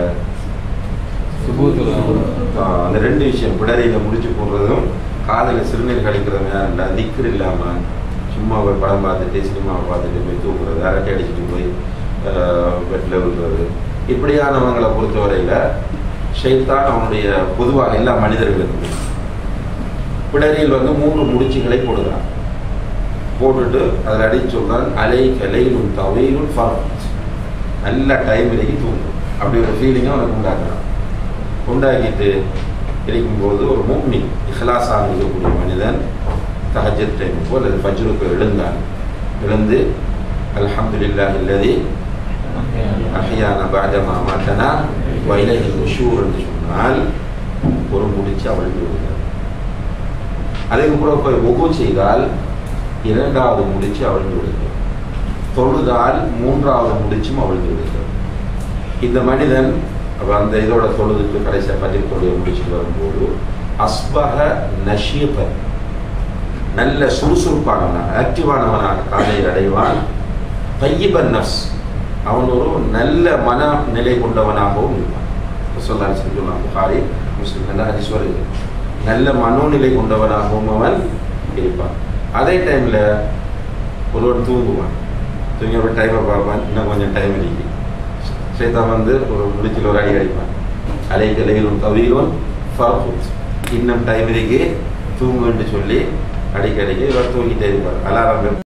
ஆஹ் அந்த ரெண்டு விஷயம் பிடரியில முடிச்சு போடுறதும் காதல சிறுநீர் கழிக்கிறதும் யாருண்டா திக்கர் இல்லாம சும்மா போய் படம் பார்த்துட்டு சினிமாவை பார்த்துட்டு போய் தூக்குறது அரட்டை அடிச்சுட்டு போய் பெட்ல விழுறது இப்படியானவங்களை பொறுத்தவரையில ஷைத்தான் அவனுடைய பொதுவாக எல்லா மனிதர்களுக்கும் பிடரியில் வந்து மூன்று முடிச்சுகளை போடுகிறான் போட்டுட்டு அதில் அடிச்சு சொல்றான் அலை கலையிலும் தவையிலும் ஃபரத் நல்ல டைம் வரைக்கும் தூங்கும் அப்படி ஒரு ஃபீலிங்கை அவனுக்கு உண்டாக்குறான் உண்டாக்கிட்டு இருக்கும்போது ஒரு மூக்னி இஹ்லாஸாக இருக்கக்கூடிய மனிதன் தஹஜத் டைமுக்கோ அல்லது ஃபஜ்ருக்கு எழுந்தான் எழுந்து அல்ஹம்துலில்லாஹி இல்லதி அஹ்யானா பஅதமா மாத்தனா வ இலைஹில் நுஷூர் என்று சொன்னால் ஒரு முடிச்சு அவிழ்ந்து விடுகிறார் அதுக்கு கூட போய் ஒகு செய்தால் இரண்டாவது முடிச்சு அவிழ்ந்து விடுகிறது தொழுதால் மூன்றாவது முடிச்சும் அவிழ்ந்து விடுகிறது இந்த மனிதன் அப்ப அந்த இதோட தொழுதுக்கு கடைசியாக பதில் தொழுகை முடிச்சுட்டு வரும்போது அஸ்பக நஷீபன் நல்ல சுறுசுறுப்பானவனாக ஆக்டிவானவனாக காலையில் அடைவான் தையிபன் நஃப்ஸ் அவன் ஒரு நல்ல மன நிலை கொண்டவனாகவும் இருப்பான் சொல்லால் செஞ்சுள்ளான் புகாரி முஸ்லிம் என்ற ஹதீஸ் வருது நல்ல மனோநிலை கொண்டவனாகவும் அவன் இருப்பான் அதே டைமில் ஒருவன் தூங்குவான் தூங்கி ஒரு டைமை பார்ப்பான் இன்னும் கொஞ்சம் டைம் இருக்கு சேத்தான் வந்து ஒரு முடிச்சில் ஒரு அடி அடிப்பான் அலைகளையிலும் தவிரும் ஃபர்ஹுத் இன்னும் டைம் இருக்கு தூங்குன்னு சொல்லி அடிக்கடிக்கு இவர் தூங்கிட்டே இருப்பார் அலாரம்